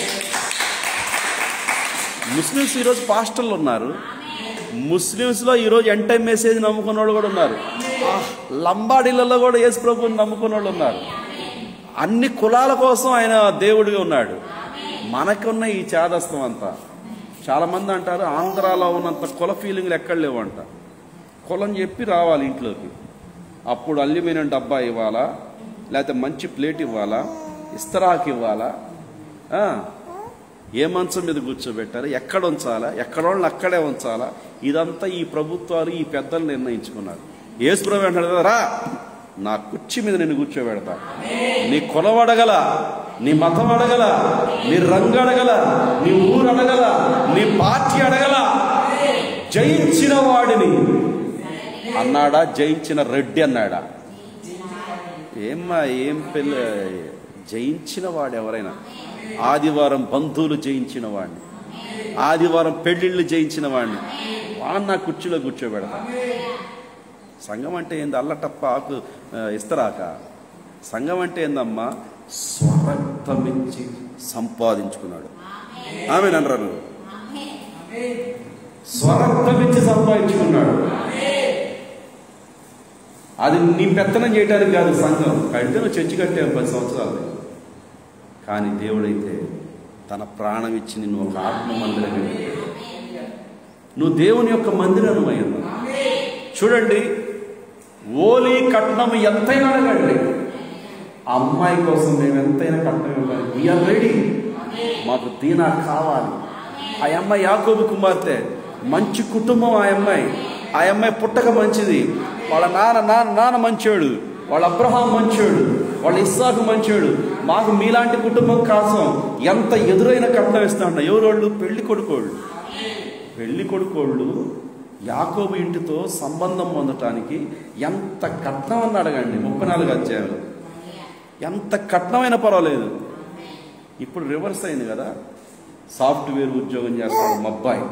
ముస్లిమ్స్ ఈరోజు పాస్టర్లు ఉన్నారు ముస్లిమ్స్ లో ఈరోజు ఎంటైం మెసేజ్ నమ్ముకున్న వాళ్ళు కూడా ఉన్నారు ఆ, లంబాడీలలో కూడా యేసు ప్రభుని నమ్ముకున్న వాళ్ళు ఉన్నారు అన్ని కులాల కోసం ఆయన దేవుడిగా ఉన్నాడు మనకున్న ఈ చాదస్తం అంతా చాలా మంది అంటారు ఆంధ్రాలో ఉన్నంత కుల ఫీలింగ్లు ఎక్కడ లేవంట కులం చెప్పి రావాలి ఇంట్లోకి అప్పుడు అల్యూమినియం డబ్బా ఇవ్వాలా లేకపోతే మంచి ప్లేట్ ఇవ్వాలా ఇస్తరాకి ఇవ్వాలా ఆ, ఏ మంచం మీద కూర్చోబెట్టారు ఎక్కడ ఉంచాలా ఎక్కడ వాళ్ళని అక్కడే ఉంచాలా ఇదంతా ఈ ప్రభుత్వాలు ఈ పెద్దలు నిర్ణయించుకున్నారు యేసుప్రభు అంటాడు కదా రా నా కుర్చీ మీద నేను కూర్చోబెడతా నీ కులం అడగల నీ మతం అడగల నీ రంగు అడగల నీ ఊరు అడగల నీ పార్టీ అడగల జయించిన వాడిని అన్నాడా జయించిన రెడ్డి అన్నాడా ఏమ్మా ఏం పిల్ల జయించిన వాడు ఎవరైనా ఆదివారం బంధువులు జయించిన వాడిని ఆదివారం పెళ్లిళ్ళు జయించిన వాడిని వాడిని నా కుర్చీలో కూర్చోబెడతా సంఘం అంటే ఏంది అల్లటప్ప ఆకు ఆ, ఇస్తరాక సంఘం అంటే ఏందమ్మా స్వరక్తమిచ్చి సంపాదించుకున్నాడు ఆమె అనరారు స్వరక్తమిచ్చి సంపాదించుకున్నాడు అది నీ పెత్తనం చేయడానికి కాదు సంఘం కడితే నువ్వు చర్చి కట్టావు పది సంవత్సరాలు కానీ దేవుడైతే తన ప్రాణం ఇచ్చి నిన్ను ఒక ఆత్మ మందిరం నువ్వు దేవుని యొక్క మందిరం అయ్యింది చూడండి ఓలి కట్నం ఎంతైనా అడగండి ఆ అమ్మాయి కోసం మేము ఎంతైనా కట్నం ఇవ్వాలి వీఆర్ రెడీ మాకు దీనా కావాలి ఆ అమ్మాయి యాకోబు కుమార్తె మంచి కుటుంబం ఆ అమ్మాయి ఆ అమ్మాయి పుట్టక మంచిది వాళ్ళ నాన్న నాన్న నాన్న మంచోడు వాళ్ళ అబ్రహాం మంచోడు వాళ్ళ ఇస్సాకు మంచోడు మాకు మీలాంటి కుటుంబం కోసం ఎంత ఎదురైన కట్నం ఇస్తా ఉన్నా ఎవరు వాళ్ళు పెళ్లి కొడుకోళ్ళు పెళ్లి కొడుకోళ్ళు యాకోబు ఇంటితో సంబంధం పొందటానికి ఎంత కట్నం అని అడగండి ముప్పై నాలుగు అధ్యాయులు ఎంత కట్నమైనా పర్వాలేదు ఇప్పుడు రివర్స్ అయింది కదా సాఫ్ట్వేర్ ఉద్యోగం చేస్తాడు మబ్బాయి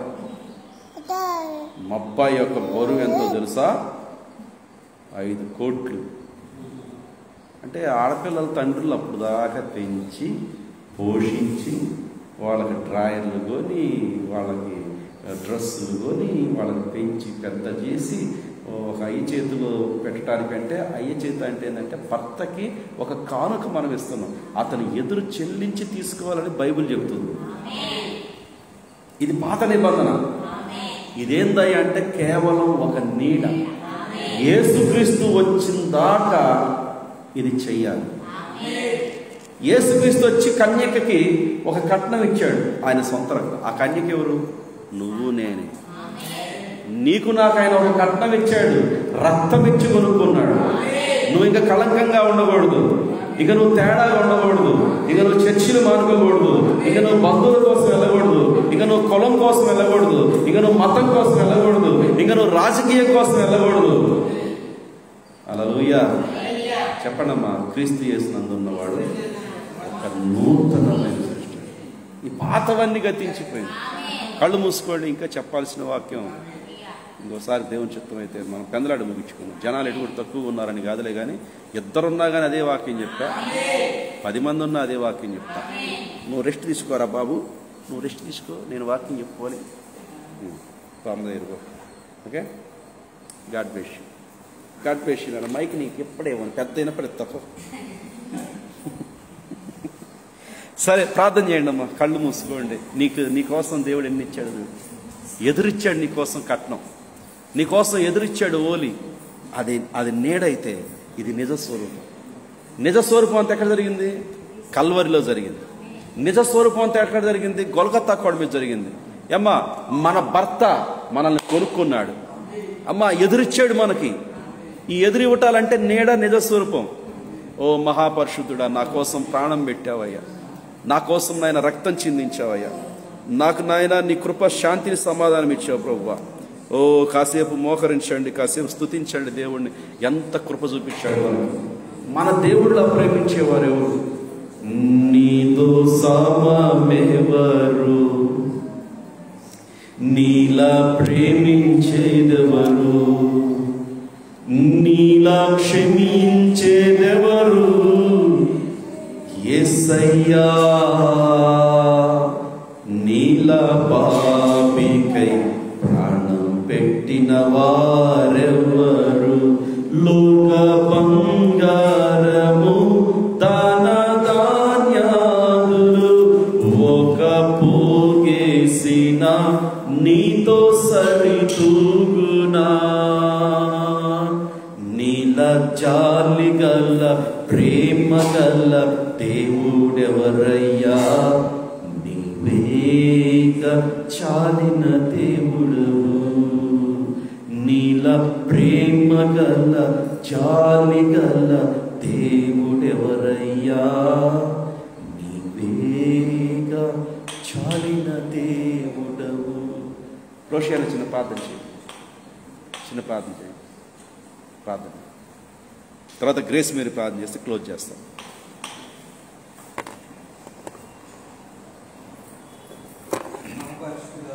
మబ్బాయి యొక్క బరువు ఎంతో తెలుసా ఐదు కోట్లు అంటే ఆడపిల్లల తండ్రులు అప్పుడు దాకా పెంచి పోషించి వాళ్ళకి డ్రాయర్లు కొని వాళ్ళకి డ్రెస్సులు కొని వాళ్ళని పెంచి పెద్ద చేసి ఒక అయ్య చేతిలో పెట్టడానికంటే అయ్య చేతి అంటే ఏంటంటే భర్తకి ఒక కానుక మనం ఇస్తున్నాం అతను ఎదురు చెల్లించి తీసుకోవాలని బైబిల్ చెబుతుంది ఇది పాత నిబంధన ఇదేందయ్య అంటే కేవలం ఒక నీడ యేసుక్రీస్తు వచ్చిన దాకా ఇది చెయ్యాలి యేసుక్రీస్తు వచ్చి కన్యకకి ఒక కట్నం ఇచ్చాడు ఆయన సొంత రక్తం ఆ కన్యక ఎవరు నువ్వు నేనే నీకు నాకు ఆయన ఒక కట్నం ఇచ్చాడు రక్తం ఇచ్చి కొనుక్కున్నాడు నువ్వు ఇంకా కళంకంగా ఉండకూడదు ఇక నువ్వు తేడాగా ఉండకూడదు ఇక నువ్వు చర్చిలు మానుకోకూడదు ఇక నువ్వు బంధువుల కోసం వెళ్ళకూడదు ఇక నువ్వు కులం కోసం వెళ్ళకూడదు ఇక నువ్వు మతం కోసం వెళ్ళకూడదు ఇక నువ్వు రాజకీయం కోసం వెళ్ళకూడదు అలా చెప్పండమ్మా క్రీస్తు చేసినందు ఉన్నవాడు ఒక నూతనమైన సృష్టి ఈ పాతవన్నీ గతించిపోయింది కళ్ళు మూసుకోండి ఇంకా చెప్పాల్సిన వాక్యం ఇంకోసారి దేవుని చిత్తం అయితే మనం పెందలాడు ముగించుకున్నాం జనాలు ఎటువంటి తక్కువ ఉన్నారని కాదులే కానీ ఇద్దరున్నా కానీ అదే వాక్యం చెప్తా పది మంది ఉన్నా అదే వాక్యం చెప్తా నువ్వు రెస్ట్ తీసుకోరా బాబు నువ్వు రెస్ట్ తీసుకో నేను వాక్యం చెప్పుకోవాలి పాము దగ్గరకు okay God bless God bless mic నీకు ఎప్పుడే పెద్ద అయినప్పుడు తప్ప సరే ప్రార్థన చేయండి అమ్మా కళ్ళు మూసుకోండి నీకు నీకోసం దేవుడు ఎన్ని ఇచ్చాడు చూడు. ఎదురిచ్చాడు నీకోసం కట్నం నీకోసం ఎదురిచ్చాడు ఓలి అది అది నీడైతే ఇది నిజ స్వరూపం నిజ స్వరూపం అంతా ఎక్కడ జరిగింది కల్వరిలో జరిగింది నిజ స్వరూపం అంతా ఎక్కడ జరిగింది గొలగత్తా కోడ మీద జరిగింది అమ్మా మన భర్త మనల్ని కొనుక్కున్నాడు అమ్మా ఎదురిచ్చాడు మనకి ఈ ఎదురు ఇవ్వటాలంటే నీడ నిజ స్వరూపం ఓ మహాపరిశుద్ధుడా నా కోసం ప్రాణం పెట్టావయ్యా నా కోసం నాయన రక్తం చిందించావయ్యా నాకు నాయన నీ కృప శాంతిని సమాధానం ఇచ్చావు ప్రభువా ఓ కాసేపు మోకరించండి కాసేపు స్తుతించండి దేవుణ్ణి ఎంత కృప చూపించాడు మనకు మన దేవుళ్ళు ప్రేమించేవారు ఎవరు నీతో సమమెవరు నీలా ప్రేమించేదెవరు నీలా క్షమించేదెవరు ఎస్సయ్యా నీలా పాపికై ప్రాణం పెట్టిన వారెవరు లోక బంగారము దాన ధాన్యాదులు ఒక పోగేసిన నీతో సరితూగునా నీల జాలి గల్ల ప్రేమ గల్ల దేవుడెవరయ్యా నీవేక చాలిన దేవుడవు నీల ప్రేమ గల్ల జాలి గల్ల దేవుడెవరయ్యా నీవేక చాలిన దేవుడవు రోషియాలో చిన్న ప్రార్థన చేయండి చిన్న ప్రార్థన చేయండి ప్రార్థన తర్వాత గ్రేస్ మీరు ప్రార్థన చేస్తే క్లోజ్ చేస్తాం పరిశుద్ధ